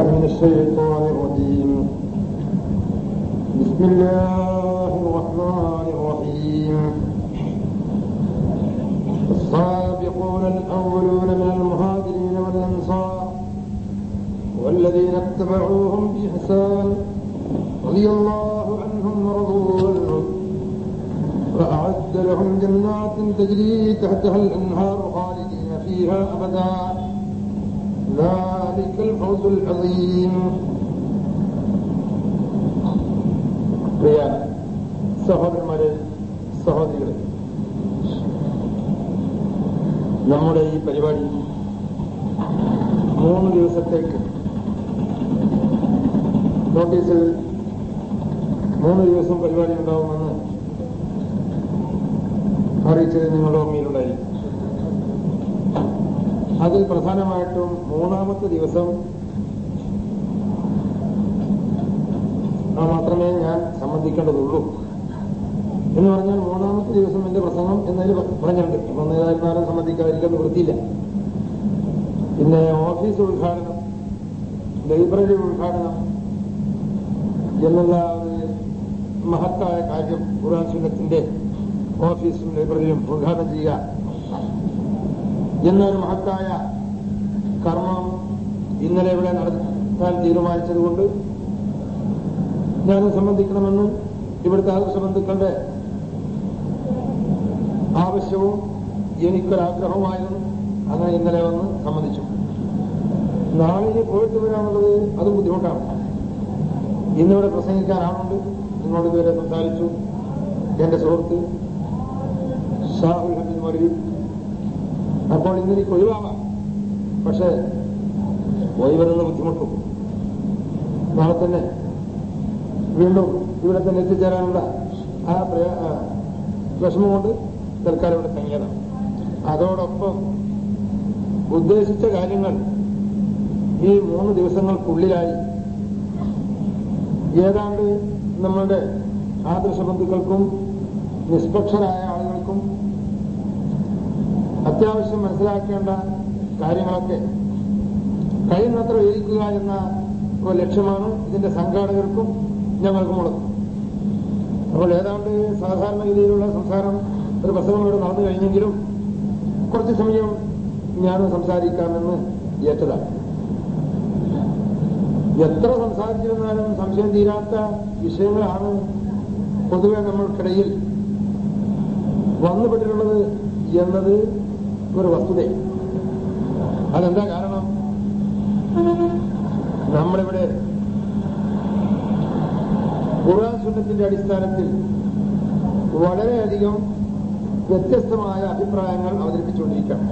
من الشيطان الرجيم بسم الله الرحمن الرحيم السابقون الأولون من المهاجرين والأنصار والذين اتبعوهم بإحسان رضي الله عنهم ورضوا عنه وأعد لهم جنات تجري تحتها الأنهار خالدين فيها أبدا ذلك الفوز العظيم പ്രിയ സഹോദരന്മാരെ സഹോദരികളെ നമ്മുടെ ഈ പരിപാടി മൂന്ന് ദിവസത്തേക്ക് നോട്ടീസിൽ മൂന്ന് ദിവസം പരിപാടി ഉണ്ടാവുമെന്ന് അറിയിച്ചത് നിങ്ങളുടെ ഓർമ്മയിലുണ്ടായിരിക്കും അതിൽ പ്രധാനമായിട്ടും മൂന്നാമത്തെ ദിവസം ആ മാത്രമേ ഞാൻ സംബന്ധിക്കേണ്ടതുള്ളൂ എന്ന് പറഞ്ഞാൽ മൂന്നാമത്തെ ദിവസം എന്റെ പ്രസംഗം എന്നതിൽ പറഞ്ഞിട്ടുണ്ട് അപ്പൊ നേതാക്കന്മാരും സംബന്ധിക്കാതിരിക്കാൻ വൃത്തിയില്ല പിന്നെ ഓഫീസ് ഉദ്ഘാടനം ലൈബ്രറി ഉദ്ഘാടനം എന്നുള്ള ഒരു മഹത്തായ കാര്യം ഖുർആൻ സുന്നത്തിന്റെ ഓഫീസും ലൈബ്രറിയും ഉദ്ഘാടനം ചെയ്യുക എന്നൊരു മഹത്തായ കർമ്മം ഇന്നലെ ഇവിടെ നടത്താൻ തീരുമാനിച്ചതുകൊണ്ട് ഞാൻ സംബന്ധിക്കണമെന്ന് ഇവിടുത്തെ ആദർശ ബന്ധുക്കളുടെ ആവശ്യവും എനിക്കൊരാഗ്രഹമായിരുന്നു അങ്ങനെ ഇന്നലെ വന്ന് സംബന്ധിച്ചു നാളെ ഇനി പോയിട്ട് വരാനുള്ളത് അതും ബുദ്ധിമുട്ടാണ് ഇന്നിവിടെ പ്രസംഗിക്കാൻ ആളുണ്ട് നിങ്ങളോട് ഇതുവരെ സംസാരിച്ചു എന്റെ സുഹൃത്ത് ഷാഹുൽ ഹമീദ് മൊലി അപ്പോൾ ഇന്നെനിക്ക് ഒഴിവാവാം പക്ഷേ പോയി വരുന്ന ബുദ്ധിമുട്ടും നാളെ തന്നെ വീണ്ടും ഇവിടെ തന്നെ എത്തിച്ചേരാനുള്ള ആ പ്രയ- ആ വിഷമം കൊണ്ട് തൽക്കാലം ഇവിടെ തങ്ങിയതാണ് അതോടൊപ്പം ഉദ്ദേശിച്ച കാര്യങ്ങൾ ഈ മൂന്ന് ദിവസങ്ങൾക്കുള്ളിലായി ഏതാണ്ട് നമ്മളുടെ ആദർശ ബന്ധുക്കൾക്കും നിഷ്പക്ഷരായ ആളുകൾക്കും അത്യാവശ്യം മനസ്സിലാക്കേണ്ട കാര്യങ്ങളൊക്കെ കഴിയുന്നത്ര വിവരിക്കുക എന്ന ഒരു ലക്ഷ്യമാണ് ഇതിന്റെ സംഘാടകർക്കും ഞങ്ങൾക്കുമുള്ളത് അപ്പോൾ ഏതാണ്ട് സാധാരണഗതിയിലുള്ള സംസാരം ഒരു പ്രസംഗം ഇവിടെ നടന്നു കഴിഞ്ഞെങ്കിലും കുറച്ച് സമയം ഞാനും സംസാരിക്കാമെന്ന് ഏറ്റതാണ് എത്ര സംസാരിച്ചിരുന്നാലും സംശയം തീരാത്ത വിഷയങ്ങളാണ് പൊതുവെ നമ്മൾക്കിടയിൽ വന്നുപെട്ടിട്ടുള്ളത് എന്നത് ഒരു വസ്തുത അതെന്താ കാരണം നമ്മളിവിടെ ഖുർആൻ സുന്നത്തിന്റെ അടിസ്ഥാനത്തിൽ വളരെയധികം വ്യത്യസ്തമായ അഭിപ്രായങ്ങൾ അവതരിപ്പിച്ചുകൊണ്ടിരിക്കുകയാണ്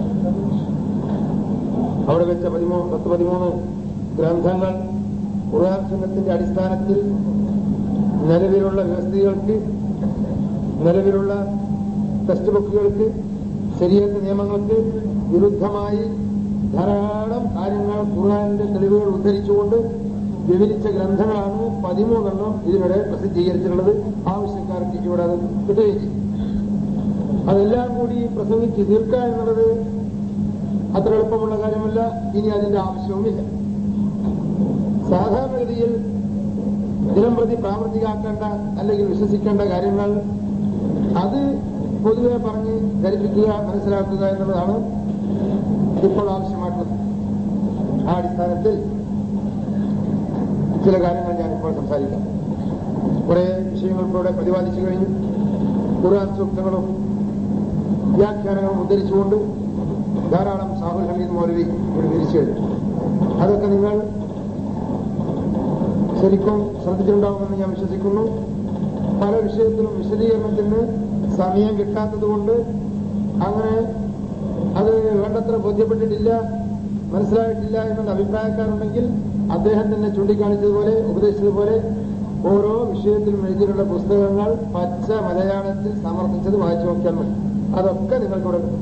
അവിടെ വെച്ച പതിമൂന്ന് പത്ത് പതിമൂന്ന് ഗ്രന്ഥങ്ങൾ ഖുർആൻ സുന്നത്തിന്റെ അടിസ്ഥാനത്തിൽ നിലവിലുള്ള വ്യവസ്ഥകൾക്ക് നിലവിലുള്ള ടെക്സ്റ്റ് ബുക്കുകൾക്ക് ശരീരത്തെ നിയമങ്ങൾക്ക് വിരുദ്ധമായി ധാരാളം കാര്യങ്ങൾ ഖുർആാനിന്റെ തെളിവുകൾ ഉദ്ധരിച്ചുകൊണ്ട് വിവരിച്ച ഗ്രന്ഥങ്ങളാണ് പതിമൂന്നെണ്ണം ഇതിനിടെ പ്രസിദ്ധീകരിച്ചിട്ടുള്ളത് ആവശ്യക്കാർക്ക് ഇവിടെ അത് കിട്ടുകയും ചെയ്യും അതെല്ലാം കൂടി പ്രസംഗിച്ച് തീർക്കുക എന്നുള്ളത് അത്ര എളുപ്പമുള്ള കാര്യമല്ല ഇനി അതിന്റെ ആവശ്യവുമില്ല സാധാരണഗതിയിൽ ദിനം പ്രതി പ്രാവർത്തികാക്കേണ്ട അല്ലെങ്കിൽ വിശ്വസിക്കേണ്ട കാര്യങ്ങൾ അത് പൊതുവെ പറഞ്ഞ് ധരിപ്പിക്കുക മനസ്സിലാക്കുക എന്നുള്ളതാണ് ഇപ്പോൾ ആവശ്യമായിട്ടുള്ളത് ആ അടിസ്ഥാനത്തിൽ ചില കാര്യങ്ങൾ ഞാനിപ്പോൾ സംസാരിക്കാം കുറെ വിഷയങ്ങൾക്കൂടെ പ്രതിപാദിച്ചു കഴിഞ്ഞു ഖുർആൻ സൂക്തങ്ങളും വ്യാഖ്യാനങ്ങളും ഉദ്ധരിച്ചുകൊണ്ട് ധാരാളം സാഹുൽ ഹമീദ് മൗലവി ഇവിടെ വിരിച്ചു കഴിഞ്ഞു അതൊക്കെ നിങ്ങൾ ശരിക്കും ശ്രദ്ധിച്ചിട്ടുണ്ടാവുമെന്ന് ഞാൻ വിശ്വസിക്കുന്നു പല വിഷയത്തിലും വിശദീകരണത്തിന് സമയം കിട്ടാത്തതുകൊണ്ട് അങ്ങനെ അത് വേണ്ടത്ര ബോധ്യപ്പെട്ടിട്ടില്ല മനസ്സിലായിട്ടില്ല എന്നുള്ള അഭിപ്രായക്കാരുണ്ടെങ്കിൽ അദ്ദേഹം തന്നെ ചൂണ്ടിക്കാണിച്ചതുപോലെ ഉപദേശിച്ചതുപോലെ ഓരോ വിഷയത്തിലും എഴുതിയിട്ടുള്ള പുസ്തകങ്ങൾ പച്ച മലയാളത്തിൽ സമർപ്പിച്ചത് വായിച്ചു നോക്കിയാൽ മതി അതൊക്കെ നിങ്ങൾക്ക് ഇവിടെ കിട്ടും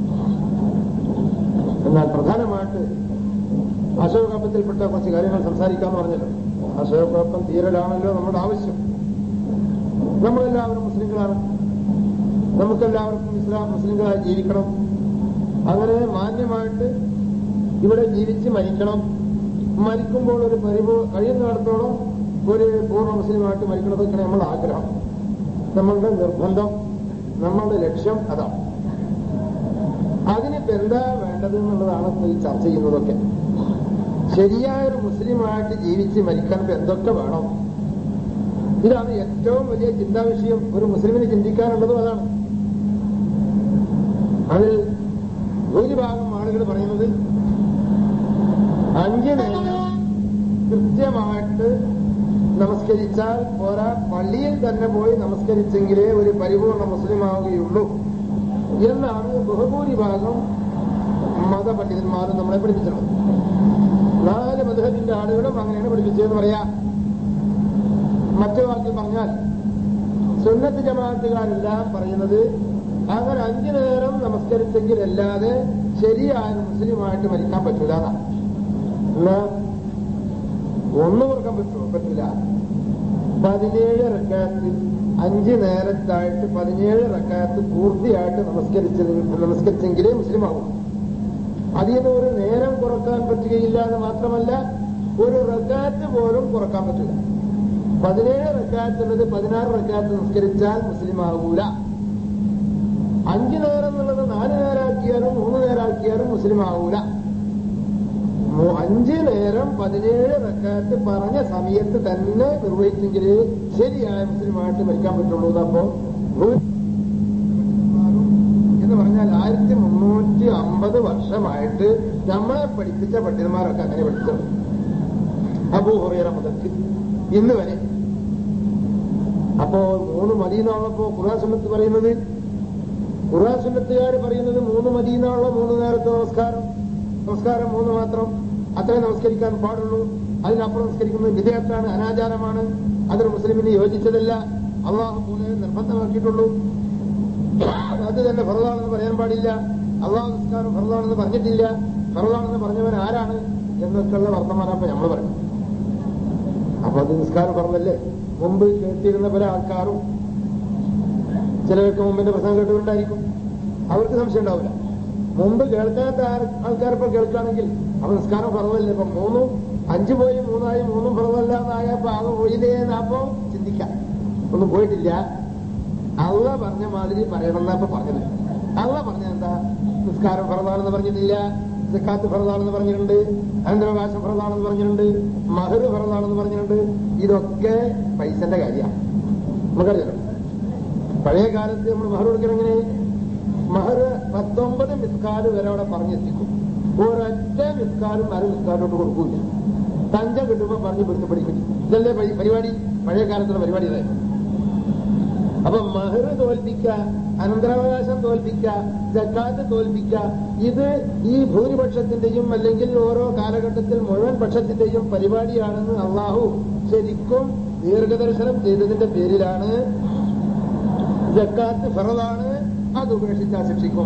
എന്നാൽ പ്രധാനമായിട്ട് അശോകപ്പത്തിൽപ്പെട്ട കുറച്ച് കാര്യങ്ങൾ സംസാരിക്കാന്ന് പറഞ്ഞല്ലോ അശോകപ്പം തീരലാണല്ലോ നമ്മുടെ ആവശ്യം നമ്മളെല്ലാവരും മുസ്ലിങ്ങളാണ് നമുക്കെല്ലാവർക്കും ഇസ്ലാം മുസ്ലിങ്ങളായി ജീവിക്കണം അങ്ങനെ മാന്യമായിട്ട് ഇവിടെ ജീവിച്ച് മരിക്കണം മരിക്കുമ്പോൾ ഒരു പരിപൂ കഴിയുന്നിടത്തോളം ഒരു പൂർണ്ണ മുസ്ലിമായിട്ട് മരിക്കണതൊക്കെയാണ് നമ്മുടെ ആഗ്രഹം നമ്മളുടെ നിർബന്ധം നമ്മളുടെ ലക്ഷ്യം അതാണ് അതിനിപ്പോ എന്താ വേണ്ടത് എന്നുള്ളതാണ് ഇപ്പൊ ഈ ചർച്ച ചെയ്യുന്നതൊക്കെ ശരിയായ ഒരു മുസ്ലിമായിട്ട് ജീവിച്ച് മരിക്കാൻ ഇപ്പൊ എന്തൊക്കെ വേണം ഇതാണ് ഏറ്റവും വലിയ ചിന്താ വിഷയം ഒരു മുസ്ലിമിന് ചിന്തിക്കാനുള്ളതും അതാണ് അതിൽ ഭൂരിഭാഗം ആളുകൾ പറയുന്നത് അഞ്ച് നേരം കൃത്യമായിട്ട് നമസ്കരിച്ചാൽ പോരാ പള്ളിയിൽ തന്നെ പോയി നമസ്കരിച്ചെങ്കിലേ ഒരു പരിപൂർണ മുസ്ലിം ആവുകയുള്ളൂ എന്നാണ് ബഹുഭൂരിഭാഗം മതപണ്ഡിതന്മാരും നമ്മളെ പഠിപ്പിച്ചിട്ടുള്ളത് നാല് മധുഹബിന്റെ ആളുകളും അങ്ങനെയാണ് പഠിപ്പിച്ചതെന്ന് പറയാം മറ്റു വാക്കിൽ പറഞ്ഞാൽ സുന്നത്ത് ജമാഅത്തുകാരെല്ലാം പറയുന്നത് അങ്ങനെ അഞ്ചു നേരം നമസ്കരിച്ചെങ്കിലല്ലാതെ ശരിയായ മുസ്ലിമായിട്ട് മരിക്കാൻ പറ്റൂല എന്നാ ഒന്നും കൊടുക്കാൻ പറ്റുമോ പറ്റില്ല പതിനേഴ് റക്കാത്ത് അഞ്ച് നേരത്തായിട്ട് പതിനേഴ് റക്കാത്ത് പൂർത്തിയായിട്ട് നമസ്കരിച്ചത് നമസ്കരിച്ചെങ്കിലേ മുസ്ലിം ആകും അതിൽ നിന്ന് ഒരു നേരം കുറക്കാൻ പറ്റുകയില്ല എന്ന് മാത്രമല്ല ഒരു റക്കാത്ത് പോലും കുറക്കാൻ പറ്റില്ല പതിനേഴ് റക്കാത്തുള്ളത് പതിനാറ് റക്കാത്ത് നിസ്കരിച്ചാൽ മുസ്ലിം ആകൂല അഞ്ചു നേരം എന്നുള്ളത് നാല് നേരാക്കിയാലും മൂന്ന് നേരാക്കിയാലും മുസ്ലിം ആകൂല മൂ- അഞ്ച് നേരം പതിനേഴ് റക്കാത്ത് പറഞ്ഞ സമയത്ത് തന്നെ നിർവഹിച്ചെങ്കിൽ ശരിയായ മുസ്ലിമായിട്ട് മരിക്കാൻ പറ്റുള്ളൂ അപ്പോ എന്ന് പറഞ്ഞാൽ ആയിരത്തി മുന്നൂറ്റി അമ്പത് വർഷമായിട്ട് നമ്മളെ പഠിപ്പിച്ച പണ്ഡിതന്മാരൊക്കെ അങ്ങനെ പഠിച്ചത് അബൂ ഹുറൈറ മുതൽക്ക് ഇന്ന് വരെ അപ്പോ മൂന്ന് മതി എന്നുള്ളപ്പോ ഖുറാൻ സുന്നത്ത് പറയുന്നത് ഖുറാൻ സുന്നത്തുകാർ പറയുന്നത് മൂന്ന് മതി എന്നുള്ള മൂന്ന് നേരത്തെ നമസ്കാരം നമസ്കാരം മൂന്ന് മാത്രം അത്രേ നമസ്കരിക്കാൻ പാടുള്ളൂ അതിനപ്പുറം നമസ്കരിക്കുന്നത് വിധേയത്താണ് അനാചാരമാണ് അതൊരു മുസ്ലിമിന് യോജിച്ചതല്ല അള്ളാഹു പോലെ നിർബന്ധമാക്കിയിട്ടുള്ളൂ അത് തന്നെ ഫറദാണെന്ന് പറയാൻ പാടില്ല അള്ളാഹു നിസ്കാരം ഫറദാണെന്ന് പറഞ്ഞിട്ടില്ല ഫറദാണെന്ന് പറഞ്ഞവൻ ആരാണ് എന്നൊക്കെയുള്ള വർത്തമാനം അപ്പൊ നമ്മൾ പറയും അപ്പൊ അത് നിസ്കാരം പറഞ്ഞല്ലേ മുമ്പ് കേട്ടിരുന്ന പല ആൾക്കാരും ചിലർക്ക് മുമ്പിന്റെ പ്രസംഗം കേട്ടുകൊണ്ടായിരിക്കും അവർക്ക് സംശയം ഉണ്ടാവില്ല മുമ്പ് കേൾക്കാത്ത ആൾ- ആൾക്കാർ ഇപ്പൊ കേൾക്കുകയാണെങ്കിൽ അപ്പൊ നിസ്കാരം ഫറവല്ലേ ഇപ്പൊ മൂന്നും അഞ്ചു പോയി മൂന്നായി മൂന്നും ഫറവല്ല എന്നായപ്പോ ആകെ പോയില്ലേ എന്നപ്പോ ചിന്തിക്കാം ഒന്നും പോയിട്ടില്ല അള്ള പറഞ്ഞ മാതിരി പറയണം എന്നാ ഇപ്പൊ പറഞ്ഞത് അള്ള പറഞ്ഞ എന്താ നിസ്കാരം ഫറതാണെന്ന് പറഞ്ഞിട്ടില്ല സിക്കാത്ത് ഫറതാണെന്ന് പറഞ്ഞിട്ടുണ്ട് അനന്തരാവകാശം ഫറതാണെന്ന് പറഞ്ഞിട്ടുണ്ട് മഹർ ഫറതാണെന്ന് പറഞ്ഞിട്ടുണ്ട് ഇതൊക്കെ പൈസന്റെ കാര്യമാണ് നമുക്കറിയാലോ പഴയ കാലത്ത് നമ്മൾ മഹർ കൊടുക്കണം എങ്ങനെ മഹർ പത്തൊമ്പത് മിസ്കാല് വരെ അവിടെ പറഞ്ഞെത്തിക്കും ഒരൊറ്റ മിസ്കാലും അര മിസ്കാലോട്ട് കൊടുക്കൂല തഞ്ച കിട്ടുമ്പോ പറഞ്ഞ് പിടുത്ത് പഠിക്കും ഇതല്ലേ പരി- പരിപാടി പഴയ കാലത്തുള്ള പരിപാടി ഇതായിരുന്നു അപ്പൊ മഹർ തോൽപ്പിക്ക അനന്തരാവകാശം തോൽപ്പിക്ക ജക്കാത്ത് തോൽപ്പിക്ക ഇത് ഈ ഭൂരിപക്ഷത്തിന്റെയും അല്ലെങ്കിൽ ഓരോ കാലഘട്ടത്തിൽ മുഴുവൻ പക്ഷത്തിന്റെയും പരിപാടിയാണെന്ന് അള്ളാഹു ശരിക്കും ദീർഘദർശനം ചെയ്തതിന്റെ പേരിലാണ് ജക്കാത്ത് ഫറദാണ് അത് ഉപേക്ഷിച്ചാൽ ശിക്ഷിക്കും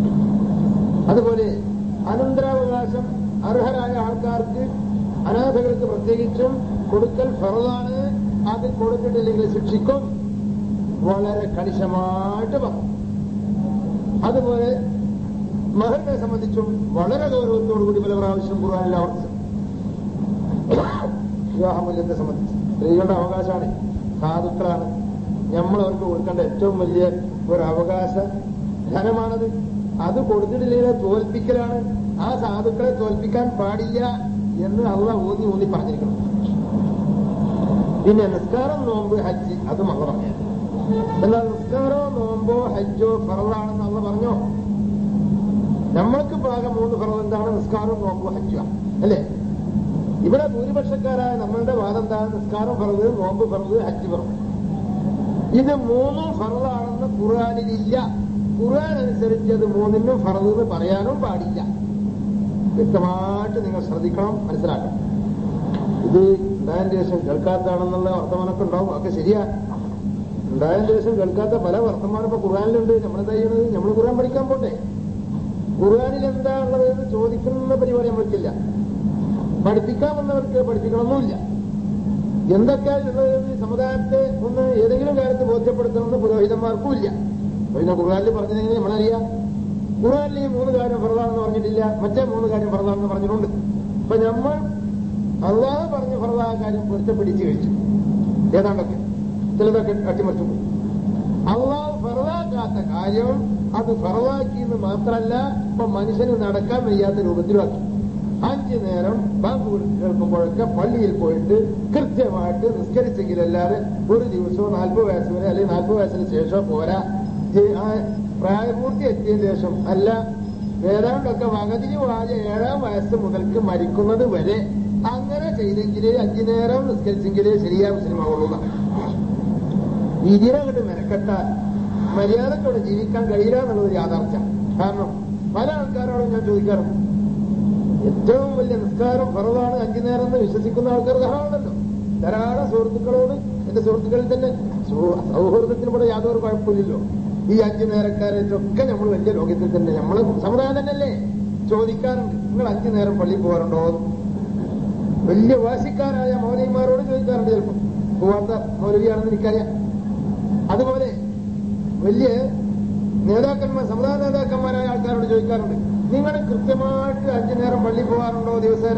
അതുപോലെ അനന്തരാവകാശം അർഹരായ ആൾക്കാർക്ക് അനാഥകൾക്ക് പ്രത്യേകിച്ചും കൊടുക്കൽ ഫറദാണ് അത് കൊടുത്തിട്ടില്ലെങ്കിൽ ശിക്ഷിക്കും വളരെ കണിശമായിട്ട് പറഞ്ഞു അതുപോലെ മഹറിനെ സംബന്ധിച്ചും വളരെ ഗൗരവത്തോടുകൂടി പല പ്രാവശ്യം ഖുർആാനിൽ ആവർത്തിച്ചു വിവാഹമൂല്യത്തെ സംബന്ധിച്ച് സ്ത്രീകളുടെ അവകാശമാണ് സാധുക്കളാണ് നമ്മൾ അവർക്ക് കൊടുക്കേണ്ട ഏറ്റവും വലിയ ഒരു അവകാശ ധനമാണത് അത് കൊടുത്തിട്ടില്ലെങ്കിൽ തോൽപ്പിക്കലാണ് ആ സാധുക്കളെ തോൽപ്പിക്കാൻ പാടില്ല എന്ന് അള്ള ഊന്നി ഊന്നി പറഞ്ഞിരിക്കണം പിന്നെ നിസ്കാരം നോമ്പ് ഹജ്ജ് അതും അള്ള പറഞ്ഞു എന്നാൽ നിസ്കാരോ നോമ്പോ ഹജ്ജോ ഫറലാണെന്ന് അള്ള പറഞ്ഞോ നമ്മൾക്ക് പാക മൂന്ന് ഫറൽ എന്താണ് നിസ്കാരവും നോമ്പോ ഹജ്ജോ അല്ലേ ഇവിടെ ഭൂരിപക്ഷക്കാരായ നമ്മളുടെ വാദം എന്താണ് നിസ്കാരം ഫറത് നോമ്പ് ഫറത് ഹജ്ജ് ഫറത് ഇത് മൂന്നും ഫറലാണെന്ന് ഖുർആാനിലില്ല ഖുർആൻ അനുസരിച്ച് അത് മൂന്നിനും ഫറത് എന്ന് പറയാനും പാടില്ല വ്യക്തമായിട്ട് നിങ്ങൾ ശ്രദ്ധിക്കണം മനസ്സിലാക്കണം ഇത് ഉണ്ടായതിന് ശേഷം കേൾക്കാത്തതാണെന്നുള്ള വർത്തമാനമൊക്കെ ഉണ്ടാവും ഒക്കെ ശരിയാ ഉണ്ടായതിന് ശേഷം കേൾക്കാത്ത പല വർത്തമാനം ഇപ്പൊ ഖുർആാനിലുണ്ട് നമ്മളെന്താ ചെയ്യണത് നമ്മൾ ഖുർആൻ പഠിക്കാൻ പോട്ടെ ഖുർആാനിൽ എന്താ ഉള്ളത് എന്ന് ചോദിക്കുന്ന പരിപാടി നമ്മൾക്കില്ല പഠിപ്പിക്കാൻ വന്നവർക്ക് പഠിപ്പിക്കണമെന്നില്ല എന്തൊക്കെയാണ് ഉള്ളത് സമുദായത്തെ ഒന്ന് ഏതെങ്കിലും കാര്യത്ത് ബോധ്യപ്പെടുത്തണമെന്ന് പുരോഹിതന്മാർക്കും ഇല്ല അപ്പൊ പിന്നെ ഖുർആാനിൽ പറഞ്ഞതെങ്ങനെ നമ്മളറിയാം ഖുർആാനിൽ ഈ മൂന്ന് കാര്യം ഫറതാണെന്ന് പറഞ്ഞിട്ടില്ല മറ്റേ മൂന്ന് കാര്യം ഫറതാണെന്ന് പറഞ്ഞിട്ടുണ്ട് അപ്പൊ നമ്മൾ അള്ളാഹ് പറഞ്ഞ ഫറദായ കാര്യം പൊരുത്തപ്പിടിച്ച് കഴിച്ചു ഏതാണ്ടൊക്കെ ചിലതൊക്കെ അട്ടിമറിച്ചു പോയി അള്ളാഹ് ഫറദാക്കാത്ത കാര്യം അത് ഫറദാക്കിയെന്ന് മാത്രമല്ല ഇപ്പൊ മനുഷ്യന് നടക്കാൻ വയ്യാത്ത രൂപത്തിലാക്കി അഞ്ചു നേരം ബാങ്ക് കേൾക്കുമ്പോഴൊക്കെ പള്ളിയിൽ പോയിട്ട് കൃത്യമായിട്ട് നിസ്കരിച്ചെങ്കിലല്ലാതെ ഒരു ദിവസവും നാൽപ്പത് വയസ്സ് വരെ അല്ലെങ്കിൽ നാൽപ്പത് വയസ്സിന് ശേഷം പോരാ ജെ- ആ പ്രായപൂർത്തി എത്തിയതിനു ശേഷം അല്ല ഏതാണ്ടൊക്കെ വകതിരിവായ ഏഴാം വയസ്സ് മുതൽക്ക് മരിക്കുന്നത് വരെ അങ്ങനെ ചെയ്തെങ്കിലേ അഞ്ചു നേരം നിസ്കരിച്ചെങ്കിലേ ശരിയാ മുസ്ലിമാവുള്ളൂ എന്നാണ്. ഇതിനങ്ങോട്ട് മെനക്കെട്ടാൽ മര്യാദക്കോടെ ജീവിക്കാൻ കഴിയില്ല എന്നുള്ളത് യാഥാർത്ഥ്യം കാരണം പല ആൾക്കാരോടും ഞാൻ ചോദിക്കാറുണ്ട് ഏറ്റവും വലിയ നിസ്കാരം ഫറവാണ് അഞ്ചു നേരം എന്ന് വിശ്വസിക്കുന്ന ആൾക്കാർ ധാരാളമല്ലോ ധാരാളം സുഹൃത്തുക്കളോട് എന്റെ സുഹൃത്തുക്കളിൽ തന്നെ സൗ- സൗഹൃദത്തിന് ഇവിടെ യാതൊരു കുഴപ്പമില്ലല്ലോ ഈ അഞ്ചു നേരക്കാരൊക്കെ നമ്മൾ വലിയ ലോകത്തിൽ തന്നെ നമ്മള് സമുദായം തന്നെയല്ലേ ചോദിക്കാറുണ്ട് നിങ്ങൾ അഞ്ചു നേരം പള്ളിയിൽ പോകാറുണ്ടോ വലിയ വാശിക്കാരായ മൗലവിമാരോട് ചോദിക്കാറുണ്ട് ചിലപ്പോൾ പോവാത്ത മൗലവിയാണെന്ന് എനിക്കറിയാം അതുപോലെ വലിയ നേതാക്കന്മാർ സമുദായ നേതാക്കന്മാരായ ആൾക്കാരോട് ചോദിക്കാറുണ്ട് നിങ്ങൾ കൃത്യമായിട്ട് അഞ്ചു നേരം പള്ളി പോകാറുണ്ടോ ദിവസേന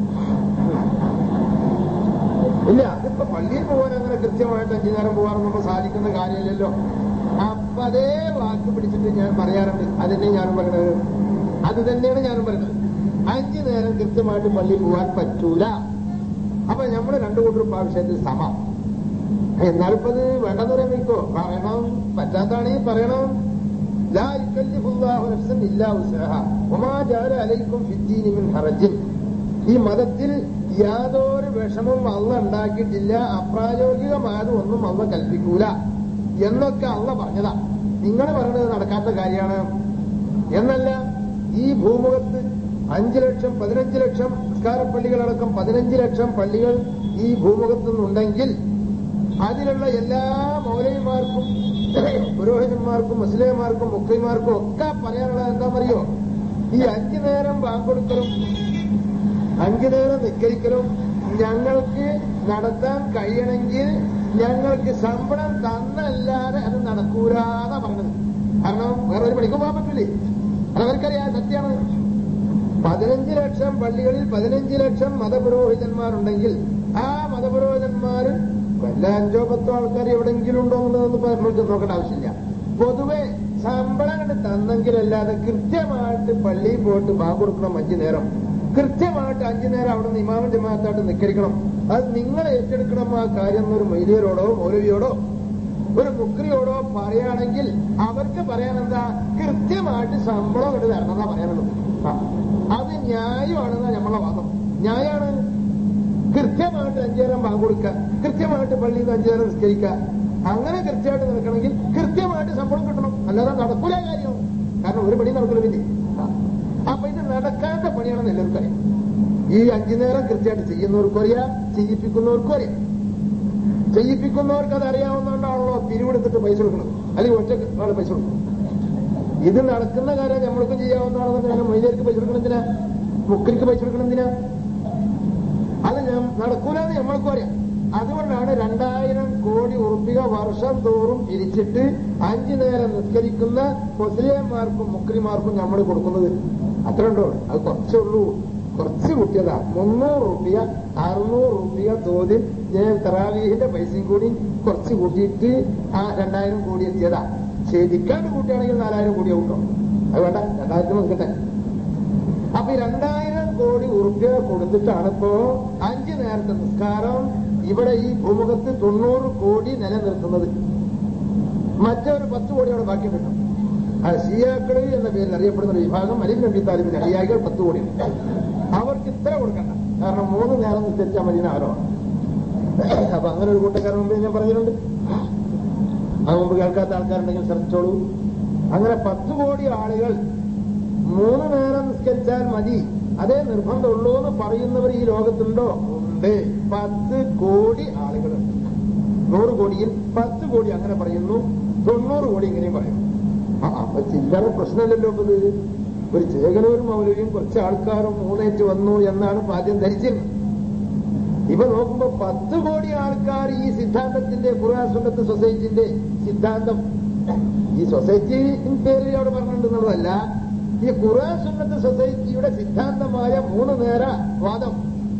ഇല്ല അതിപ്പോ പള്ളിയിൽ പോകാൻ അങ്ങനെ കൃത്യമായിട്ട് അഞ്ചു നേരം പോകാറൊന്നും സാധിക്കുന്ന കാര്യമില്ലല്ലോ അപ്പൊ അതേ വാക്ക് പിടിച്ചിട്ട് ഞാൻ പറയാറുണ്ട് അതന്നെ ഞാനും പറയുന്നത് അത് തന്നെയാണ് ഞാനും പറയുന്നത് അഞ്ചു നേരം കൃത്യമായിട്ട് പള്ളിയിൽ പോകാൻ പറ്റൂല അപ്പൊ നമ്മൾ രണ്ടു കൂട്ടരും ആ വിഷയത്തിൽ സമം എന്നാലിപ്പോ അത് വേണ്ടെന്ന് പറയാൻ വെക്കോ പറയണം പറ്റാത്താണെങ്കിൽ പറയണം ലാ യുക്കല്ലിഫുല്ലാഹു നഫ്സൻ ഇല്ലാ ഉസ്അഹ വമാ ജഅല അലൈക്കും ഫിദ്ദീനി മിൻ ഹറജിൻ ഈ മതത്തിൽ യാതൊരു വിഷമവും അള്ള ഉണ്ടാക്കിയിട്ടില്ല അപ്രായോഗികമായത് ഒന്നും അള്ള കൽപ്പിക്കൂല എന്നൊക്കെ അള്ള പറഞ്ഞതാ നിങ്ങൾ പറയുന്നത് നടക്കാത്ത കാര്യമാണ് എന്നല്ല ഈ ഭൂമുഖത്ത് അഞ്ചു ലക്ഷം പതിനഞ്ച് ലക്ഷം സംസ്കാരപ്പള്ളികളടക്കം പതിനഞ്ച് ലക്ഷം പള്ളികൾ ഈ ഭൂമുഖത്ത് നിന്നുണ്ടെങ്കിൽ അതിലുള്ള എല്ലാ മൗലവിമാർക്കും പുരോഹിതന്മാർക്കും മുസ്ലിംമാർക്കും മുക്ലിമാർക്കും ഒക്കെ പറയാനുള്ളത് എന്താ പറയോ ഈ അഞ്ചു നേരം വാങ്ങൊടുക്കലും അഞ്ചു നേരം നിക്കരിക്കലും ഞങ്ങൾക്ക് നടത്താൻ കഴിയണമെങ്കിൽ ഞങ്ങൾക്ക് ശമ്പളം തന്നല്ലാതെ അത് നടക്കൂരാന്നാ പറഞ്ഞത് കാരണം വേറെ ഒരു പണിക്കും പോകാൻ പറ്റില്ലേ അതവർക്കറിയാം സത്യമാണ് പതിനഞ്ച് ലക്ഷം പള്ളികളിൽ പതിനഞ്ച് ലക്ഷം മതപുരോഹിതന്മാരുണ്ടെങ്കിൽ ആ മതപുരോഹിതന്മാർ വല്ല അഞ്ചോ പത്തോ ആൾക്കാർ എവിടെങ്കിലും ഉണ്ടോ എന്നുള്ളതൊന്നും ഇപ്പൊ നമ്മൾക്ക് നോക്കേണ്ട ആവശ്യമില്ല പൊതുവെ ശമ്പളം കണ്ട് തന്നെങ്കിലല്ലാതെ കൃത്യമായിട്ട് പള്ളിയിൽ പോയിട്ട് ബാങ്ക് കൊടുക്കണം അഞ്ചു നേരം കൃത്യമായിട്ട് അഞ്ചു നേരം അവിടെ നിന്ന് ഇമാമൻ ജമാഅത്തായിട്ട് നിക്കരിക്കണം അത് നിങ്ങൾ ഏറ്റെടുക്കണം ആ കാര്യം എന്നൊരു മൈലിയരോടോ മൗലവിയോടോ ഒരു മുക്രിയോടോ പറയുകയാണെങ്കിൽ അവർക്ക് പറയാൻ എന്താ കൃത്യമായിട്ട് ശമ്പളം കണ്ട് തരണമെന്നാ പറയാനുള്ളത് ആ. അത് ന്യായമാണെന്നാ നമ്മളെ വാദം ന്യായമാണ് കൃത്യമായിട്ട് അഞ്ചേരം ബാങ്ക് കൊടുക്കുക കൃത്യമായിട്ട് പള്ളിയിൽ നിന്ന് അഞ്ചേരം നിസ്കരിക്കുക അങ്ങനെ കൃത്യമായിട്ട് നടക്കണമെങ്കിൽ കൃത്യമായിട്ട് ശമ്പളം കിട്ടണം അല്ലാതെ നടക്കൂല കാര്യം കാരണം ഒരു പണി നടക്കില്ല പിന്നെ ആ. അപ്പൊ ഇത് നടക്കാത്ത പണിയാണെന്ന് എല്ലാവർക്കും അറിയാം ഈ അഞ്ചു നേരം കൃത്യമായിട്ട് ചെയ്യുന്നവർക്കും അറിയാം ചെയ്യിപ്പിക്കുന്നവർക്കും അറിയാം ചെയ്യിപ്പിക്കുന്നവർക്ക് അത് അറിയാവുന്നതുകൊണ്ടാണല്ലോ പിരിവെടുത്തിട്ട് പൈസ കൊടുക്കുന്നത് അല്ലെങ്കിൽ ഒറ്റ ആള് പൈസ കൊടുക്കും ഇത് നടക്കുന്ന കാര്യം നമ്മൾക്കും ചെയ്യാവുന്നതാണെന്ന് മൊയ്തേർക്ക് പൈസ കൊടുക്കണം എന്തിനാ മുക്കരിക്ക് പൈസ കൊടുക്കണം എന്തിനാ അത് ഞാൻ നടക്കൂലെന്ന് നമ്മൾക്കും അറിയാം അതുകൊണ്ടാണ് രണ്ടായിരം കോടി ഉറുപ്പിക വർഷം തോറും പിരിച്ചിട്ട് അഞ്ചു നേരം നിസ്കരിക്കുന്ന മുസ്ലിംമാർക്കും മുക്രിമാർക്കും നമ്മൾ കൊടുക്കുന്നത് അത്ര ഉണ്ടോ അത് കുറച്ചേ ഉള്ളൂ കുറച്ച് കൂട്ടിയതാ മുന്നൂറ് റുപ്യ അറുന്നൂറ് റുപ്യ തോതിൽ ഞാൻ തറാവീഹിന്റെ പൈസയും കൂടി കുറച്ച് കൂട്ടിയിട്ട് ആ രണ്ടായിരം കോടി എത്തിയതാ ശരിക്കാണ്ട് കൂട്ടിയാണെങ്കിൽ നാലായിരം കോടി ആവും കേട്ടോ അത് വേണ്ട രണ്ടായിരത്തി നോക്കട്ടെ അപ്പൊ ഈ രണ്ടായിരം കോടി ഉറുപ്പ്യ കൊടുത്തിട്ടാണ് ഇപ്പോ അഞ്ചു നേരത്തെ നിസ്കാരം ഇവിടെ ഈ ഭൂമുഖത്ത് തൊണ്ണൂറ് കോടി നിലനിർത്തുന്നത് മറ്റൊരു പത്ത് കോടി അവിടെ ബാക്കി കിട്ടും ആ ഷിയാക്കള് എന്ന പേരിൽ അറിയപ്പെടുന്ന ഒരു വിഭാഗം അലിം നബി താലിബിന്റെ അനുയായികൾ പത്ത് കോടി അവർക്ക് ഇത്ര കൊടുക്കണ്ട കാരണം മൂന്ന് നേരം നിസ്കരിച്ചാൽ മതി ആരോ അപ്പൊ അങ്ങനെ ഒരു കൂട്ടക്കാരൻ മുമ്പ് ഞാൻ പറഞ്ഞിട്ടുണ്ട് അത് മുമ്പ് കേൾക്കാത്ത ആൾക്കാരുണ്ടെങ്കിൽ ശ്രദ്ധിച്ചോളൂ അങ്ങനെ പത്ത് കോടി ആളുകൾ മൂന്ന് നേരം നിസ്കരിച്ചാൽ മതി അതേ നിർബന്ധമുള്ളൂ എന്ന് പറയുന്നവർ ഈ ലോകത്തുണ്ടോ ഉണ്ട് പത്ത് കോടി ആളുകളുണ്ട് നൂറ് കോടിയിൽ പത്ത് കോടി അങ്ങനെ പറയുന്നു തൊണ്ണൂറ് കോടി ഇങ്ങനെയും പറയുന്നു ആ അപ്പൊ ചില്ലറ പ്രശ്നമല്ലല്ലോ ഇപ്പൊ ഇത് ഒരു ചേകനൂർ മൗലവിയും കുറച്ച് ആൾക്കാരും മൂന്നേറ്റ് വന്നു എന്നാണ് ഇപ്പൊ ആദ്യം ധരിച്ചിരുന്നത് ഇപ്പൊ നോക്കുമ്പോ പത്ത് കോടി ആൾക്കാർ ഈ സിദ്ധാന്തത്തിന്റെ ഖുർആൻ സുന്നത്ത് സൊസൈറ്റിന്റെ സിദ്ധാന്തം ഈ സൊസൈറ്റി പേരിൽ അവിടെ പറഞ്ഞിട്ടുണ്ടെന്നുള്ളതല്ല ഈ ഖുർആൻ സുന്നത്ത് സൊസൈറ്റിയുടെ സിദ്ധാന്തമായ മൂന്ന് നേര വാദം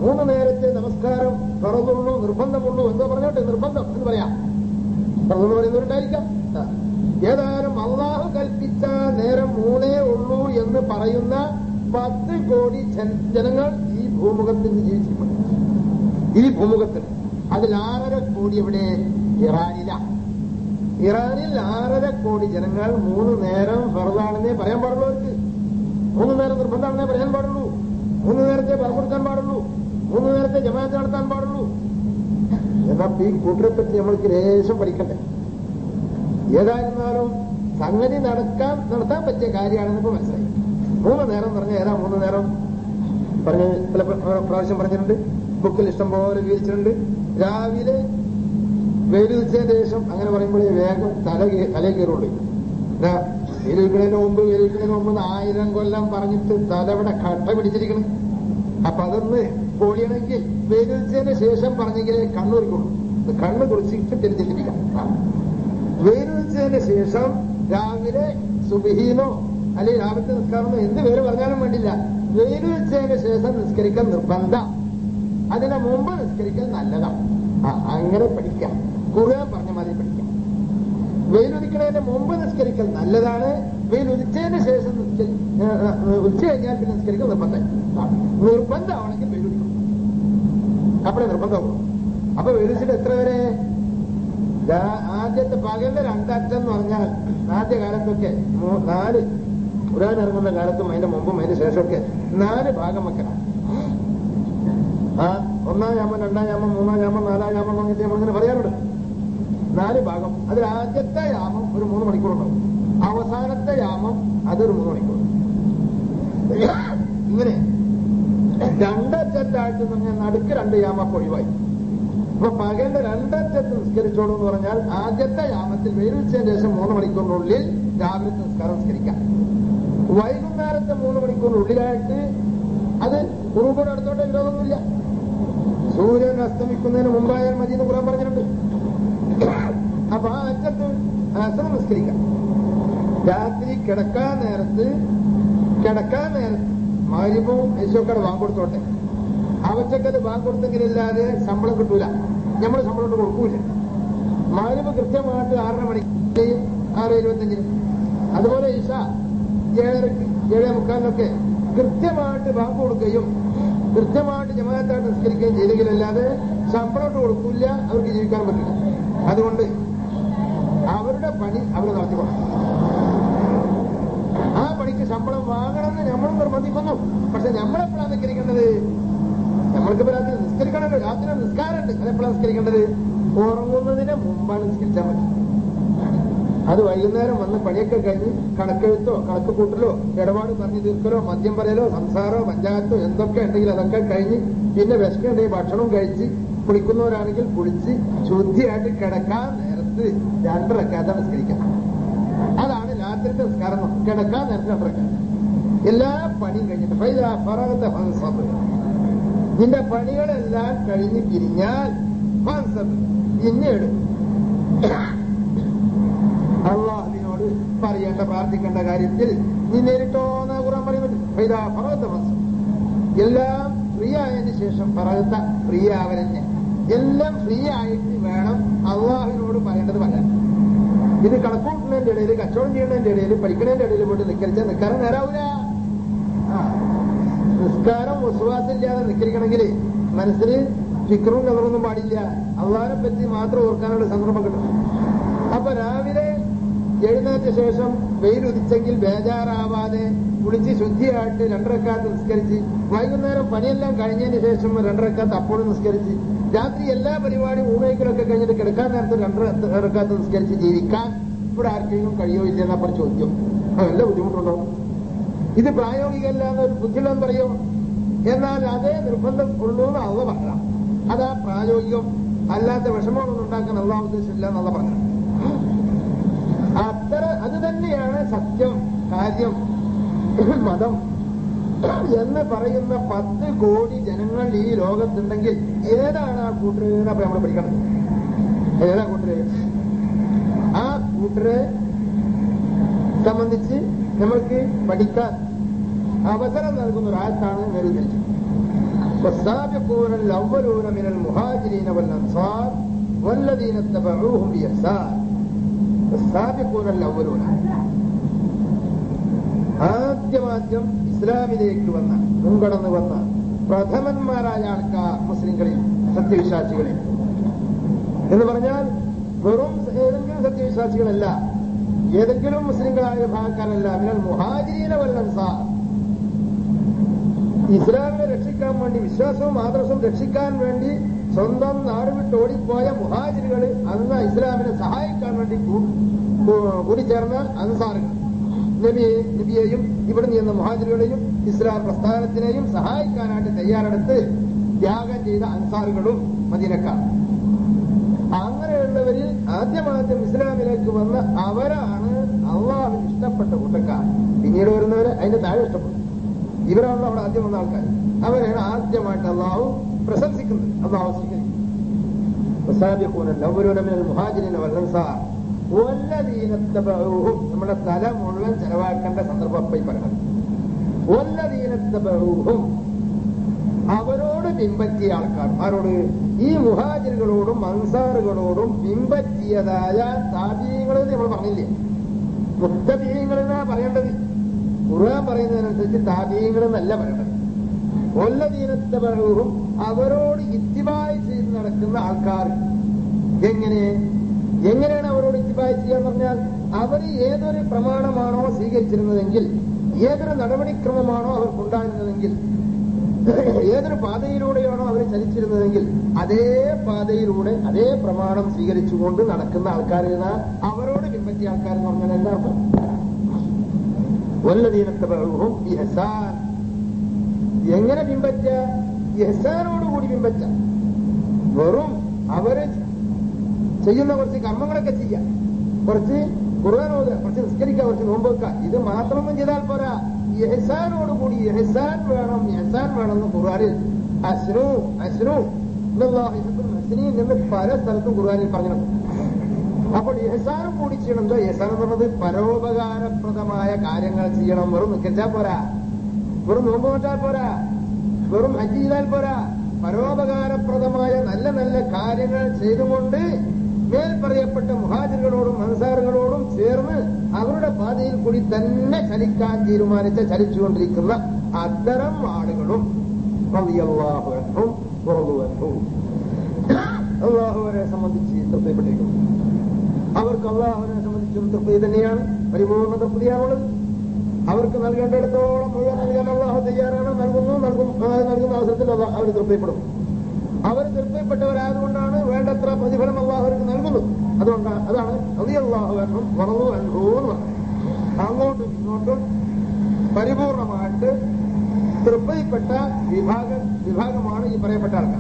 മൂന്ന് നേരത്തെ നമസ്കാരം ഫറതുള്ളൂ നിർബന്ധമുള്ളൂ എന്തോ പറഞ്ഞോട്ടെ നിർബന്ധം എന്ന് പറയാം ഫറതെന്ന് പറയുന്നവരുണ്ടായിരിക്കാം ആ. ഏതായാലും അള്ളാഹു കൽപ്പിച്ച നേരം മൂന്നേ ഉള്ളൂ എന്ന് പറയുന്ന പത്ത് കോടി ജൻ- ജനങ്ങൾ ഈ ഭൂമുഖത്തിൽ നിന്ന് ജീവിച്ചിട്ടുണ്ട് ഈ ഭൂമുഖത്തിൽ അതിൽ ആറര കോടി എവിടെ ഇറാനിലാണ് ഇറാനിൽ ആറര കോടി ജനങ്ങൾ മൂന്ന് നേരം ഫറദാണെന്നേ പറയാൻ പാടുള്ളൂ അവർക്ക് മൂന്ന് നേരം നിർബന്ധമാണെന്നേ പറയാൻ പാടുള്ളൂ മൂന്ന് നേരത്തെ പറപ്പെടുത്താൻ പാടുള്ളൂ മൂന്ന് നേരത്തെ ജമാഅത്ത് നടത്താൻ പാടുള്ളൂ എന്നാ ഈ കൂട്ടരെ പറ്റി നമ്മൾക്ക് ലേശം പഠിക്കണ്ടേ ഏതായിരുന്നാലും സംഗതി നടക്കാൻ നടത്താൻ പറ്റിയ കാര്യമാണെന്ന് ഇപ്പൊ മനസ്സിലായി മൂന്ന് നേരം എന്ന് പറഞ്ഞാൽ ഏതാ മൂന്ന് നേരം പറഞ്ഞ് പല പ്ര- പ്രാവശ്യം പറഞ്ഞിട്ടുണ്ട് ബുക്കിൽ ഇഷ്ടം പോലെ വിവരിച്ചിട്ടുണ്ട് രാവിലെ വെയിലുച്ചതിന് ശേഷം അങ്ങനെ പറയുമ്പോഴേ വേഗം തല കേ- തലേ കയറുള്ളൂ വെയിലുവിക്കുന്നതിന് മുമ്പ് വെയിലുവിക്കുന്നതിന് മുമ്പ് എന്ന് ആയിരം കൊല്ലം പറഞ്ഞിട്ട് തല ഇവിടെ കട്ട പിടിച്ചിരിക്കണം അപ്പൊ അതൊന്ന് പൊളിയണമെങ്കിൽ വെയിലുച്ചതിന് ശേഷം പറഞ്ഞെങ്കിലേ കണ്ണുറിക്കുള്ളൂ കണ്ണ് കുറിച്ചിട്ട് തിരിച്ചിട്ടിരിക്കാം വെയിലുച്ചതിന് ശേഷം രാവിലെ സുബഹീനോ അല്ലെങ്കിൽ രാവിലത്തെ നിസ്കാരമോ എന്ത് പേര് പറഞ്ഞാലും വേണ്ടില്ല വെയിലുച്ചതിന് ശേഷം നിസ്കരിക്കാൻ നിർബന്ധം അതിന് മുമ്പ് നിസ്കരിക്കൽ നല്ലതാണ് ആ, അങ്ങനെ പഠിക്കാം ഖുർആൻ പറഞ്ഞ മാതിരി പഠിക്കാം വെയിലുദിക്കുന്നതിന് മുമ്പ് നിസ്കരിക്കൽ നല്ലതാണ് വെയിലുദിച്ചതിന് ശേഷം നിസ്കരി ഏ, ഏ, ഉച്ച കഴിഞ്ഞാൽ പിന്നെ നിസ്കരിക്കൽ നിർബന്ധം ആ, നിർബന്ധമാണെങ്കിൽ വെയിലുദിക്കണം അപ്പോഴേ നിർബന്ധമാകും അപ്പൊ വെയിലുദിച്ചിട്ട് എത്ര വരെ ദാ- ആദ്യത്തെ പകലിന്റെ രണ്ടറ്റം എന്ന് പറഞ്ഞാൽ ആദ്യ കാലത്തൊക്കെ മൂ- നാല് ഖുർആൻ ഇറങ്ങുന്ന കാലത്തും അതിന്റെ മുമ്പും അതിന്റെ ശേഷമൊക്കെ നാല് ഭാഗം വെക്കണം ആ ഒന്നാം യാമം രണ്ടാം യാമം മൂന്നാം യാമം നാലാം യാമം എന്നിട്ട് നമ്മളിങ്ങനെ പറയാറുണ്ട് നാല് ഭാഗം അതിൽ ആദ്യത്തെ യാമം ഒരു മൂന്ന് മണിക്കൂറുണ്ടാവും അവസാനത്തെ യാമം അതൊരു മൂന്ന് മണിക്കൂർ ഇങ്ങനെ രണ്ടറ്റത്തായിട്ട് എന്ന് പറഞ്ഞാൽ നടുക്ക് രണ്ട് യാമം ഒഴിവായി അപ്പൊ പകലിന്റെ രണ്ടറ്റത്ത് നിസ്കരിച്ചോളൂ എന്ന് പറഞ്ഞാൽ ആദ്യത്തെ യാമത്തിൽ വെയിലുച്ചതിന് ശേഷം മൂന്ന് മണിക്കൂറിനുള്ളിൽ രാവിലത്തെ നിസ്കാരം നിസ്കരിക്കാം വൈകുന്നേരത്തെ മൂന്ന് മണിക്കൂറിനുള്ളിലായിട്ട് അത് ഉറുകൂടെ അടുത്തോട്ട് വിരോധമൊന്നുമില്ല സൂര്യൻ അസ്തമിക്കുന്നതിന് മുമ്പായാൽ മതി എന്ന് ഖുറാൻ പറഞ്ഞിട്ടുണ്ട് അപ്പൊ ആ അറ്റത്ത് അസർ നിസ്കരിക്കാം രാത്രി കിടക്കാൻ നേരത്ത് കിടക്കാൻ നേരത്ത് മാരിപ്പവും യേശുക്കടെ വാങ്ങിക്കൊടുത്തോട്ടെ അവച്ചക്കത് വാങ്ങിക്കൊടുത്തെങ്കിലല്ലാതെ ശമ്പളം കിട്ടൂല നമ്മൾ ശമ്പളം കൊണ്ട് കൊടുക്കൂല മാരിപ്പ് കൃത്യമായിട്ട് ആറര മണിക്ക് ആറ് ഇരുപത്തഞ്ചിന് അതുപോലെ ഇഷ ഏഴരക്ക് ഏഴേ മുക്കാലിനൊക്കെ കൃത്യമായിട്ട് ബാങ്ക് കൊടുക്കുകയും കൃത്യമായിട്ട് ജമാഅത്തായിട്ട് നിസ്കരിക്കുകയും ചെയ്തെങ്കിലല്ലാതെ ശമ്പളം കൊണ്ട് കൊടുക്കില്ല അവർക്ക് ജീവിക്കാൻ പറ്റില്ല അതുകൊണ്ട് അവരുടെ പണി അവർ നടത്തിക്കൊള്ളണം ആ പണിക്ക് ശമ്പളം വാങ്ങണമെന്ന് നമ്മൾ നിർബന്ധിക്കുന്നു പക്ഷെ നമ്മളെപ്പോഴാണ് നിസ്കരിക്കേണ്ടത് നമ്മൾക്ക് രാത്രി നിസ്കരിക്കണമല്ലോ രാത്രി നിസ്കാരമുണ്ട് അതെപ്പോഴാണ് നിസ്കരിക്കേണ്ടത് ഉറങ്ങുന്നതിന് മുമ്പാണ് നിസ്കരിച്ചാൽ മതി അത് വൈകുന്നേരം വന്ന് പണിയൊക്കെ കഴിഞ്ഞ് കണക്കെഴുത്തോ കണക്ക് കൂട്ടലോ ഇടപാട് പറഞ്ഞു തീർക്കലോ മദ്യം പറയലോ സംസാരമോ പഞ്ചായത്തോ എന്തൊക്കെ ഉണ്ടെങ്കിൽ അതൊക്കെ കഴിഞ്ഞ് പിന്നെ വിശക്കുണ്ടെങ്കിൽ ഭക്ഷണവും കഴിച്ച് കുളിക്കുന്നവരാണെങ്കിൽ കുളിച്ച് ശുദ്ധിയായിട്ട് കിടക്കാൻ നേരത്ത് രണ്ടരക്കാത്ത നിസ്കരിക്കാം അതാണ് രാത്രിത്തെ നിസ്കാരം കിടക്കാൻ നേരത്തെ രണ്ടരക്കാത്ത എല്ലാ പണിയും കഴിഞ്ഞിട്ട് ഫൈദാ ഫറഗത ഫൻസബ്. നിന്റെ പണികളെല്ലാം കഴിഞ്ഞ് പിരിഞ്ഞാൽ ഫൻസബ്. പിന്നീട് അള്ളാഹുവിനോട് പറയേണ്ട പ്രാർത്ഥിക്കേണ്ട കാര്യത്തിൽ നീ നേരിട്ടോന്ന് ഖുറാൻ പറയുന്നുണ്ട് ഫൈദാ ഫറഗത ഫൻസബ്. എല്ലാം ഫ്രീ ആയതിനു ശേഷം പറയത്ത ഫ്രീ ആവലെന്നെ എല്ലാം ഫ്രീ ആയിട്ട് വേണം അള്ളാഹുവിനോട് പറയേണ്ടത് പറയാൻ ഇത് കണക്കൂട്ടുന്നതിന്റെ ഇടയിൽ കച്ചവടം ചെയ്യുന്നതിന്റെ ഇടയിൽ പഠിക്കുന്നതിന്റെ ഇടയിൽ പോയിട്ട് നിക്കരിച്ചാൽ നിൽക്കാനും നേരാവൂല ആ. നിസ്കാരം വിശ്വാസമില്ലാതെ നിക്കരിക്കണമെങ്കിൽ മനസ്സിൽ ഫിക്രും കവറൊന്നും പാടില്ല അള്ളാഹിനെ പറ്റി മാത്രം ഓർക്കാനുള്ള സന്ദർഭം കിട്ടും അപ്പൊ രാവിലെ എഴുന്നേറ്റ ശേഷം വെയിൽ ഉദിച്ചെങ്കിൽ ബേജാറാവാതെ കുളിച്ച് ശുദ്ധിയായിട്ട് രണ്ടരക്കാത്ത് നിസ്കരിച്ച് വൈകുന്നേരം പണിയെല്ലാം കഴിഞ്ഞതിന് ശേഷം രണ്ടരക്കാത്ത് അപ്പോഴും നിസ്കരിച്ച് രാത്രി എല്ലാ പരിപാടിയും ഊണയിക്കലൊക്കെ കഴിഞ്ഞിട്ട് കിടക്കാൻ നേരത്തെ രണ്ടരക്കാത്ത് നിസ്കരിച്ച് ജീവിക്കാൻ ഇവിടെ ആർക്കെങ്കിലും കഴിയോ ഇല്ലെന്നപ്പോൾ ചോദ്യം വല്ല ബുദ്ധിമുട്ടുണ്ടോ ഇത് പ്രായോഗികമല്ല എന്നൊരു ബുദ്ധിമുട്ടെന്ന് പറയോ എന്നാൽ അതേ നിർബന്ധം ഉള്ളൂ എന്ന് അള്ള പറയാം അതാ പ്രായോഗികം അല്ലാത്ത വിഷമങ്ങളൊന്നും ഉണ്ടാക്കാൻ അള്ള ഉദ്ദേശമില്ല എന്നുള്ള പറഞ്ഞു അത്ര അത് തന്നെയാണ് സത്യം കാര്യം മതം എന്ന് പറയുന്ന പത്ത് കോടി ജനങ്ങൾ ഈ ലോകത്തുണ്ടെങ്കിൽ ഏതാണ് ആ കൂട്ടര് അപ്പൊ നമ്മൾ പഠിക്കണം ഏതാ കൂട്ടര് ആ കൂട്ടരെ സംബന്ധിച്ച് നമ്മൾക്ക് പഠിക്കാൻ അവസരം നൽകുന്ന ഒരാൾക്കാണ് നേരിട്ട് والسابقون الأولون من المهاجرين والأنصار والذين اتبعوهم بإحسان السابقون الأولون ആദ്യമാദ്യം ഇസ്ലാമിലേക്ക് വന്ന മുൻകടന്നു വന്ന പ്രഥമന്മാരായ ആൾക്കാർ മുസ്ലിങ്ങളിൽ സത്യവിശ്വാസികളിൽ എന്ന് പറഞ്ഞാൽ വെറും ഏതെങ്കിലും സത്യവിശ്വാസികളല്ല ഏതെങ്കിലും മുസ്ലിങ്ങളായ വിഭാഗക്കാരല്ല മിനൽ മുഹാജിരീന വല്ലൻസാർ ഇസ്ലാമിനെ രക്ഷിക്കാൻ വേണ്ടി വിശ്വാസവും ആദർശവും രക്ഷിക്കാൻ വേണ്ടി സ്വന്തം നാട് വിട്ട് ഓടിപ്പോയ മുഹാജിറുകൾ അന്ന് ഇസ്ലാമിനെ സഹായിക്കാൻ വേണ്ടി കൂ- കൂ- കൂടിച്ചേർന്ന അൻസാറുകൾ നബിയെ നബിയെയും ഇവിടെ നിന്ന് മുഹാജിറുകളെയും ഇസ്ലാം പ്രസ്ഥാനത്തിനെയും സഹായിക്കാനായിട്ട് തയ്യാറെടുത്ത് ത്യാഗം ചെയ്ത അൻസാറുകളും മദീനക്കാർ അങ്ങനെയുള്ളവരിൽ ആദ്യമാദ്യം ഇസ്ലാമിലേക്ക് വന്ന അവരാണ് അള്ളാഹുവിന് ഇഷ്ടപ്പെട്ട കൂട്ടക്കാർ പിന്നീട് വരുന്നവരെ അതിന്റെ താഴെ ഇഷ്ടപ്പെടും ഇവരാണല്ലോ അവിടെ ആദ്യം വന്ന ആൾക്കാർ അവരെയാണ് ആദ്യമായിട്ട് അള്ളാഹു പ്രശംസിക്കുന്നത് അള്ളാഹു സ്വീകരിക്കും والسابقون الأولون من المهاجرين والأنصار والذين اتبعوهم നമ്മുടെ തല മുഴുവൻ ചെലവാക്കേണ്ട സന്ദർഭം ഈ പറയുന്നത് والذين اتبعوهم അവരോട് പിൻപറ്റിയ ആൾക്കാർ ആരോട് ഈ മുഹാജിറുകളോടും അൻസാറുകളോടും പിൻപറ്റിയതായ താപീയങ്ങൾ നമ്മൾ പറഞ്ഞില്ലേ മുത്തബീയങ്ങൾ എന്നാണ് പറയേണ്ടത് ഖുർആൻ പറയുന്നതിനനുസരിച്ച് താപീയങ്ങൾ എന്നല്ല പറയേണ്ടത് ഒല്ലദീനത്തബഴവും അവരോട് ഇത്തിബായ് ചെയ്ത് നടക്കുന്ന ആൾക്കാർ എങ്ങനെ എങ്ങനെയാണ് അവരോട് ഇത്തിബായ് ചെയ്യാന്ന് പറഞ്ഞാൽ അവർ ഏതൊരു പ്രമാണമാണോ സ്വീകരിച്ചിരുന്നതെങ്കിൽ ഏതൊരു നടപടിക്രമമാണോ അവർക്കുണ്ടായിരുന്നതെങ്കിൽ ഏതൊരു പാതയിലൂടെയാണോ അവർ ചലിച്ചിരുന്നതെങ്കിൽ അതേ പാതയിലൂടെ അതേ പ്രമാണം സ്വീകരിച്ചുകൊണ്ട് നടക്കുന്ന ആൾക്കാർ അവരോട് പിൻപറ്റിയ ആൾക്കാർ എന്ന് പറഞ്ഞാൽ എന്താ അർത്ഥം വല്ലതീനത്തബഴും ഇഹസാൻ എങ്ങനെ പിൻപറ്റ ഇഹസാനോടുകൂടി പിൻപറ്റ വെറും അവര് ചെയ്യുന്ന കുറച്ച് കർമ്മങ്ങളൊക്കെ ചെയ്യാം കുറച്ച് ഖുർആാനോത് കുറച്ച് നിസ്കരിക്കുക കുറച്ച് നോമ്പ് വെക്കുക ഇത് മാത്രമൊന്നും ചെയ്താൽ പോരാ എഹസാനോടുകൂടി എഹസാൻ വേണം എഹസാൻ വേണം എന്ന് ഖുർആാനിൽ അസ്നു അസ്നു ഹസ്നീൻ എന്ന് പല സ്ഥലത്തും ഖുർആാനിൽ പറഞ്ഞു അപ്പോൾ എഹസാനും കൂടി ചെയ്യണം എന്തോ എഹസാൻ എന്ന് പറഞ്ഞത് പരോപകാരപ്രദമായ കാര്യങ്ങൾ ചെയ്യണം വെറും നിൽച്ചാൽ പോരാ വെറും നോമ്പ് നോറ്റാൽ പോരാ വെറും ഹജ്ജ് ചെയ്താൽ പോരാ പരോപകാരപ്രദമായ നല്ല നല്ല കാര്യങ്ങൾ ചെയ്തുകൊണ്ട് മേൽ പറയപ്പെട്ട മുഹാജിറുകളോടും അൻസാറുകളോടും ചേർന്ന് അവരുടെ പാതയിൽ കൂടി തന്നെ ചലിക്കാൻ തീരുമാനിച്ച ചലിച്ചുകൊണ്ടിരിക്കുന്ന അത്തരം ആളുകളും റളിയല്ലാഹു അൻഹും വറളു അൻഹു. അള്ളാഹുവിനെ സംബന്ധിച്ച് തൃപ്തിപ്പെട്ടിരിക്കുന്നു അവർക്ക് അള്ളാഹുവിനെ സംബന്ധിച്ചും തൃപ്തി തന്നെയാണ് പരിപൂർണ്ണ തൃപ്തിയാണുള്ളത് അവർക്ക് നൽകേണ്ടിടത്തോളം മുഴുവൻ നൽകാൻ അള്ളാഹു തയ്യാറാണ് നൽകുന്നു നൽകും ആ നൽകുന്ന അവസരത്തിൽ അള്ളാഹ് അവർ തൃപ്തിപ്പെടും അവർ തൃപ്തിപ്പെട്ടവരായതുകൊണ്ടാണ് വേണ്ടത്ര പ്രതിഫലം അള്ളാഹു അവർക്ക് നൽകുന്നത് അതുകൊണ്ടാണ് അതാണ് അതി അള്ളാഹു എന്നും വളർന്നു അൻഹു എന്ന് പറയുന്നത് അങ്ങോട്ടും ഇങ്ങോട്ടും പരിപൂർണമായിട്ട് തൃപ്തിപ്പെട്ട വിഭാഗ വിഭാഗമാണ് ഈ പറയപ്പെട്ട ആൾക്കാർ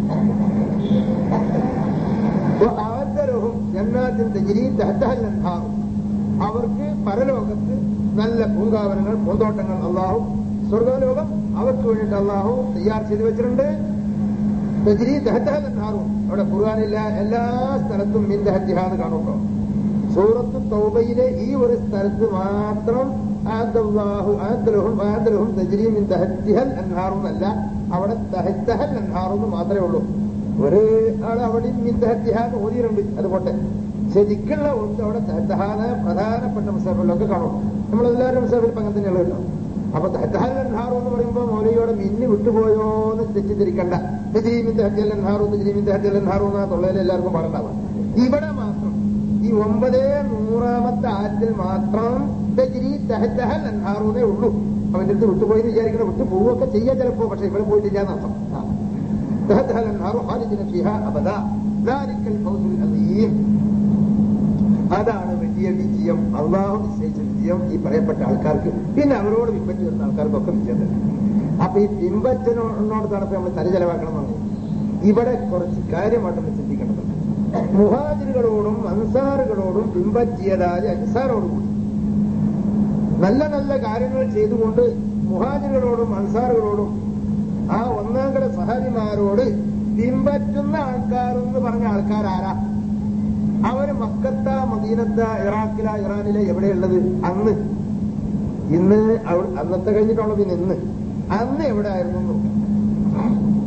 ആദരവും ജന്നാത്തിൻ തജിരി തഹത്തഹൽ അൻഹാറും അവർക്ക് പരലോകത്ത് നല്ല പൂങ്കാവനങ്ങൾ പൂന്തോട്ടങ്ങൾ അള്ളാഹു സ്വർഗലോകം അവർക്ക് വേണ്ടിയിട്ട് അള്ളാഹു തയ്യാർ ചെയ്തു വെച്ചിട്ടുണ്ട് തജ്രി ദഹത്തഹൽ അൻഹാറും അവിടെ ഖുർആാനില്ല എല്ലാ സ്ഥലത്തും മിൻ ദഹത്തിഹാന്ന് കാണുമോ സൂറത്ത് തൗബയിലെ ഈ ഒരു സ്ഥലത്ത് മാത്രം ആദല്ലാഹു ആദലഹും ആദലഹും തജ്രി മിൻ ദഹത്തിഹൽ അൻഹാറും അല്ല അവിടെ ദഹത്തഹൽ അൻഹാറും മാത്രമേ ഉള്ളൂ ഒരു ആൾ അവിടെ മിൻ ദഹത്തിഹാന്ന് ഓതിയിട്ടുണ്ട് അത് പോട്ടെ ശരിക്കുള്ള ഒത്ത് അവിടെ ദഹത്തഹാന പ്രധാനപ്പെട്ട മുസാഫിലൊക്കെ കാണും നമ്മളെല്ലാവരും മുസാഫിൽ പങ്ക് തന്നെയുള്ള കേട്ടോ അപ്പൊ ദഹത്തഹൽ അൻഹാറു എന്ന് പറയുമ്പോൾ മൗലയോടെ മിന്നി വിട്ടുപോയോ എന്ന് തെറ്റിദ്ധരിക്കണ്ട തജ്രീമിന്റെ ഹജ്ജൽ അൻഹാറു തജ്രീമിന്റെ ഹജ്ജൽ അൻഹാറു എന്നാ തൊള്ളയിൽ എല്ലാവർക്കും പറയണ്ടാവുക ഇവിടെ മാത്രം ഈ ഒമ്പതേ നൂറാമത്തെ ആറ്റിൽ മാത്രം തജ്രി തഹത്തഹൽ അൻഹാറൂന്നേ ഉള്ളൂ അവന്റെ അടുത്ത് വിട്ടുപോയി എന്ന് വിചാരിക്കണം വിട്ടു പോവുകയൊക്കെ ചെയ്യാൻ ചിലപ്പോ പക്ഷെ ഇവിടെ പോയിട്ടില്ല എന്നർത്ഥം ആ. تهدها الأنهار خالدين فيها أبدا ذلك الفوز العظيم അതാണ് വലിയ വിജയം അള്ളാഹു നിശ്ചയിച്ച വിജയം ഈ പറയപ്പെട്ട ആൾക്കാർക്ക് പിന്നെ അവരോട് പിൻപറ്റി വരുന്ന ആൾക്കാർക്കൊക്കെ വിജയം തന്നെ അപ്പൊ ഈ പിൻപറ്റിനോടത്താണ് ഇപ്പൊ നമ്മൾ തല ചെലവാക്കണം എന്ന് പറഞ്ഞത് ഇവിടെ കുറച്ച് കാര്യമായിട്ടൊന്ന് ചിന്തിക്കേണ്ടതുണ്ട് മുഹാജിറുകളോടും അൻസാറുകളോടും പിൻപറ്റിയതായ അൻസാറോടും കൂടി നല്ല നല്ല കാര്യങ്ങൾ ചെയ്തുകൊണ്ട് മുഹാജിറുകളോടും അൻസാറുകളോടും ആ ഒന്നാം കട സഹാബിമാരോട് പിൻപറ്റുന്ന ആൾക്കാരെന്ന് പറഞ്ഞ ആൾക്കാരാരാ അവര് മക്കത്ത മദീനത്ത ഇറാഖില ഇറാനിലെ എവിടെയുള്ളത് അന്ന് ഇന്ന് അവ- അന്നത്തെ കഴിഞ്ഞിട്ടുള്ള പിന്നെ ഇന്ന് അന്ന് എവിടെ ആയിരുന്നു എന്ന് നോക്കാം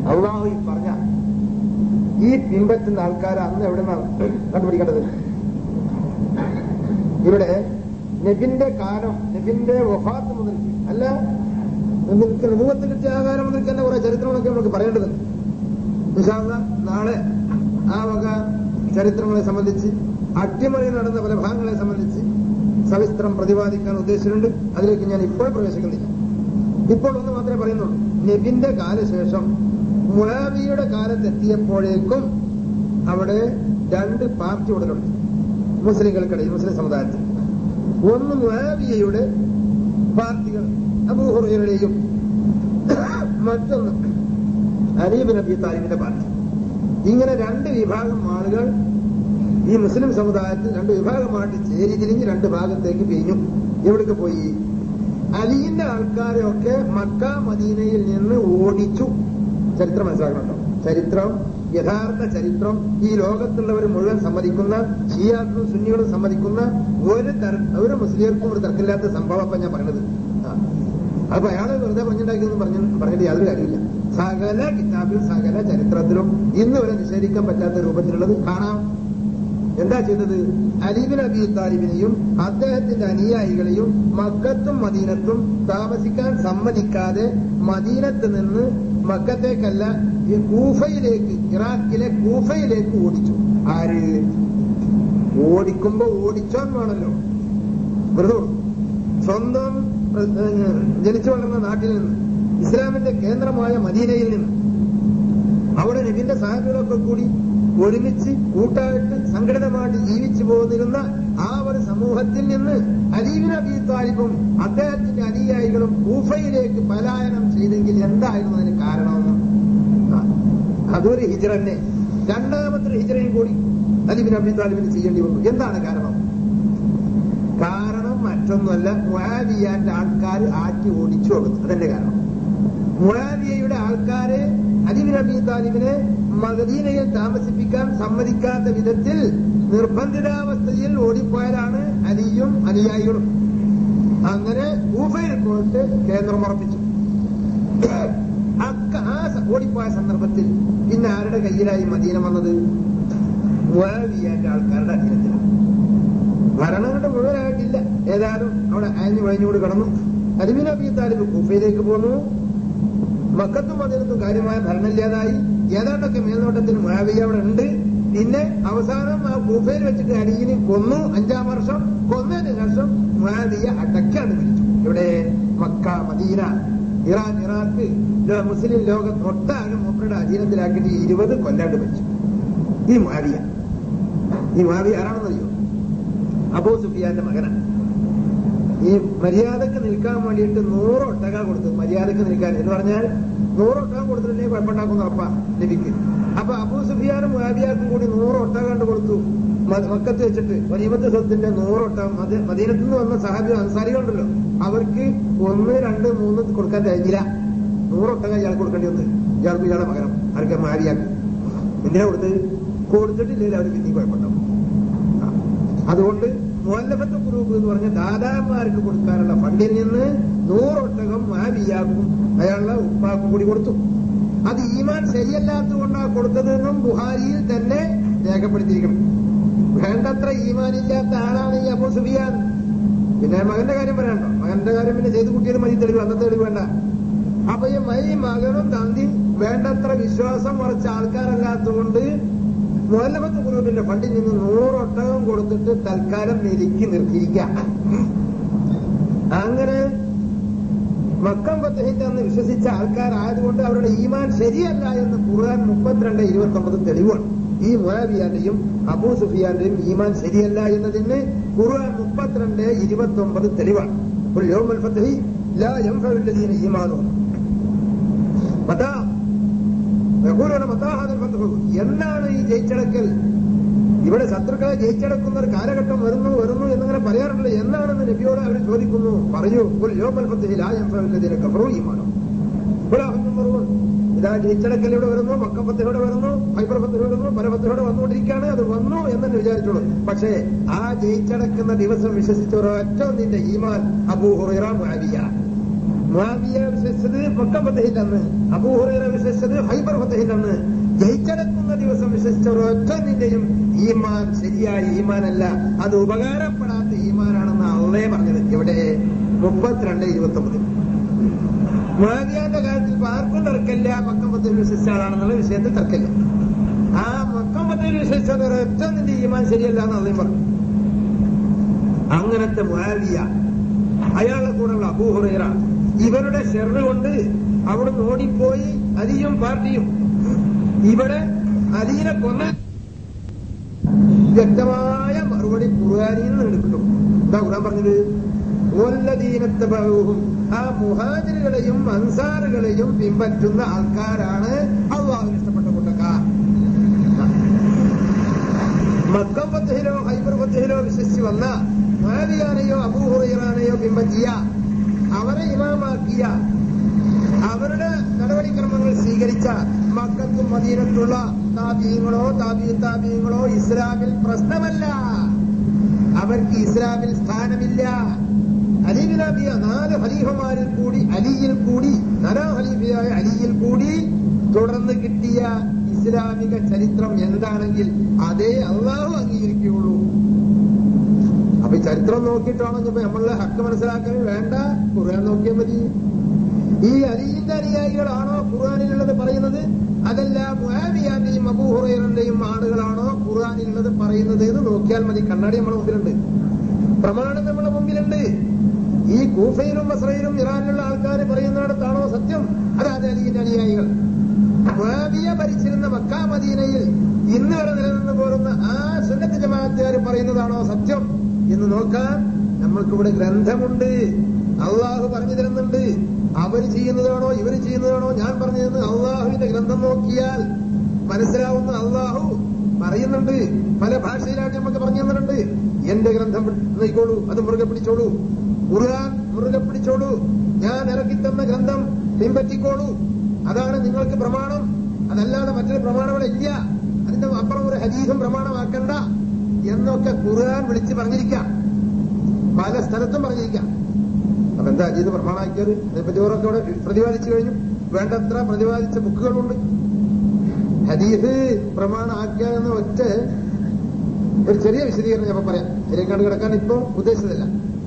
അള്ളാഹു ഈ പറഞ്ഞ ഈ പിൻപറ്റുന്ന ആൾക്കാരെ അന്ന് എവിടെ നിന്നാണ് കണ്ടുപിടിക്കേണ്ടത് ഇവിടെ നബിന്റെ കാലം നബിന്റെ വഫാത്ത് മുതൽ അല്ല നമുക്ക് രൂപത്തിൽ കിട്ടിയ ആ കാലം മുതൽ തന്നെ കുറെ ചരിത്രങ്ങളൊക്കെ നമുക്ക് പറയേണ്ടതുണ്ട് ഇൻഷാ അല്ലാ നാളെ ആ വക ചരിത്രങ്ങളെ സംബന്ധിച്ച് അട്ടിമറി നടന്ന പല ഭാഗങ്ങളെ സംബന്ധിച്ച് സവിസ്തരം പ്രതിപാദിക്കാൻ ഉദ്ദേശിച്ചിട്ടുണ്ട് അതിലേക്ക് ഞാൻ ഇപ്പോൾ പ്രവേശിക്കുന്നില്ല ഇപ്പോൾ ഒന്ന് മാത്രമേ പറയുന്നുള്ളൂ നബിന്റെ കാലശേഷം മുലാവിയുടെ കാലത്തെത്തിയപ്പോഴേക്കും അവിടെ രണ്ട് പാർട്ടി ഉടലുണ്ട് മുസ്ലിങ്ങൾക്കിടയിൽ മുസ്ലിം സമുദായത്തിൽ ഒന്ന് മുലാവിയയുടെ പാർട്ടികൾ അബൂഹുറയുടെയും മറ്റൊന്ന് അലീബ് നബി താലിബിന്റെ പാർട്ടി ഇങ്ങനെ രണ്ട് വിഭാഗം ആളുകൾ ഈ മുസ്ലിം സമുദായത്തിൽ രണ്ട് വിഭാഗമായിട്ട് ചേരി തിരിഞ്ഞ് രണ്ട് ഭാഗത്തേക്ക് പിരിഞ്ഞു എവിടേക്ക് പോയി അലിന്റെ ആൾക്കാരെയൊക്കെ മക്ക മദീനയിൽ നിന്ന് ഓടിച്ചു ചരിത്രം മനസ്സിലാക്കണമല്ലോ ചരിത്രം യഥാർത്ഥ ചരിത്രം ഈ ലോകത്തുള്ളവർ മുഴുവൻ സമ്മതിക്കുന്ന ഷിയാക്കളും സുന്നികളും സമ്മതിക്കുന്ന ഒരു തര ഒരു മുസ്ലിംർക്കും ഒരു തർക്കമില്ലാത്ത സംഭവം അപ്പൊ ഞാൻ പറഞ്ഞത് ആ. അപ്പൊ അയാള് വെറുതെ പറഞ്ഞിട്ടുണ്ടാക്കിയെന്ന് പറഞ്ഞു പറഞ്ഞിട്ട് യാതൊരു കാര്യമില്ല സകല കിതാബിലും സകല ചരിത്രത്തിലും ഇന്ന് വരെ നിഷേധിക്കാൻ പറ്റാത്ത രൂപത്തിലുള്ളത് കാണാം എന്താ ചെയ്തത് അലീബിൻ അബി താലിബിനെയും അദ്ദേഹത്തിന്റെ അനുയായികളെയും മക്കത്തും മദീനത്തും താമസിക്കാൻ സമ്മതിക്കാതെ മദീനത്ത് നിന്ന് മക്കത്തേക്കല്ല ഈ കൂഫയിലേക്ക് ഇറാഖിലെ കൂഫയിലേക്ക് ഓടിച്ചു ആര് ഓടിക്കുമ്പോ ഓടിച്ചോൻ വേണല്ലോ വെറുതെ ഓടും. സ്വന്തം ഏഹ്, ജനിച്ചു വളർന്ന നാട്ടിൽ നിന്ന് ഇസ്ലാമിന്റെ കേന്ദ്രമായ മദീനയിൽ നിന്ന് അവിടെ നബിന്റെ സാഹചര്യമൊക്കെ കൂടി ഒരുമിച്ച് കൂട്ടായിട്ട് സംഘടിതമായിട്ട് ജീവിച്ചു പോന്നിരുന്ന ആ ഒരു സമൂഹത്തിൽ നിന്ന് അലീബിൻ അബി താലിബും അദ്ദേഹത്തിന്റെ അനുയായികളും കൂഫയിലേക്ക് പലായനം ചെയ്തെങ്കിൽ എന്തായിരുന്നു അതിന് കാരണമെന്ന് ആ, അതൊരു ഹിജറന്നെ രണ്ടാമത്തെ ഹിജറയും കൂടി അലീബിൻ അബി താലിബിന് ചെയ്യേണ്ടി വന്നു എന്താണ് കാരണം കാരണം മറ്റൊന്നുമല്ല മുഹാബിയാന്റെ ആൾക്കാർ ആറ്റി ഓടിച്ചു കൊടുത്തു അതെന്റെ കാരണം മുഹാബിയയുടെ ആൾക്കാരെ അലിബിൻ അബി താലിബിനെ മദീനയിൽ താമസിപ്പിക്കാൻ സമ്മതിക്കാത്ത വിധത്തിൽ നിർബന്ധിതാവസ്ഥയിൽ ഓടിപ്പോയതാണ് അലിയും അനുയായികളും അങ്ങനെ ഊഫയിൽ പോയിട്ട് കേന്ദ്രം ഉറപ്പിച്ചു അക്ക ആ സ- ഓടിപ്പോയ സന്ദർഭത്തിൽ പിന്നെ ആരുടെ കയ്യിലായി മദീന വന്നത് മുഹാബിയാന്റെ ആൾക്കാരുടെ അധീനത്തിലാണ് ഭരണം കൊണ്ട് മുഴുവനായിട്ടില്ല ഏതായാലും അവിടെ അയഞ്ഞു വഴിഞ്ഞുകൂടി കടന്നു അലിബിൻ അബി താലിബ് കൂഫയിലേക്ക് പോന്നു മക്കത്തും മദീനത്തും കാര്യമായ ഭരണമില്ലാതായി ഏതാണ്ടൊക്കെ മേൽനോട്ടത്തിന് മുഹാവിയ അവിടെ ഉണ്ട് പിന്നെ അവസാനം ആ കൂഫയിൽ വെച്ചിട്ട് അലിയിനെ കൊന്നു അഞ്ചാം വർഷം കൊന്നതിന് ശേഷം മുഹാവിയ അടക്കാണ് പിടിച്ചു ഇവിടെ മക്ക മദീന ഇറാൻ ഇറാഖ് ലോ- മുസ്ലിം ലോകം ഒട്ടാകെ മൂപ്പരുടെ അധീനത്തിലാക്കിയിട്ട് ഇരുപത് കൊല്ലാണ്ട് വെച്ചു ഈ മുഹാവിയ ഈ മുഹാവിയ ആരാണെന്നറിയോ അബൂ സുഫിയാന്റെ മകനാണ് ഈ മര്യാദക്ക് നിൽക്കാൻ വേണ്ടിയിട്ട് നൂറ് ഒട്ടക കൊടുത്തു മര്യാദക്ക് നിൽക്കാൻ എന്ന് പറഞ്ഞാൽ നൂറ് ഒട്ടകം കൊടുത്തിട്ടുണ്ടെങ്കിൽ കുഴപ്പമുണ്ടാക്കുന്ന ഉറപ്പാ നബിക്ക് അപ്പൊ അബൂ സുഫിയാനും മുഹാബിയാക്കും കൂടി നൂറ് ഒട്ടകം കണ്ട് കൊടുത്തു മ- മക്കത്ത് വെച്ചിട്ട് വനീമത്ത് സ്വത്തിന്റെ നൂറ് ഒട്ടകം മദ- മദീനത്ത് നിന്ന് വന്ന സഹാബി അൻസാരികളുണ്ടല്ലോ അവർക്ക് ഒന്ന് രണ്ട് മൂന്ന് കൊടുക്കാൻ കഴിഞ്ഞില്ല നൂറ് ഒട്ടകം ഇയാൾക്ക് കൊടുക്കേണ്ടി വന്നു ഇയാൾക്ക് ഇയാളെ പകരം ആർക്ക് മുഹാബിയാക്ക് എന്തിനാ കൊടുത്ത് കൊടുത്തിട്ടില്ലെങ്കിൽ അവർ പിന്നെയും കുഴപ്പമുണ്ടാവും ആ. അതുകൊണ്ട് മുല്ലഫത്ത് ഗ്രൂപ്പ് എന്ന് പറഞ്ഞ ദാതാമാർക്ക് കൊടുക്കാനുള്ള ഫണ്ടിൽ നിന്ന് നൂറൊട്ടകം മാവിയാക്കും അയാളുടെ ഉപ്പാക്കും കൂടി കൊടുത്തു അത് ഈമാൻ ശരിയല്ലാത്തത് കൊണ്ടാണ് കൊടുത്തതെന്നും ബുഹാരിയിൽ തന്നെ രേഖപ്പെടുത്തിയിരിക്കണം വേണ്ടത്ര ഈമാൻ ഇല്ലാത്ത ആളാണ് ഈ അബൂ സുഫിയാൻ പിന്നെ മകന്റെ കാര്യം പറയണ്ടോ മകന്റെ കാര്യം പിന്നെ ചെയ്തു കുട്ടിയത് മതി തെളിവ് അന്നത്തെ തെളിവ് വേണ്ട അപ്പൊ ഈ മൈ മകനും തന്തി വേണ്ടത്ര വിശ്വാസം കുറച്ച ആൾക്കാരല്ലാത്തതുകൊണ്ട് മുഹല്ലമത്ത് ഗ്രൂപ്പിന്റെ ഫണ്ടിൽ നിന്ന് നൂറൊട്ടകം കൊടുത്തിട്ട് തൽക്കാലം മെരുക്കി നിർത്തിയിരിക്കാം അങ്ങനെ മക്കം ഫത്തഹിന്റെ അന്ന് വിശ്വസിച്ച ആൾക്കാരായതുകൊണ്ട് അവരുടെ ഈമാൻ ശരിയല്ല എന്ന് ഖുർആൻ മുപ്പത്തിരണ്ട് ഇരുപത്തി ഒമ്പത് തെളിവാണ് ഈ മുഹാബിയാന്റെയും അബൂ സുഫിയാന്റെയും ഈമാൻ ശരിയല്ല എന്നതിന് ഖുർആൻ മുപ്പത്തിരണ്ട് ഇരുപത്തി ഒമ്പത് തെളിവാണ് ഒരു യോമൽ ഫത്തഹി ലാ യംഫഉല്ലദീന ഈമാനുഹും മതാ യഖൂലൂന മതാ ഹാദൽ ഫത്ഹു എന്നാണ് ഈ ജയിച്ചടക്കൽ ഇവിടെ ശത്രുക്കളെ ജയിച്ചടക്കുന്ന ഒരു കാലഘട്ടം വരുന്നു വരുന്നു എന്നിങ്ങനെ പറയാറുണ്ട് എന്നാണെന്ന് നബിയോട് അവർ ചോദിക്കുന്നു പറയൂ "ഖുൽ യൗമൽ ഫത്ഹി ലാ യൻഫഉല്ലദീന കഫറൂ ഈമാനുഹും വലാ ഹും യൻഫറൂൻ." ഇതാ ജയിച്ചടക്കൽ ഇവിടെ വരുന്നു മക്കപ്പത്തിലൂടെ വരുന്നു ഹൈബർ പത്തിലൂടെ വരുന്നു പല പത്തിലൂടെ വന്നുകൊണ്ടിരിക്കുകയാണ് അത് വന്നു എന്നെ വിചാരിച്ചോളൂ പക്ഷേ ആ ജയിച്ചടക്കുന്ന ദിവസം വിശ്വസിച്ച ഒരൊറ്റ നിന്റെ ഈമാൻ അബൂ ഹുറൈറ മുആവിയ മുആവിയ വിശ്വസിച്ചത് മക്ക ഫതഹില്ലെന്ന് അബൂഹുറൈറ വിശ്വസിച്ചത് ഹൈബർ ഫതഹില്ലെന്ന് ജയിച്ചടക്കുന്ന ദിവസം വിശ്വസിച്ച ഒരൊറ്റനിന്റെയും ഈമാൻ ശരിയായ ഈമാനല്ല അത് ഉപകാരപ്പെടാത്ത ഈമാനാണെന്ന് അള്ളേ പറഞ്ഞത് ഇവിടെ മുപ്പത്തിരണ്ട് ഇരുപത്തി ഒമ്പത് മുആവിയാന്റെ കാര്യത്തിൽ ഇപ്പൊ ആർക്കും തർക്കമില്ല മക്കം ഫതഹിൽ വിശ്വസിച്ച ആളാണെന്നുള്ള വിഷയത്തിൽ തർക്കമില്ല ആ മക്കം ഫതഹിൽ വിശ്വസിച്ചത് ഒരൊറ്റ നിന്റെ ഈമാൻ ശരിയല്ല എന്ന് അള്ളയും പറഞ്ഞു അങ്ങനത്തെ മുആവിയ അയാളുടെ കൂടെയുള്ള അബൂഹുറൈറ ഇവരുടെ ഷെറ് കൊണ്ട് അവിടുന്ന് ഓടിപ്പോയി അലിയും പാർട്ടിയും ഇവിടെ അലീനെ കൊന്ന വ്യക്തമായ മറുപടി ഖുർആാനിൽ നിന്ന് കിട്ടും എന്താ ഖുർആൻ പറഞ്ഞത് ഓല്ലദീനത്തബഹും ആ മുഹാജിറുകളെയും അൻസാറുകളെയും പിൻപറ്റുന്ന ആൾക്കാരാണ് അള്ളാഹുവിന് ഇഷ്ടപ്പെട്ട കൂട്ടക്കാർ മക്കം ഫത്തഹിലോ ഹൈബർ ഫത്തഹിലോ വിശ്വസിച്ച് വന്ന മാലിയാനെയോ അബൂഹുറൈറാനെയോ പിൻപറ്റിയ അവരെ ഇമാമാക്കിയ അവരുടെ നടപടിക്രമങ്ങൾ സ്വീകരിച്ച മക്കൾക്കും മദീനത്തുള്ള താപീയങ്ങളോ താപീ താപീയങ്ങളോ ഇസ്ലാമിൽ പ്രശ്നമല്ല അവർക്ക് ഇസ്ലാമിൽ സ്ഥാനമില്ല അലി ബിലാബിയ നാല് ഖലീഫമാരിൽ കൂടി അലിയിൽ കൂടി നാലാം ഖലീഫയായ അലിയിൽ കൂടി തുടർന്ന് കിട്ടിയ ഇസ്ലാമിക ചരിത്രം എന്താണെങ്കിൽ അതേ അള്ളാഹു അംഗീകരിക്കുകയുള്ളൂ അപ്പൊ ഈ ചരിത്രം നോക്കിയിട്ടാണോ ഇപ്പൊ നമ്മളുടെ ഹക്ക് മനസ്സിലാക്കാൻ വേണ്ട ഖുർആൻ നോക്കിയാൽ മതി ഈ അലിന്റെ അനുയായികളാണോ ഖുർആാനിലുള്ളത് പറയുന്നത് അതല്ല മുഹാബിയാന്റെയും അബൂഹുറൈറിന്റെയും ആളുകളാണോ ഖുർആാനിലുള്ളത് പറയുന്നത് എന്ന് നോക്കിയാൽ മതി കണ്ണാടി നമ്മുടെ മുമ്പിലുണ്ട് പ്രമാണം നമ്മുടെ മുമ്പിലുണ്ട് ഈ കൂഫയിലും ബസ്രയിലും ഇറാനിലുള്ള ആൾക്കാർ പറയുന്നിടത്താണോ സത്യം അതായത് അലിന്റെ അനുയായികൾ മുഹാബിയ ഭരിച്ചിരുന്ന മക്കാ മദീനയിൽ ഇന്ന് വരെ നിലനിന്ന് പോരുന്ന ആ സുന്നത്ത് ജമാഅത്തുകാർ പറയുന്നതാണോ സത്യം എന്ന് നോക്കാൻ നമ്മൾക്കിവിടെ ഗ്രന്ഥമുണ്ട് അള്ളാഹു പറഞ്ഞു തരുന്നുണ്ട് അവർ ചെയ്യുന്നതാണോ ഇവർ ചെയ്യുന്നതാണോ ഞാൻ പറഞ്ഞതെന്ന് അള്ളാഹുവിന്റെ ഗ്രന്ഥം നോക്കിയാൽ മനസ്സിലാവുന്ന അള്ളാഹു പറയുന്നുണ്ട് പല ഭാഷയിലായിട്ട് നമുക്ക് പറഞ്ഞു തന്നിട്ടുണ്ട് എന്റെ ഗ്രന്ഥം നോക്കിക്കോളൂ അത് മുറുകെ പിടിച്ചോളൂ ഖുർആൻ മുറുകെ പിടിച്ചോളൂ ഞാൻ ഇറക്കി തന്ന ഗ്രന്ഥം പിൻപറ്റിക്കോളൂ അതാണ് നിങ്ങൾക്ക് പ്രമാണം അതല്ലാതെ മറ്റൊരു പ്രമാണം ഇവിടെ ഇല്ല അതിന്റെ അപ്പുറം ഒരു ഹദീസും പ്രമാണമാക്കണ്ട എന്നൊക്കെ ഖുർആൻ വിളിച്ച് പറഞ്ഞിരിക്കാം പല സ്ഥലത്തും പറഞ്ഞിരിക്കാം അപ്പൊ എന്താ അജീത് പ്രമാണമാക്കിയത് അതിപ്പോ ചോറൊക്കെ ഇവിടെ പ്രതിപാദിച്ചു കഴിഞ്ഞു വേണ്ടത്ര പ്രതിപാദിച്ച ബുക്കുകളുണ്ട് ഹദീസ് പ്രമാണമാക്കുക എന്ന ഒറ്റ ഒരു ചെറിയ വിശദീകരണം ഞാൻ പറയാം ഇതിലേക്കാണ്ട് കിടക്കാൻ ഇപ്പൊ ഉദ്ദേശിച്ചതല്ല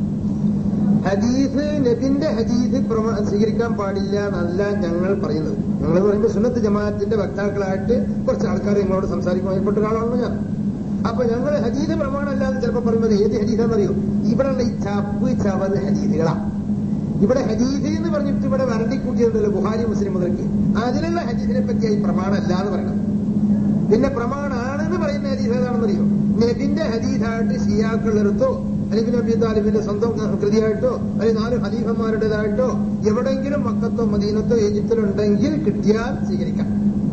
ഹദീസ് നബിന്റെ ഹദീസ് പ്രമാ- സ്വീകരിക്കാൻ പാടില്ല എന്നല്ല ഞങ്ങൾ പറയുന്നത് ഞങ്ങൾ പറയുമ്പോൾ സുന്നത്ത് ജമാഅത്തിന്റെ വക്താക്കളായിട്ട് കുറച്ച് ആൾക്കാർ നിങ്ങളോട് സംസാരിക്കുവാൻ ഒരാളാണ് ഞാൻ അപ്പൊ ഞങ്ങൾ ഹദീസ് പ്രമാണമല്ലാതെ ചിലപ്പോൾ പറയുന്നത് ഏത് ഹദീസാണെന്നറിയോ ഇവിടെയുള്ള ഈ ചപ്പ് ചവത് ഹദീസുകളാ ഇവിടെ ഹദീസ് എന്ന് പറഞ്ഞിട്ട് ഇവിടെ വരണ്ടിക്കൂട്ടിയതല്ലോ ബുഹാരി മുസ്ലിം മുതൽക്ക് അതിലുള്ള ഹദീസിനെ പറ്റി ഈ പ്രമാണമല്ല എന്ന് പറയണം പിന്നെ പ്രമാണാണെന്ന് പറയുന്ന ഹദീസ് ഏതാണെന്നറിയോ നബിന്റെ ഹദീസായിട്ട് ഷിയാക്കളെടുത്തോ അല്ലെങ്കിൽ നബി താലിബിന്റെ സ്വന്തം കൃതിയായിട്ടോ അല്ലെങ്കിൽ നാല് ഖലീഫന്മാരുടേതായിട്ടോ എവിടെയെങ്കിലും മക്കത്തോ മദീനത്തോ ഈജിപ്തിലുണ്ടെങ്കിൽ കിട്ടിയാൽ സ്വീകരിക്കാം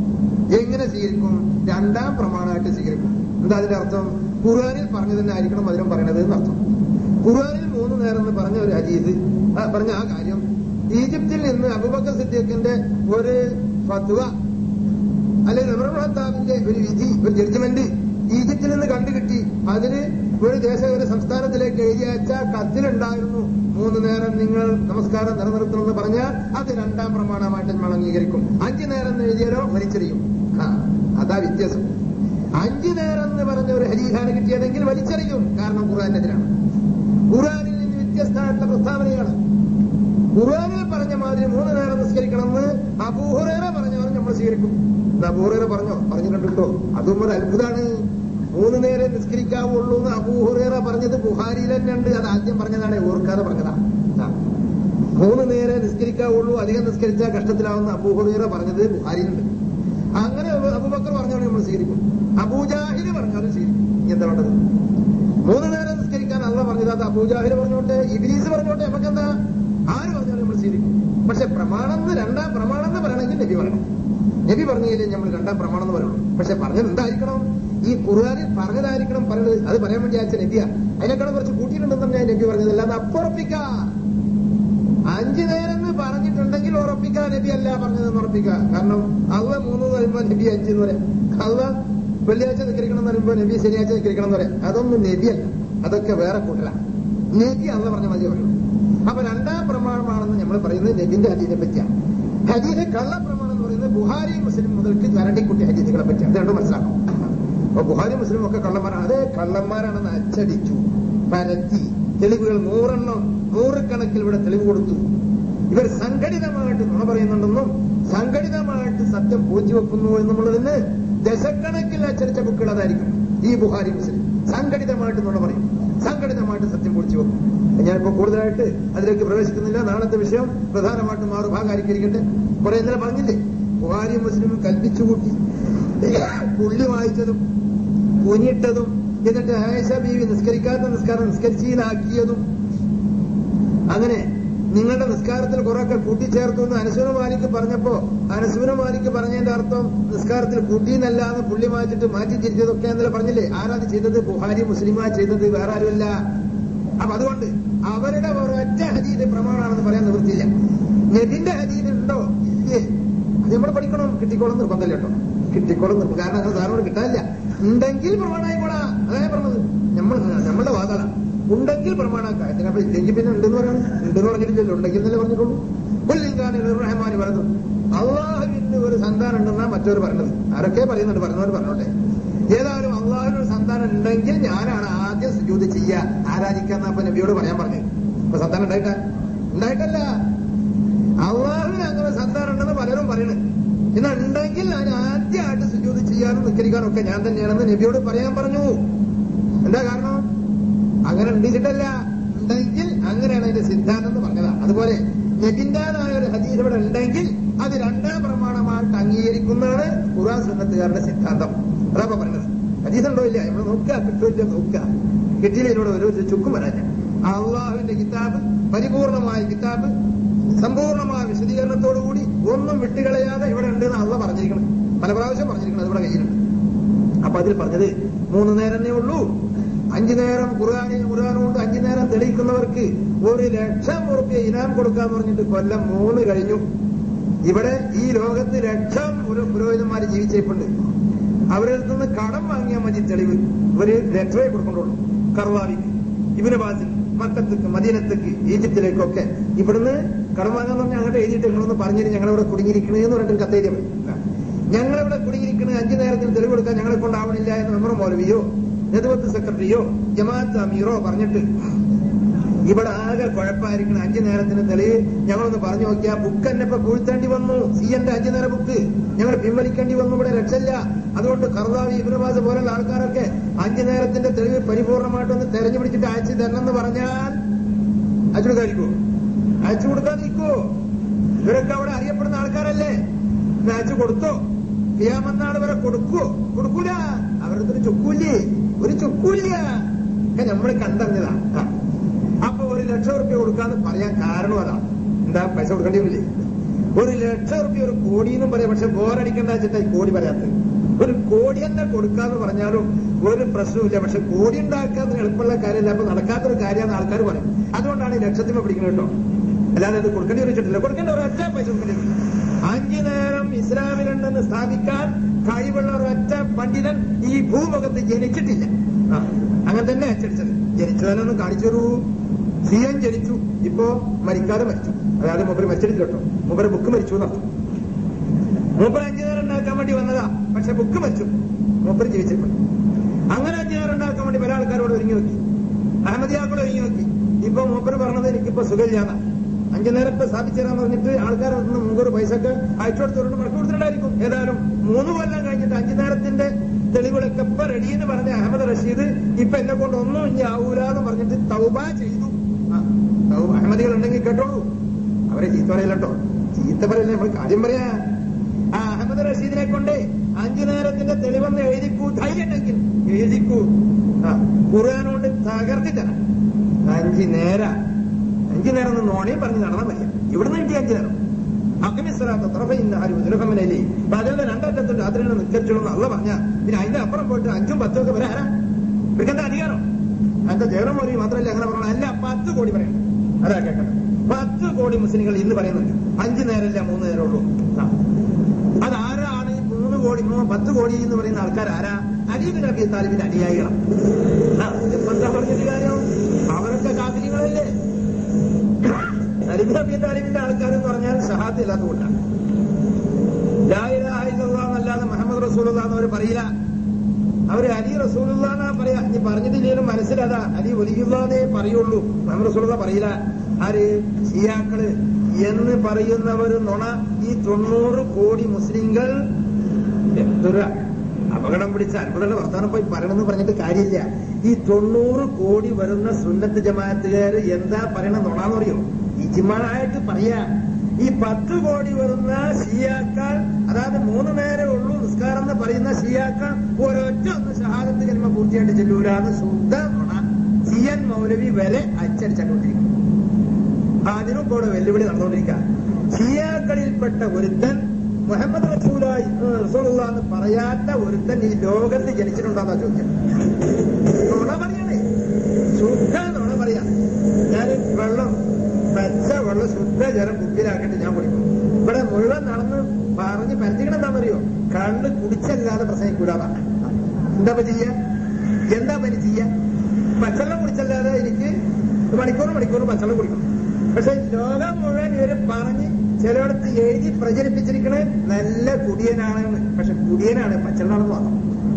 എങ്ങനെ സ്വീകരിക്കും രണ്ടാം പ്രമാണമായിട്ട് സ്വീകരിക്കും എന്താ അതിന്റെ അർത്ഥം ഖുർആാനിൽ പറഞ്ഞു തന്നെ ആയിരിക്കണം അതിനും പറയണത് എന്നർത്ഥം ഖുർആാനിൽ മൂന്ന് നേരം എന്ന് പറഞ്ഞ ഒരു ഹദീസ് ആ, പറഞ്ഞ ആ കാര്യം ഈജിപ്തിൽ നിന്ന് അബുബക്കർ സിദ്ദീഖിന്റെ ഒരു ഫത്വ അല്ലെങ്കിൽ ഉമർ ഖത്താബിന്റെ ഒരു വിധി ഒരു ജഡ്ജ്മെന്റ് ഈജിപ്തിൽ നിന്ന് കണ്ടുകിട്ടി അതിന് ഒരു ദേശ ഒരു സംസ്ഥാനത്തിലേക്ക് എഴുതി അയച്ച കത്തിലുണ്ടായിരുന്നു മൂന്ന് നേരം നിങ്ങൾ നമസ്കാരം നിലനിർത്തണമെന്ന് പറഞ്ഞാൽ അത് രണ്ടാം പ്രമാണമായിട്ട് നമ്മൾ അംഗീകരിക്കും അഞ്ചു നേരം എന്ന് എഴുതിയാലോ വലിച്ചെറിയും ആ അതാ വ്യത്യാസം അഞ്ചു നേരം എന്ന് പറഞ്ഞ ഒരു ഹരീഹാണ് കിട്ടിയതെങ്കിൽ വലിച്ചെറിയും കാരണം ഖുർആാനെതിരാണ് ഖുർആാനിൽ നിന്ന് വ്യത്യസ്തമായിട്ടുള്ള പ്രസ്താവനയാണ് ഖുർആാനിൽ പറഞ്ഞ മാതിരി മൂന്ന് നേരം നിസ്കരിക്കണമെന്ന് അബൂഹുറേറെ പറഞ്ഞവർ നമ്മൾ സ്വീകരിക്കും ഇത് അബൂഹുറേറെ പറഞ്ഞോ പറഞ്ഞിട്ടുണ്ട് കേട്ടോ അതും ഒരു അത്ഭുതമാണ് മൂന്ന് നേരം നിസ്കരിക്കാവുള്ളൂ എന്ന് അബൂഹുറേറെ പറഞ്ഞത് ബുഹാരിയിൽ തന്നെ ഉണ്ട് അത് ആദ്യം പറഞ്ഞതാണ് ഓർക്കാതെ പറഞ്ഞതാ ആ. മൂന്ന് നേരം നിസ്കരിക്കാവുള്ളൂ അധികം നിസ്കരിച്ചാൽ കഷ്ടത്തിലാവുന്ന അബൂഹുറേറെ പറഞ്ഞത് ബുഹാരിയിലുണ്ട് അങ്ങനെ അബൂ- അബൂബക്കർ പറഞ്ഞാലും നമ്മൾ സ്വീകരിക്കും അബൂജാഹില് പറഞ്ഞാലും സ്വീകരിക്കും ഇനി എന്താ വേണ്ടത് മൂന്ന് നേരം നിസ്കരിക്കാൻ അല്ല പറഞ്ഞത് അത് അബൂജാഹിൽ പറഞ്ഞോട്ടെ ഇബിലീസ് പറഞ്ഞോട്ടെ നമുക്കെന്താ ആര് പറഞ്ഞാലും നമ്മൾ സ്വീകരിക്കും പക്ഷെ പ്രമാണം എന്ന് രണ്ടാം പ്രമാണം എന്ന് പറയണമെങ്കിൽ നബി പറയണം നബി പറഞ്ഞില്ലേ നമ്മൾ രണ്ടാം പ്രമാണം എന്ന് പറയുള്ളൂ പക്ഷെ പറഞ്ഞത് എന്തായിരിക്കണം ഈ ഖുർആാനിൽ പറഞ്ഞതായിരിക്കണം പറയുന്നത് അത് പറയാൻ വേണ്ടി അയച്ച നബിയ അതിനേക്കാളും കുറച്ച് കൂട്ടിയിട്ടുണ്ടെന്ന് ഞാൻ നബി പറഞ്ഞത് അല്ലാതെ അപ്പുറപ്പിക്കാ അഞ്ചു നേരം എന്ന് പറഞ്ഞിട്ടുണ്ടെങ്കിൽ ഉറപ്പിക്കാൻ നബി അല്ല പറഞ്ഞതെന്ന് ഉറപ്പിക്കുക കാരണം അള്ള മൂന്ന് എന്ന് പറയുമ്പോൾ നബി അഞ്ച് എന്ന് പറയാം അള്ള വെള്ളിയാഴ്ച നിൽക്കണം എന്ന് പറയുമ്പോൾ നബി ശനിയാഴ്ച നിൽക്കണം എന്ന് പറയാം അതൊന്നും നബിയല്ല അതൊക്കെ വേറെ കൂട്ടല നബി അള്ള പറഞ്ഞ മതി പറയണം അപ്പൊ രണ്ടാം പ്രമാണമാണെന്ന് നമ്മൾ പറയുന്നത് നബിന്റെ ഹദീദിനെ പറ്റിയാണ് ഹദീദ് കള്ള പ്രമാണം എന്ന് പറയുന്നത് ബുഹാരി മുസ്ലിം മുതൽക്ക് വരണ്ടിക്കുട്ടി ഹദീദുകളെ പറ്റി അത് രണ്ടും മനസ്സിലാക്കണം അപ്പൊ ബുഹാരി മുസ്ലിം ഒക്കെ കള്ളന്മാരാണ് അതേ കള്ളന്മാരാണെന്ന് അച്ചടിച്ചു പരത്തി തെളിവുകൾ നൂറെണ്ണം നൂറുകണക്കിൽ ഇവിടെ തെളിവ് കൊടുത്തു ഇവർ സംഘടിതമായിട്ട് നുണ പറയുന്നുണ്ടെന്നും സംഘടിതമായിട്ട് സത്യം പൂഴ്ത്തിവെക്കുന്നു എന്നുള്ളതിന് ദശക്കണക്കിൽ അച്ചടിച്ച ബുക്കുകൾ അതായിരിക്കും ഈ ബുഹാരി മുസ്ലിം സംഘടിതമായിട്ട് നുണ പറയും സംഘടിതമായിട്ട് സത്യം പൂഴ്ത്തിവെക്കും ഞാനിപ്പോ കൂടുതലായിട്ട് അതിലേക്ക് പ്രവേശിക്കുന്നില്ല നാളത്തെ വിഷയം പ്രധാനമായിട്ടും മാറുഭാഗായിരിക്കട്ടെ കുറെ ഇന്നലെ പറഞ്ഞില്ലേ ബുഹാരി മുസ്ലിം കൽപ്പിച്ചുകൂട്ടി പുള്ളി വായിച്ചതും കുനിട്ടതും എന്നിട്ട് ആയിഷ ബീവി നിസ്കരിക്കാത്ത നിസ്കാരം നിസ്കരിച്ചീനാക്കിയതും അങ്ങനെ നിങ്ങളുടെ നിസ്കാരത്തിൽ കുറെയൊക്കെ കൂട്ടിച്ചേർത്തു എന്ന് അനസുന മാലിക്ക് പറഞ്ഞപ്പോ അനസുന മാലിക്ക് പറഞ്ഞതിന്റെ അർത്ഥം നിസ്കാരത്തിൽ കൂട്ടിയെന്നല്ല എന്ന് പുള്ളി മാറ്റിട്ട് മാറ്റി തിരിച്ചതൊക്കെ എന്നല്ല പറഞ്ഞില്ലേ ആരാത് ചെയ്തത് ബുഹാരി മുസ്ലിമാ ചെയ്തത് വേറെ ആരുമല്ല അപ്പൊ അതുകൊണ്ട് അവരുടെ ഒരൊറ്റ ഹദീദ് പ്രമാണമാണെന്ന് പറയാൻ നിവൃത്തിയില്ല നബിന്റെ ഹദീദ് ഉണ്ടോ ഇല്ലേ അത് നമ്മൾ പഠിക്കണം കിട്ടിക്കോളം നിർബന്ധമില്ല കേട്ടോ കിട്ടിക്കോളം നിർബന്ധം കാരണം അങ്ങനെ സാറിനോട് കിട്ടാനില്ല ഉണ്ടെങ്കിൽ പ്രമാണമായിക്കോളാ അതായത് പറഞ്ഞത് നമ്മൾ നമ്മളുടെ വാദന ഉണ്ടെങ്കിൽ പ്രമാണാക്കാം ഇതിനപ്പോ ഇല്ലെങ്കിൽ പിന്നെ ഉണ്ടെന്ന് പറയണം ഉണ്ടെന്ന് പറഞ്ഞിട്ടില്ലല്ലോ ഉണ്ടെങ്കിൽ എന്നല്ലേ പറഞ്ഞിട്ടുള്ളൂ പുല്ലിങ്കാനി റഹ്മാനി പറഞ്ഞു അള്ളാഹുവിന് ഒരു സന്താനം ഉണ്ടെന്നാ മറ്റവർ പറഞ്ഞത് ആരൊക്കെ പറയുന്നുണ്ട് പറഞ്ഞവർ പറഞ്ഞോട്ടെ ഏതായാലും അള്ളാഹുവിന് ഒരു സന്താനം ഉണ്ടെങ്കിൽ ഞാനാണ് ആദ്യം സുജൂത് ചെയ്യുക ആരാധിക്കാന്ന് അപ്പൊ നബിയോട് പറയാൻ പറഞ്ഞത് അപ്പൊ സന്താനം ഉണ്ടായിട്ടാ ഉണ്ടായിട്ടല്ല അള്ളാഹുവിന് അങ്ങനെ സന്താനം ഉണ്ടെന്ന് പലരും പറയണത് എന്നാൽ ഉണ്ടെങ്കിൽ ഞാൻ ആദ്യമായിട്ട് സുജൂത് ചെയ്യാനും നിസ്കരിക്കാനും ഒക്കെ ഞാൻ തന്നെയാണെന്ന് നബിയോട് പറയാൻ പറഞ്ഞു എന്താ കാരണം അങ്ങനെ ഉണ്ടിച്ചിട്ടല്ല ഉണ്ടെങ്കിൽ അങ്ങനെയാണ് അതിന്റെ സിദ്ധാന്തം എന്ന് പറഞ്ഞതാ അതുപോലെ നബിന്റേതായ ഒരു ഹദീസ് ഇവിടെ ഉണ്ടെങ്കിൽ അത് രണ്ടാം പ്രമാണമായിട്ട് അംഗീകരിക്കുന്നതാണ് ഖുറാൻ സുന്നത്തുകാരുടെ സിദ്ധാന്തം അതാ ഇപ്പൊ പറഞ്ഞത് ഹദീസ് ഉണ്ടോ ഇല്ല നമ്മൾ നോക്കുക കിട്ടുമില്ല നോക്കുക കിട്ടിയില്ല ഇതിനോട് ഒരു ചുക്കും വരാൻ അള്ളാഹുവിന്റെ കിതാബ് പരിപൂർണമായ കിതാബ് സമ്പൂർണമായ വിശദീകരണത്തോടുകൂടി ഒന്നും വിട്ടുകളയാതെ ഇവിടെ ഉണ്ട് എന്ന് അള്ള പറഞ്ഞിരിക്കണം പല പ്രാവശ്യം പറഞ്ഞിരിക്കണം അത് ഇവിടെ കയ്യിലുണ്ട് അപ്പൊ അതിൽ പറഞ്ഞത് മൂന്ന് നേരമേ ഉള്ളൂ അഞ്ചു നേരം ഖുർആാനി ഖുർആൻ കൊണ്ട് അഞ്ചു നേരം തെളിയിക്കുന്നവർക്ക് ഒരു ലക്ഷം ഉറുപ്പ്യ ഇനാം കൊടുക്കാന്ന് പറഞ്ഞിട്ട് കൊല്ലം മൂന്ന് കഴിഞ്ഞു ഇവിടെ ഈ ലോകത്ത് ലക്ഷം ഒരു പുരോഹിതന്മാർ ജീവിച്ചിട്ടുണ്ട് അവരിൽ നിന്ന് കടം വാങ്ങിയാൽ മതി തെളിവ് ഒരു ലെറ്ററേ കൊടുക്കൊണ്ടുള്ളൂ കർവാവിക്ക് ഇവന് ബാസിൽ മക്കത്തേക്ക് മദീനത്തേക്ക് ഈജിപ്തിലേക്കൊക്കെ ഇവിടുന്ന് കടം വാങ്ങാൻ പറഞ്ഞാൽ അങ്ങോട്ട് എഴുതിയിട്ട് നിങ്ങളൊന്ന് പറഞ്ഞിട്ട് ഞങ്ങളിവിടെ കുടുങ്ങിയിരിക്കണേ എന്ന് പറഞ്ഞിട്ട് കത്തെഴുതിയാൽ മതി ഞങ്ങളിവിടെ കുടുങ്ങിയിരിക്കണേ അഞ്ചു നേരത്തിന് തെളിവ് കൊടുക്കാൻ ഞങ്ങളെ കൊണ്ടാവണില്ല എന്ന് മെമ്പർ മൗലവിയോ നെതുവത്ത് സെക്രട്ടറിയോ ജമാഅത്ത് അമീറോ പറഞ്ഞിട്ട് ഇവിടെ ആകെ കുഴപ്പമായിരിക്കണം അഞ്ചു നേരത്തിന് തെളിവ് ഞങ്ങളൊന്ന് പറഞ്ഞു നോക്കിയാ ബുക്ക് തന്നെ ഇപ്പൊ പൂഴ്ത്തേണ്ടി വന്നു സി എന്റെ അഞ്ചു നേര ബുക്ക് ഞങ്ങൾ പിൻവലിക്കേണ്ടി വന്നു ഇവിടെ രക്ഷയില്ല അതുകൊണ്ട് കർദാവി ഇബ്രബാസ് പോലുള്ള ആൾക്കാരൊക്കെ അഞ്ചു നേരത്തിന്റെ തെളിവ് പരിപൂർണമായിട്ടൊന്ന് തെരഞ്ഞു പിടിച്ചിട്ട് അയച്ചു തരണം എന്ന് പറഞ്ഞാൽ അയച്ചു കൊടുക്കാതിരിക്കോ അയച്ചു കൊടുക്കാതിരിക്കോ ഇവരൊക്കെ അവിടെ അറിയപ്പെടുന്ന ആൾക്കാരല്ലേ ഇത് അയച്ചു കൊടുത്തോ ക്രിയാമന്നാൾ വരെ കൊടുക്കോ കൊടുക്കൂല അവരുടെ ഒരു ചുക്കൂല്ലേ ഒരു ചുക്കൂല്ല ഒക്കെ നമ്മൾ കണ്ടറിഞ്ഞതാ ആ. അപ്പൊ ഒരു ലക്ഷം റുപ്യ കൊടുക്കാന്ന് പറയാൻ കാരണം അതാ എന്താ പൈസ കൊടുക്കേണ്ടി വരില്ലേ ഒരു ലക്ഷം റുപ്യ ഒരു കോടി എന്നും പറയാം പക്ഷെ ബോറടിക്കണ്ട വെച്ചിട്ടാ ഈ കോടി പറയാത്തത് ഒരു കോടി തന്നെ കൊടുക്കാന്ന് പറഞ്ഞാലും ഒരു പ്രശ്നമില്ല പക്ഷെ കോടി ഉണ്ടാക്കാൻ എളുപ്പമുള്ള കാര്യമല്ല അപ്പൊ നടക്കാത്തൊരു കാര്യമാണ് ആൾക്കാർ പറയും അതുകൊണ്ടാണ് ഈ ലക്ഷത്തിമ പിടിക്കുന്നത് കേട്ടോ അല്ലാതെ അത് കൊടുക്കേണ്ടി വെച്ചിട്ടില്ല കൊടുക്കേണ്ട ഒരൊറ്റ പൈസ കൊടുക്കേണ്ടി വരും അഞ്ചു നേരം ഇസ്ലാമിലുണ്ടെന്ന് സ്ഥാപിക്കാൻ കഴിവുള്ള ഒരൊറ്റ പണ്ഡിതൻ ഈ ഭൂമുഖത്ത് ജനിച്ചിട്ടില്ല ആ, അങ്ങനെ തന്നെ അച്ചടിച്ചത് ജനിച്ചതിനൊന്നും കാണിച്ചു തരൂ സി എൻ ജനിച്ചു ഇപ്പോ മരിക്കാതെ മരിച്ചു അതായത് മൂപ്പര് മരിച്ചിട്ടില്ല കേട്ടോ മൂപ്പര് ബുക്ക് മരിച്ചു എന്നർത്ഥം മൂപ്പര് അഞ്ചു നേരം ഉണ്ടാക്കാൻ വേണ്ടി വന്നതാ പക്ഷെ ബുക്ക് മരിച്ചു മൂപ്പര് ജീവിച്ചിട്ടുണ്ട് അങ്ങനെ അഞ്ചു നേരം ഉണ്ടാക്കാൻ വേണ്ടി പല ആൾക്കാരോട് ഒരുങ്ങി നോക്കി അഹമ്മദിയാക്കളോട് ഒരുങ്ങി നോക്കി ഇപ്പൊ മൂപ്പര് പറഞ്ഞത് എനിക്കിപ്പോ സുഖമില്ലാന്ന അഞ്ചു നേരം ഇപ്പൊ സ്ഥാപിച്ചേരാന്ന് പറഞ്ഞിട്ട് ആൾക്കാർ നിന്ന് മുൻകൂർ പൈസ ഒക്കെ അയച്ചു കൊടുത്തോണ്ട് മടക്കി കൊടുത്തിട്ടുണ്ടായിരിക്കും ഏതായാലും മൂന്ന് കൊല്ലം കഴിഞ്ഞിട്ട് അഞ്ചു നേരത്തിന്റെ തെളിവുകളൊക്കെ ഇപ്പൊ റെഡി എന്ന് പറഞ്ഞ അഹമ്മദ് റഷീദ് ഇപ്പൊ എന്നെ കൊണ്ട് ഒന്നും ഇനി ആവൂലെന്ന് പറഞ്ഞിട്ട് തൗബ ചെയ്തു ആ, തൗബ അഹമ്മദികൾ ഉണ്ടെങ്കിൽ കേട്ടോളൂ അവരെ ചീത്ത പറയല്ലോ ചീത്ത പറയല്ലേ നമ്മൾ കാര്യം പറയാ ആ അഹമ്മദ് റഷീദിനെ കൊണ്ട് അഞ്ചു നേരത്തിന്റെ തെളിവെന്ന് എഴുതിക്കൂ ധൈര്യം ഉണ്ടെങ്കിൽ എഴുതിക്കൂ ആ ഖുർആൻ കൊണ്ട് തകർത്തി തരാം അഞ്ചു നേര അഞ്ചു നേരം ഒന്ന് നോണയും പറഞ്ഞ് നടന്നാൽ മതി ഇവിടുന്ന് കിട്ടിയ അഞ്ചു നേരം അക്കമിസ്വലാത്ത തുറഫയിന്ന ആരും ദുരഹമ്മനല്ലേ പകലിന്റെ രണ്ടറ്റത്തും രാത്രിയിൽ നിസ്കരിച്ചോളൂ അല്ല പറഞ്ഞ പിന്നെ അതിന്റെ അപ്പുറം പോയിട്ട് അഞ്ചും പത്തും ഒക്കെ വരാനാ ഇവർക്കെന്താ അധികാരം അതിന്റെ ജയറാം മൗലവി മാത്രമല്ല അങ്ങനെ പറയണം അല്ല പത്ത് കോടി പറയണം അതാ കേൾക്കണം പത്ത് കോടി മുസ്ലിങ്ങൾ ഇന്ന് പറയുന്നുണ്ട് അഞ്ചു നേരമല്ല മൂന്ന് നേരം ഉള്ളൂ ആ. അതാരാണ് ഈ മൂന്ന് കോടി മൂന്ന് പത്ത് കോടി എന്ന് പറയുന്ന ആൾക്കാർ ആരാ അലീബിൻ അബി താലിബിന്റെ അനുയായികളാണ് ആ, ഇതിപ്പോ എന്താ പറഞ്ഞിട്ട് കാര്യം അവരൊക്കെ കാത്തിരികളല്ലേ അലിബ് നബി താലിബിന്റെ ആൾക്കാർ എന്ന് പറഞ്ഞാൽ ഷഹാദ് ഇല്ലാത്തതുകൊണ്ടാണ് ലായില്ലാന്നല്ലാതെ മുഹമ്മദ് റസൂലുള്ള എന്ന് അവർ പറയില്ല അവര് അലി റസൂലുള്ളാന്നാ പറയാ നീ പറഞ്ഞിട്ടില്ലേലും മനസ്സിലതാ അലി ഒലിയുള്ളതേ പറയുള്ളൂ മുഹമ്മദ് റസൂലുള്ള പറയില്ല ആര് ഷിയാക്കള് എന്ന് പറയുന്നവർ നുണ ഈ തൊണ്ണൂറ് കോടി മുസ്ലിങ്ങൾ എന്തൊരു അപകടം പിടിച്ച അത്ഭുതമുള്ള വർത്തമാനം പോയി പറയണമെന്ന് പറഞ്ഞിട്ട് കാര്യമില്ല ഈ തൊണ്ണൂറ് കോടി വരുന്ന സുന്നത്ത് ജമാഅത്തുകാർ എന്താ പറയണ നുണാന്ന് പറയോ ഇജ്മാനായിട്ട് പറയാ ഈ പത്ത് കോടി വരുന്ന ഷിയാക്കൾ അതായത് മൂന്ന് നേരെ ഉള്ളൂ നിസ്കാരം എന്ന് പറയുന്ന ഷിയാക്കൾ ഒരൊറ്റ ഒന്ന് ഷഹാദത്ത് ജന്മ പൂർത്തിയായിട്ട് ചെല്ലൂലാന്ന് ശുദ്ധ നുണ സി എൻ മൗലവി വരെ അച്ചടിച്ചുകൊണ്ടിരിക്കുന്നു അതിനും കൂടെ വെല്ലുവിളി നടന്നുകൊണ്ടിരിക്കുക ഷിയാക്കളിൽപ്പെട്ട ഒരുത്തൻ മുഹമ്മദ് റസൂലായി റസൂലുള്ള എന്ന് പറയാത്ത ഒരുത്തൻ ഈ ലോകത്ത് ജനിച്ചിട്ടുണ്ടോന്നാ ചോദിച്ചത് നുണ പറയണേ ശുദ്ധ നുണ പറയാ ഞാൻ വെള്ളം പച്ച വെള്ളം ശുദ്ധ ജലം കുപ്പിയിലാക്കിയിട്ട് ഞാൻ കുടിക്കും ഇവിടെ മുഴുവൻ നടന്ന് പറഞ്ഞ് പരത്തിക്കണം എന്താണെന്നറിയോ കണ്ണ് കുടിച്ചല്ലാതെ പ്രസംഗിക്കൂടാതാണ് എന്താ പറ്റി ചെയ്യാ എന്താ പനി ചെയ്യാ പച്ചവെള്ളം കുടിച്ചല്ലാതെ എനിക്ക് മണിക്കൂർ മണിക്കൂർ പച്ചവെള്ളം കുടിക്കണം പക്ഷെ ലോകം മുഴുവൻ ഇവര് പറഞ്ഞ് ചിലയിടത്ത് എഴുതി പ്രചരിപ്പിച്ചിരിക്കണേ നല്ല കുടിയനാണ് പക്ഷെ കുടിയനാണ് പച്ചവെള്ളമാണെന്ന് മാത്രം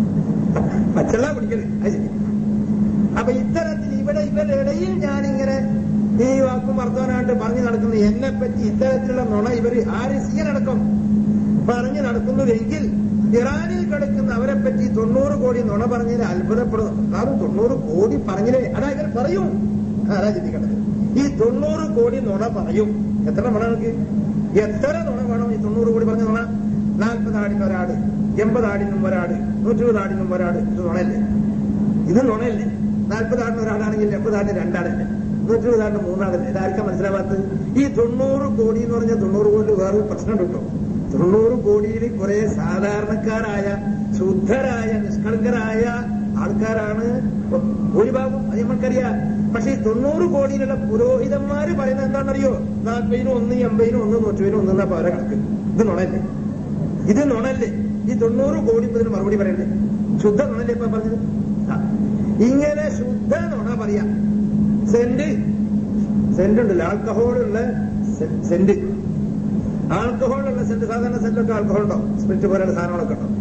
പച്ചവെള്ളം കുടിക്കല് അത് ശരി അപ്പൊ ഇത്തരത്തിൽ ഇവിടെ ഇവരുടെ ഇടയിൽ ഞാനിങ്ങനെ ഈ വാക്കും വർത്തമാനമായിട്ട് പറഞ്ഞു നടക്കുന്ന എന്നെ പറ്റി ഇത്തരത്തിലുള്ള നുണ ഇവർ ആര് സീനടക്കം പറഞ്ഞു നടക്കുന്നുവെങ്കിൽ ഇറാനിൽ കിടക്കുന്ന അവരെ പറ്റി തൊണ്ണൂറ് കോടി നുണ പറഞ്ഞതിൽ അത്ഭുതപ്പെടുന്നു കാരണം തൊണ്ണൂറ് കോടി പറഞ്ഞില്ലേ അതാ ഇവർ പറയും ആരാ ചിന്തിക്കേണ്ടത് ഈ തൊണ്ണൂറ് കോടി നുണ പറയും എത്ര നുണ നമുക്ക് എത്ര നുണ വേണം ഈ തൊണ്ണൂറ് കോടി പറഞ്ഞ നുണ നാൽപ്പത് ആടിന് ഒരാട് എൺപത് ആടിനും ഒരാട് നൂറ്റിരുപത് ആടിനും ഒരാട് ഇത് നുണയല്ലേ ഇത് നുണയല്ലേ നാൽപ്പത് ആടിന് ഒരാളാണെങ്കിൽ എൺപത് ആടിന് രണ്ടാടല്ലേ നൂറ്റിരുപത് ആടിന് മൂന്നാടല്ലേ ഇതാർക്കാ മനസ്സിലാവാത്തത് ഈ തൊണ്ണൂറ് കോടി എന്ന് പറഞ്ഞാൽ തൊണ്ണൂറ് കോടി വേറൊരു പ്രശ്നം കിട്ടോ തൊണ്ണൂറ് കോടിയിൽ കുറെ സാധാരണക്കാരായ ശുദ്ധരായ നിഷ്കളങ്കരായ ആൾക്കാരാണ് ഭൂരിഭാഗം അത് നമ്മൾക്കറിയാം പക്ഷെ ഈ തൊണ്ണൂറ് കോടിയിലുള്ള പുരോഹിതന്മാര് പറയുന്നത് എന്താണെന്നറിയോ നാൽപ്പതിനും ഒന്ന് എൺപതിനും ഒന്ന് നൂറ്റുവിനും ഒന്ന് എന്നാ അവരെ കണക്ക് ഇത് നുണല്ലേ ഇത് നുണല്ലേ ഈ തൊണ്ണൂറ് കോടി ഇതിന് മറുപടി പറയണ്ടേ ശുദ്ധ നുണല്ലേ ഇപ്പൊ പറഞ്ഞത് ആ. ഇങ്ങനെ ശുദ്ധ നുണ പറയാം സെന്റ് സെന്റ് ഉണ്ടല്ലോ ആൽക്കഹോളുള്ള സെ- സെന്റ് ആൽക്കഹോളുള്ള സെന്റ് സാധാരണ സെന്റൊക്കെ ആൽക്കഹോൾ ഉണ്ടോ സ്പിരിറ്റ് പോലെയുള്ള സാധനങ്ങളൊക്കെ ഉണ്ടോ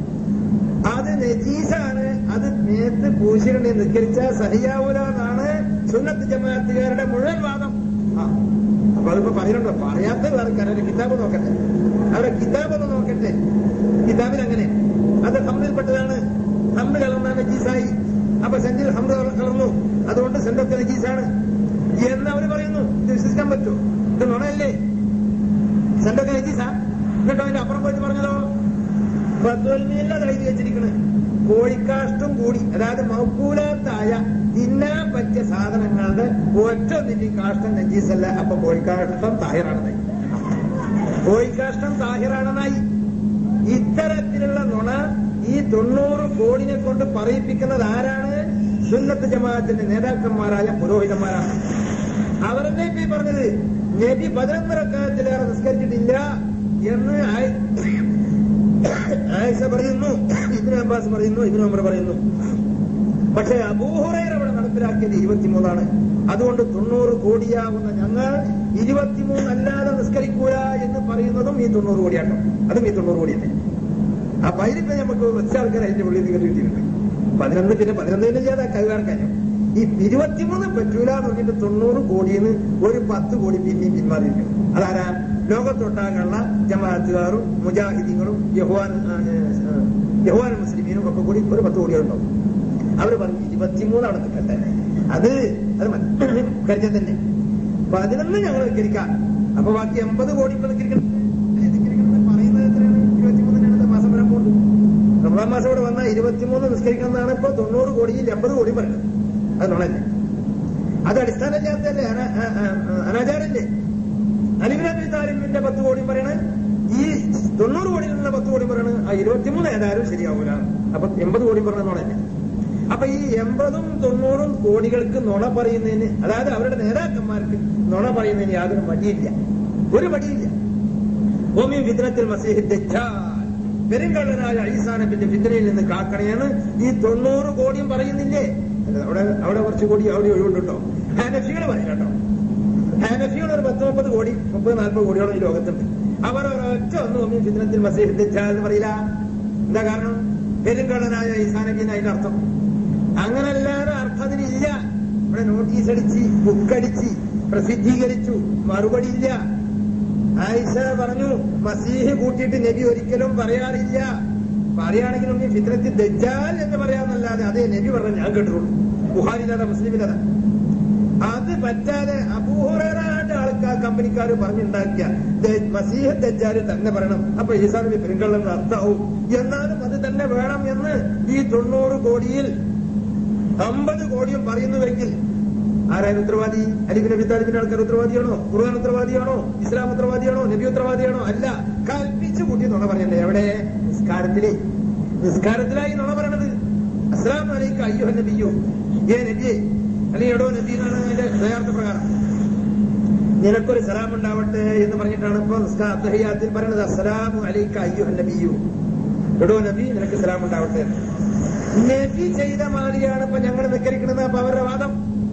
അത് നെജീസാണ് അത് മേത്ത് പൂശിരണ്ടി നിസ്കരിച്ച സഹിയാവൂല എന്നാണ് സുന്നത്ത് ജമാഅത്തുകാരുടെ മുഴുവൻ വാദം ആ അപ്പൊ അതിപ്പോ പറയുന്നുണ്ടോ പറയാത്ത ആൾക്കാർ അവരുടെ കിതാബ് നോക്കട്ടെ അവരുടെ കിതാബ് ഒന്ന് നോക്കട്ടെ കിതാബിൽ അങ്ങനെ അത് ഹമ്മിൽപ്പെട്ടതാണ് ഹമ്മ് കലർന്ന നജീസായി അപ്പൊ സെന്റിൽ ഹമ്മ് കലർന്നു അതുകൊണ്ട് സെന്റൊക്കെ നജീസാണ് എന്ന് അവർ പറയുന്നു ഇത് വിശ്വസിക്കാൻ പറ്റുമോ ഇത് നുണയല്ലേ സെന്റൊക്കെ നജീസാ എന്നിട്ടോ അതിന്റെ അപ്പുറം പോയിട്ട് പറഞ്ഞതോ ഫത്വൽമീലിന്റെ എഴുതി വെച്ചിരിക്കണ് കോഴിക്കാഷ്ടം കൂടി അതായത് മൗക്കൂലാത്തായ തിന്നാൻ പറ്റിയ സാധനങ്ങളുടെ ഒറ്റ ഒന്നിന്റെ കാഷ്ടം നജീസല്ല അപ്പൊ കോഴിക്കാഷ്ടം താഹിറാണെന്നായി കോഴിക്കാഷ്ടം താഹിറാണെന്നായി ഇത്തരത്തിലുള്ള നുണ ഈ തൊണ്ണൂറ് കോടിനെ കൊണ്ട് പറയിപ്പിക്കുന്നത് ആരാണ് സുന്നത്ത് ജമാഅത്തിന്റെ നേതാക്കന്മാരായ പുരോഹിതന്മാരാണ് അവരെന്നെ ഇപ്പൊ ഈ പറഞ്ഞത് നബി പതിനൊന്നരക്കാലത്തിലേറെ നിസ്കരിച്ചിട്ടില്ല എന്ന് ആയി- ആയിഷ പറയുന്നു ഇബ്നു അബ്ബാസ് പറയുന്നു ഇബ്നു ഉമർ പറയുന്നു പക്ഷേ അബൂഹുറൈറ ഇവിടെ നടപ്പിലാക്കിയത് ഇരുപത്തിമൂന്നാണ് അതുകൊണ്ട് തൊണ്ണൂറ് കോടിയാവുന്ന ഞങ്ങൾ ഇരുപത്തിമൂന്ന് അല്ലാതെ നിസ്കരിക്കൂല എന്ന് പറയുന്നതും ഈ തൊണ്ണൂറ് കോടിയാട്ടോ അതും ഈ തൊണ്ണൂറ് കോടി തന്നെ അപ്പൊ അതിലിപ്പോ നമുക്ക് വെച്ച ആൾക്കാർ അതിന്റെ ഉള്ളിൽ കയറി കിട്ടിയിട്ടുണ്ട് പതിനൊന്ന് പിന്നെ പതിനൊന്നിന് ചെയ്യാതെ കൈകാർക്കാനും ഈ ഇരുപത്തിമൂന്ന് പറ്റൂല എന്ന് പറഞ്ഞിട്ട് തൊണ്ണൂറ് കോടിയിൽ നിന്ന് ഒരു പത്ത് കോടി പിന്നെയും പിന്മാറിയിരിക്കും അതാരാ ലോകത്തൊട്ടാകുള്ള ജമാഅത്തുകാരും മുജാഹിദീങ്ങളും യഹ്വാൻ ആ, ആ, യഹ്വാൻ മുസ്ലിമീനും ഒക്കെ കൂടി ഒരു പത്ത് കോടികളുണ്ടാവും അവർ പറഞ്ഞു ഇരുപത്തിമൂന്നാണ് നിൽക്കട്ടെ അത് അത് കരുതി തന്നെ പതിനൊന്ന് ഞങ്ങൾ നിൽക്കരിക്കാം അപ്പൊ ബാക്കി എൺപത് കോടി ഇപ്പൊ നിൽക്കരിക്കണം പറയുന്നത് എത്രയാണ് ഇരുപത്തിമൂന്നിനാണ് മാസം വരാൻ പോകുന്നത് റമദാൻ മാസം ഇവിടെ വന്നാൽ ഇരുപത്തിമൂന്ന് നിസ്കരിക്കണം എന്നാണ് ഇപ്പൊ തൊണ്ണൂറ് കോടിയിൽ എൺപത് കോടി പറയുന്നത് അത് നുണല്ലേ അത് അടിസ്ഥാനമില്ലാത്തല്ലേ അന- അ- അ- അനാചാരല്ലേ അലിബിനബി താലിമിന്റെ പത്ത് കോടി പറയണത് ഈ തൊണ്ണൂറ് കോടിയിലുള്ള പത്ത് കോടി പറയണത് ആ ഇരുപത്തിമൂന്ന് ഏതായാലും ശരിയാവൂല അപ്പൊ എൺപത് കോടി പറഞ്ഞ നുണല്ലേ അപ്പൊ ഈ എൺപതും തൊണ്ണൂറും കോടികൾക്ക് നുണ പറയുന്നതിന് അതായത് അവരുടെ നേതാക്കന്മാർക്ക് നുണ പറയുന്നതിന് യാതൊരു മടിയില്ല ഒരു മടിയില്ല ഭൂമി വിദ്രത്തിൽ മസീഹ് ദജ്ജാൽ പെരുങ്കള്ളനായ ഈസാനബിന്റെ ഫിദ്രയിൽ നിന്ന് കാക്കണേന്ന് ഈ തൊണ്ണൂറ് കോടിയും പറയുന്നില്ലേ അല്ല, അവിടെ അവിടെ കുറച്ച് കോടി അവിടെ ഒഴിവുണ്ടോ ഹനഫികൾ പറയില്ല കേട്ടോ ഹാനഫികൾ ഒരു പത്ത് മുപ്പത് കോടി മുപ്പത് നാൽപ്പത് കോടിയോളം ഈ ലോകത്തുണ്ട് അവർ ഒരൊറ്റ ഒന്നും ഒന്നും ഫിത്രത്തിൽ മസീഹ് ദജ്ജാൽ എന്ന് പറയില്ല എന്താ കാരണം പെരുങ്കള്ളനായ ഈസാനബിന് അതിന്റെ അർത്ഥം അങ്ങനെ അല്ലാതെ അർത്ഥം അതിനില്ല ഇവിടെ നോട്ടീസ് അടിച്ച് ബുക്കടിച്ച് പ്രസിദ്ധീകരിച്ചു മറുപടി ഇല്ല ആയിഷ പറഞ്ഞു മസീഹ് കൂട്ടിയിട്ട് നബി ഒരിക്കലും പറയാറില്ല പറയുകയാണെങ്കിലും നീ ഫിത്രത്തിൽ ദജ്ജാൽ എന്ന് പറയാന്നല്ലാതെ അതേ നബി പറഞ്ഞു ഞാൻ കേട്ടിട്ടുള്ളൂ ബുഹാരില്ലാതെ മുസ്ലിമില്ലാതെ അത് പറ്റാതെ അപൂർവരായിട്ട് ആൾക്കാർ കമ്പനിക്കാർ പറഞ്ഞുണ്ടാക്കിയ ദ- മസീഹ് ദജ്ജാല് തന്നെ പറയണം അപ്പൊ ഈസാ നബി പെരുങ്കള്ളെന്ന് അർത്ഥമാവും എന്നാലും അത് തന്നെ വേണം എന്ന് ഈ തൊണ്ണൂറ് കോടിയിൽ അമ്പത് കോടിയും പറയുന്നുവെങ്കിൽ ആരാണ് ഉത്തരവാദി അലിബിൻ നബി താലിബിന്റെ ആൾക്കാർ ഉത്തരവാദിയാണോ ഖുർആൻ ഉത്തരവാദിയാണോ ഇസ്ലാം ഉത്തരവാദിയാണോ നബി ഉത്തരവാദിയാണോ അല്ല കൽപ്പിച്ചു കൂട്ടി നുണ പറയണ്ടേ എവിടെ നിസ്കാരത്തിലേ നിസ്കാരത്തിലായി നുണ പറയണത് അസ്ലാം അലൈക്ക് അയ്യോ നബിയോ ഏ നബിയെ അല്ലെങ്കിൽ എടോ നബി എന്നാണ് അതിന്റെ യഥാർത്ഥ പ്രകാരം നിനക്കൊരു സലാം ഉണ്ടാവട്ടെ എന്ന് പറഞ്ഞിട്ടാണ് ഇപ്പൊ അത്തഹയ്യാത്തിൽ പറയുന്നത് അസ്സലാമു അലൈക്ക അയ്യോ നബിയു എടോ നബി നിനക്ക് സലാം ഉണ്ടാവട്ടെ എന്ന്. നബി ചെയ്ത മാതിരിയാണ് ഇപ്പൊ ഞങ്ങൾ നിക്കരിക്കുന്നത് അപ്പൊ അവരുടെ വാദം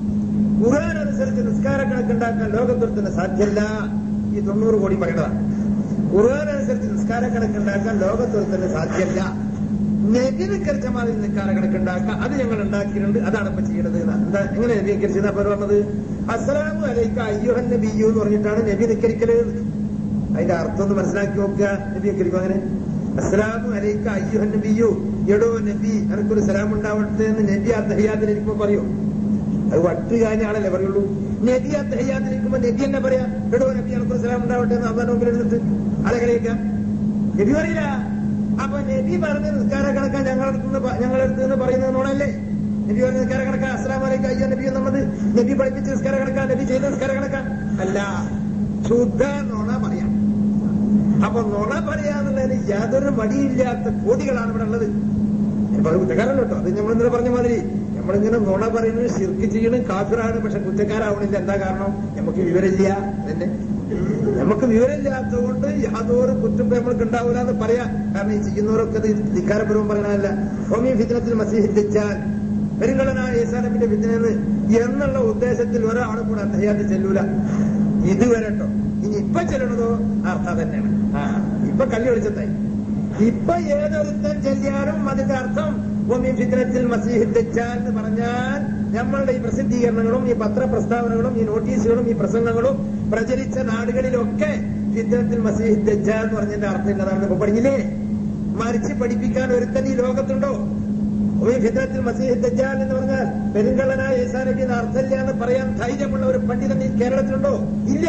ഖുർആൻ അനുസരിച്ച് നിസ്കാര കണക്കുണ്ടാക്കാൻ ലോകത്തൊരുത്തിന് സാധ്യല്ല ഈ തൊണ്ണൂറ് കോടി പറയണതാണ് ഖുർആൻ അനുസരിച്ച് നിസ്കാര കണക്കുണ്ടാക്കാൻ ലോകത്തൊരുത്തിന് സാധ്യല്ല നബി നിക്കരിച്ച മാതിരി നിസ്കാര കണക്കുണ്ടാക്കാം അത് ഞങ്ങൾ ഉണ്ടാക്കിയിട്ടുണ്ട് അതാണ് ഇപ്പൊ ചെയ്യണത് എന്നാ. എന്താ എങ്ങനെ നബി നിക്കരിച്ചത് അപ്പൊ പറഞ്ഞത് അസ്സലാമു അലൈക്ക അയ്യുഹൻ നബിയു എന്ന് പറഞ്ഞിട്ടാണ് നബി നിക്കരിക്കല് അതിന്റെ അർത്ഥം ഒന്ന് മനസ്സിലാക്കി നോക്കുക നബി നിക്കരിക്കും അങ്ങനെ അസ്സലാമു അലൈക്ക അയ്യുഹൻ നബിയു എടോ നബി എനിക്കൊരു സലാം ഉണ്ടാവട്ടെ എന്ന് നബി അത്തഹിയാത്തിലിരിക്കുമ്പോ പറയൂ അത് വട്ട് കാഞ്ഞ ആളല്ലേ പറയുള്ളൂ നബി അത്തഹിയാത്തിലിരിക്കുമ്പോ നബി എന്നെ പറയാ എടോ നബി എനിക്കൊരു സലാം ഉണ്ടാവട്ടെ എന്ന് അള്ളാന്റെ മുമ്പിൽ എടുത്തിട്ട് ആളെ കളിയേക്കാം നബി പറയില്ല അപ്പൊ നബി പറഞ്ഞ നിസ്കാര കണക്കാൻ ഞങ്ങളടുത്ത് ഞങ്ങളടുത്ത് നിന്ന് പറയുന്നത് നോണല്ലേ നബി പറഞ്ഞ നിസ്കാര കണക്കാൻ അസ്ലാം വലൈക്കും അയ്യോ നബി എന്നുള്ളത് നബി പഠിപ്പിച്ച നിസ്കാര കണക്കാൻ നബി ചെയ്ത നിസ്കാര കണക്കാൻ അല്ല ശുദ്ധ നോണ പറയാം അപ്പൊ നുണ പറയാന്നുള്ളതിന് യാതൊരു മടിയില്ലാത്ത കോടികളാണ് ഇവിടെ ഉള്ളത് ഇപ്പൊ അത് കുറ്റക്കാരല്ലോ കേട്ടോ അത് നമ്മൾ ഇന്നലെ പറഞ്ഞ മാതിരി നമ്മളിങ്ങനെ നുണ പറയുന്നത് ശിർക്ക് ചെയ്യണം കാഫിറാണ് പക്ഷെ കുറ്റക്കാരാവണില്ല എന്താ കാരണം നമുക്ക് വിവരമില്ല അതന്നെ നമുക്ക് വിവരമില്ലാത്തതുകൊണ്ട് യാതൊരു കുറ്റം നമ്മൾക്ക് ഉണ്ടാവില്ല എന്ന് പറയാം കാരണം ഈ ചെയ്യുന്നവരൊക്കെ ഇത് ധിക്കാരപൂർവ്വം പറയണതല്ല ഹോമിയോ ഫിത്തനത്തിൽ മസീഹ് തെച്ചാൽ പെരുങ്കള്ളനായ ഈസാനബിന്റെ ഫിത്തനെന്ന് എന്നുള്ള ഉദ്ദേശത്തിൽ ഒരാളും കൂടെ അദ്ദേഹത്തെ ചെല്ലൂല ഇതുവരെ കേട്ടോ ഇനി ഇപ്പൊ ചെല്ലണതോ അർത്ഥം തന്നെയാണ് ആ ഇപ്പൊ കല്ലി ഒളിച്ചത്തായി ഇപ്പൊ ഏതൊരുത്തൻ ചെല്ലിയാലും അതിന്റെ അർത്ഥം ഒമി ഫിത്രത്തിൽ മസീഹ് ദജ്ജാൽ എന്ന് പറഞ്ഞാൽ നമ്മളുടെ ഈ പ്രസിദ്ധീകരണങ്ങളും ഈ പത്രപ്രസ്താവനകളും ഈ നോട്ടീസുകളും ഈ പ്രസംഗങ്ങളും പ്രചരിച്ച നാടുകളിലൊക്കെ ഫിത്രത്തിൽ മസീഹ് ദജ്ജാൽ എന്ന് പറഞ്ഞതിന്റെ അർത്ഥം എന്നതാണ് ഇപ്പൊ പഠിച്ചില്ലേ മരിച്ച് പഠിപ്പിക്കാൻ ഒരുത്തൻ ഈ ലോകത്തുണ്ടോ ഈ ഫിത്രത്തിൽ മസീഹ് ദജ്ജാൽ എന്ന് പറഞ്ഞാൽ പെരുങ്കള്ളനായ ഈസാനബി എന്ന് അർത്ഥമില്ല എന്ന് പറയാൻ ധൈര്യമുള്ള ഒരു പണ്ഡിതൻ ഈ കേരളത്തിലുണ്ടോ ഇല്ല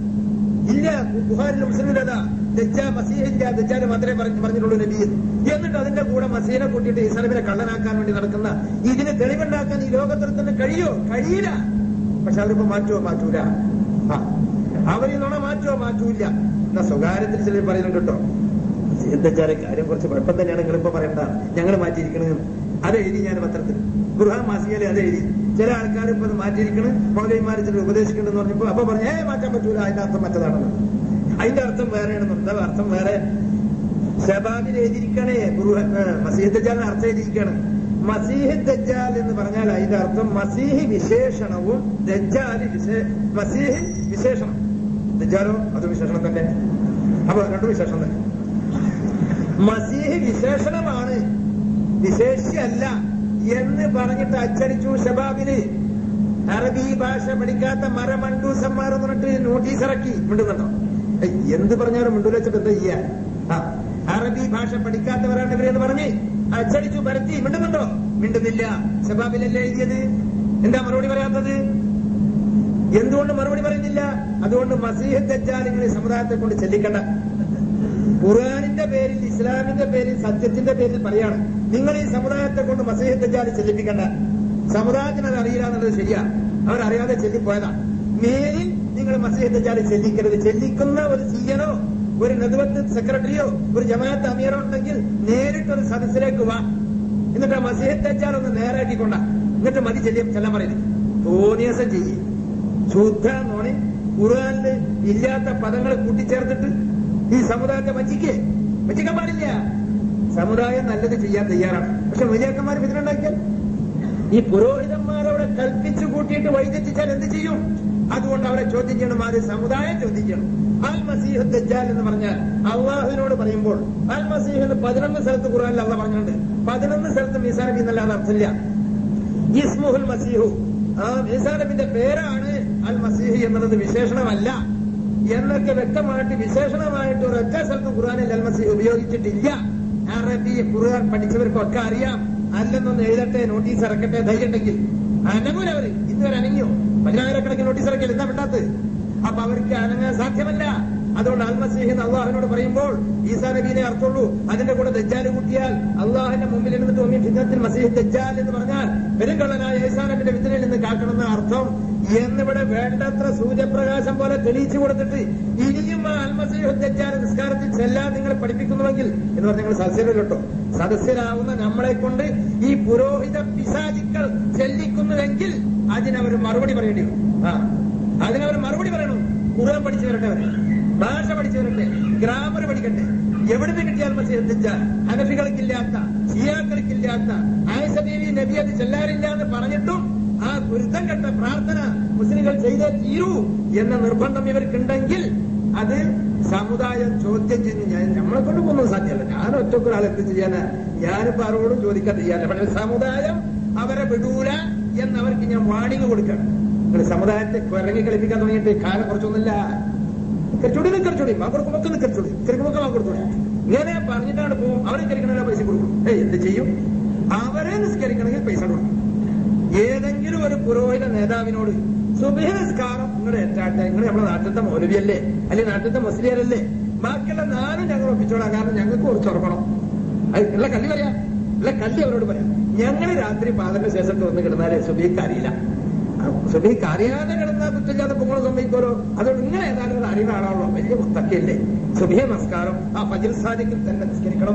ഇല്ല ബുഹാരിൽ മുസ്ലിമിലതാ ദജ്ജാ മസീഹില്ല ദജ്ജാല് മാത്രമേ പറഞ്ഞു പറഞ്ഞിട്ടുള്ളൂ നബി എന്ന്. എന്നിട്ട് അതിന്റെ കൂടെ മസീനെ കൂട്ടിയിട്ട് ഈസാനബിനെ കള്ളനാക്കാൻ വേണ്ടി നടക്കുന്ന ഇതിന് തെളിവുണ്ടാക്കാൻ ഈ ലോകത്തിൽ തന്നെ കഴിയോ കഴിയില്ല പക്ഷെ അവരിപ്പോ മാറ്റുമോ മാറ്റൂല ആ അവർ നുണ മാറ്റുമോ മാറ്റൂല എന്നാ സ്വകാര്യത്തിൽ ചിലർ പറയുന്നുണ്ട് കേട്ടോ ദജ്ജാലെ കാര്യം കുറച്ച് കുഴപ്പം തന്നെയാണ് നിങ്ങളിപ്പോ പറയണ്ട ഞങ്ങൾ മാറ്റിയിരിക്കണെന്ന് അത് എഴുതി ഞാൻ പത്രത്തിൽ ഗൃഹ മാസികയിൽ അത് എഴുതി ചില ആൾക്കാർ ഇപ്പൊ അത് മാറ്റിയിരിക്കണ് മൗലവിമാർ ചിലർ ഉപദേശിക്കണമെന്ന് പറഞ്ഞപ്പോ അപ്പൊ പറഞ്ഞു ഏ മാറ്റാൻ പറ്റൂല അതിന്റെ അർത്ഥം മറ്റതാണെന്ന് അതിന്റെ അർത്ഥം വേറെയാണെന്ന് എന്താ അർത്ഥം വേറെ ഷബാബിൽ എഴുതിയിരിക്കണേ ഗുരുഹ മസീഹ് ദജ്ജാലിന് അർത്ഥം എഴുതിയിരിക്കാണ് മസീഹ് ദജ്ജാൽ എന്ന് പറഞ്ഞാൽ അതിന്റെ അർത്ഥം മസീഹ് വിശേഷണവും ദജ്ജാല് വിശേ മസീഹ് വിശേഷണം ദജ്ജാലോ അത് വിശേഷണം തന്നെ അപ്പൊ രണ്ടും വിശേഷം തന്നെ മസീഹ് വിശേഷണമാണ് വിശേഷ്യല്ല എന്ന് പറഞ്ഞിട്ട് അച്ചടിച്ചു ഷബാബില് അറബി ഭാഷ പഠിക്കാത്ത മരമണ്ടൂസന്മാർ എന്ന് പറഞ്ഞിട്ട് നോട്ടീസ് ഇറക്കി മിണ്ടുന്നുണ്ടോ ഏയ്, എന്ത് പറഞ്ഞാലും മിണ്ടൂല വെച്ചിട്ട് എന്താ ചെയ്യാ ആ, അറബി ഭാഷ പഠിക്കാത്തവരാണ് ഇവരെന്ന് പറഞ്ഞ് അച്ചടിച്ചു പരത്തി മിണ്ടുന്നുണ്ടോ മിണ്ടുന്നില്ല ഷബാബിലല്ലേ എഴുതിയത് എന്താ മറുപടി പറയാത്തത് എന്തുകൊണ്ട് മറുപടി പറയുന്നില്ല അതുകൊണ്ട് മസീഹ് ദജ്ജാലിങ്ങളെ സമുദായത്തെ കൊണ്ട് ചെല്ലിക്കണ്ട ഖുർആാനിന്റെ പേരിൽ ഇസ്ലാമിന്റെ പേരിൽ സത്യത്തിന്റെ പേരിൽ പറയാണ് നിങ്ങൾ ഈ സമുദായത്തെ കൊണ്ട് മസീഹ് ദജ്ജാലി ചെല്ലിപ്പിക്കണ്ട സമുദായത്തിന് അത് അറിയില്ല എന്നുള്ളത് ശരിയാ അവരറിയാതെ ചെല്ലിപ്പോയതാ മേലിൽ നിങ്ങൾ മസീഹ് ദജ്ജാലി ചെല്ലിക്കരുത് ചെല്ലിക്കുന്ന ഒരു സീയനോ ഒരു നെതുവത്ത് സെക്രട്ടറിയോ ഒരു ജമാഅത്ത് അമീറോ ഉണ്ടെങ്കിൽ നേരിട്ട് ഒരു സദസ്സിലേക്ക് വാ എന്നിട്ട് ആ മസീഹ് ദജ്ജാൽ ഒന്ന് നേരാക്കിക്കൊണ്ട എന്നിട്ട് മതി ചെല്ലിയ ചെല്ലാൻ പറയുന്നത് തോന്നിയസം ചെയ്യും ശുദ്ധ നോണി ഖുർആനില് ഇല്ലാത്ത പദങ്ങൾ കൂട്ടിച്ചേർത്തിട്ട് ഈ സമുദായത്തെ വഞ്ചിക്കേ വഞ്ചിക്കാൻ പാടില്ല സമുദായം നല്ലത് ചെയ്യാൻ തയ്യാറാണ് പക്ഷെ വലിയക്കന്മാർ ഇതിനുണ്ടാക്കിയാൽ ഈ പുരോഹിതന്മാരവിടെ കൽപ്പിച്ചു കൂട്ടിയിട്ട് വഴിതെറ്റിച്ചാൽ എന്ത് ചെയ്യും അതുകൊണ്ട് അവരെ ചോദ്യം ചെയ്യണം ആര് സമുദായം ചോദ്യം ചെയ്യണം അൽ മസീഹ് ദജ്ജാൽ എന്ന് പറഞ്ഞാൽ അള്ളാഹുവിനോട് പറയുമ്പോൾ അൽ മസീഹ് എന്ന് പതിനൊന്ന് സ്ഥലത്ത് ഖുർആനിൽ അള്ള പറഞ്ഞിട്ടുണ്ട് പതിനൊന്ന് സ്ഥലത്ത് മീസാ നബി എന്നല്ലാതെ അർത്ഥമില്ല ഇസ്മുഹുൽ മസീഹു ആ മീസാ നബിന്റെ പേരാണ് അൽ മസീഹ് എന്നുള്ളത് വിശേഷണമല്ല എന്നൊക്കെ വ്യക്തമായിട്ട് വിശേഷണമായിട്ട് ഒരൊറ്റ സ്ഥലത്ത് ഖുർആനിൽ അൽ മസീഹ് ഉപയോഗിച്ചിട്ടില്ല അറബി ഖുർആൻ പഠിച്ചവർക്കൊക്കെ അറിയാം അല്ലെന്നൊന്ന് എഴുതട്ടെ നോട്ടീസ് ഇറക്കട്ടെ ധൈര്യം ഉണ്ടെങ്കിൽ അനങ്ങൂലവര് ഇതുവരെ അനങ്ങിയോ പതിനായിരക്കണക്കിന് നോട്ടീസ് ഇറക്കില്ല എന്താ വിട്ടാത്ത് അപ്പൊ അവർക്ക് അനങ്ങാൻ സാധ്യമല്ല അതുകൊണ്ട് അൽമസീഹ് എന്ന് അള്ളാഹിനോട് പറയുമ്പോൾ ഈസാ നബീനെ അർത്ഥമുള്ളൂ അതിന്റെ കൂടെ ദജ്ജാല് കൂട്ടിയാൽ അള്ളാഹിന്റെ മുമ്പിൽ ഇരുന്നിട്ട് ഒമ്മി ഫിന്നത്തിൽ മസീഹ് ദജ്ജാൽ എന്ന് പറഞ്ഞാൽ പെരുങ്കള്ളനായ ഈസാ നബിന്റെ വിത്തിനിൽ നിന്ന് കാക്കണമെന്ന അർത്ഥം എന്നിവിടെ വേണ്ടത്ര സൂര്യപ്രകാശം പോലെ തെളിയിച്ചു കൊടുത്തിട്ട് ഇനിയും ആ അൽമസീഹ് ദജ്ജാൽ നിസ്കാരത്തിൽ ചെല്ലാൻ നിങ്ങൾ പഠിപ്പിക്കുന്നുവെങ്കിൽ എന്ന് പറഞ്ഞാൽ നിങ്ങൾ സദസ്യരല്ലോ സദസ്യരാവുന്ന നമ്മളെ കൊണ്ട് ഈ പുരോഹിത പിശാചിക്കൾ ചെല്ലിക്കുന്നുവെങ്കിൽ അതിനവർ മറുപടി പറയേണ്ടി വരും ആ അതിനവർ മറുപടി പറയണം ഖുർആൻ പഠിച്ചു വരട്ടെ അവര് ഭാഷ പഠിച്ചു വരട്ടെ ഗ്രാമർ പഠിക്കട്ടെ എവിടുന്ന് കിട്ടിയാൽ മത്സരിച്ച ഹനഫികൾക്കില്ലാത്ത ഷിയാക്കൾക്കില്ലാത്ത ആയസദേവി നബി അത് ചെല്ലാറില്ല എന്ന് പറഞ്ഞിട്ടും ആ ഗുരുത്തം കെട്ട പ്രാർത്ഥന മുസ്ലിങ്ങൾ ചെയ്തേ തീരൂ എന്ന നിർബന്ധം ഇവർക്കുണ്ടെങ്കിൽ അത് സമുദായം ചോദ്യം ചെയ്യുന്നു ഞാൻ നമ്മളെ കൊണ്ട് പോകുന്നത് സാധ്യമല്ല ഞാൻ ഒറ്റക്കൊരാൾ എന്ത് ചെയ്യാനാ ഞാനിപ്പോ ആരോടും ചോദിക്കാൻ ചെയ്യാനില്ല പക്ഷേ സമുദായം അവരെ വിടൂല എന്നവർക്ക് ഞാൻ വാണിംഗ് കൊടുക്കണം നിങ്ങൾ സമുദായത്തെ കുരങ്ങി കളിപ്പിക്കാൻ തുടങ്ങിയിട്ട് കാലം കുറച്ചൊന്നുമില്ല കരച്ചോടി നിൽക്കരച്ചോടി മാ കൊടുക്കുമ്പോ നിൽക്കരച്ചോടി കരിക്കുമ്പോ മാ കൊടുത്തോടി ഇങ്ങനെ പറഞ്ഞിട്ടാണ് പോകും അവരെ കരിക്കണ പൈസ കൊടുക്കും ഏയ് എന്ത് ചെയ്യും അവരെ നിസ്കരിക്കണമെങ്കിൽ പൈസ കൊടുക്കും ഏതെങ്കിലും ഒരു പുരോഹിത നേതാവിനോട് സുബഹ നിസ്കാരം നിങ്ങളുടെ ഏറ്റാട്ടെ നിങ്ങൾ നമ്മുടെ നാട്ടിലത്തെ മൗലവിയല്ലേ അല്ലെങ്കിൽ നാട്ടിലത്തെ മുസ്ലിയരല്ലേ ബാക്കിയുള്ള നാലും ഞങ്ങൾ ഒപ്പിച്ചോളാം കാരണം ഞങ്ങൾക്ക് കുറച്ച് ഉറക്കണം അത് ഉള്ള കള്ളി പറയാം ഉള്ള കള്ളി അവരോട് പറയാം ഞങ്ങൾ രാത്രി പാതിന്റെ ശേഷം തുറന്ന് കിടന്നാലേ സുബീക്ക് അറിയില്ല സുബീക്ക് അറിയാതെ കിടന്നാൽ കുറ്റമില്ലാതെ പൊങ്ങളെ സംഭവിക്കുമല്ലോ അതുകൊണ്ട് ഇങ്ങനെ ഏതാണ്ട് അറിയുന്ന ആളാണല്ലോ വലിയ മുത്തക്കയല്ലേ സുബിയ നമസ്കാരം ആ ഫജിൽ സാദിക്കിൽ തന്നെ നിസ്കരിക്കണം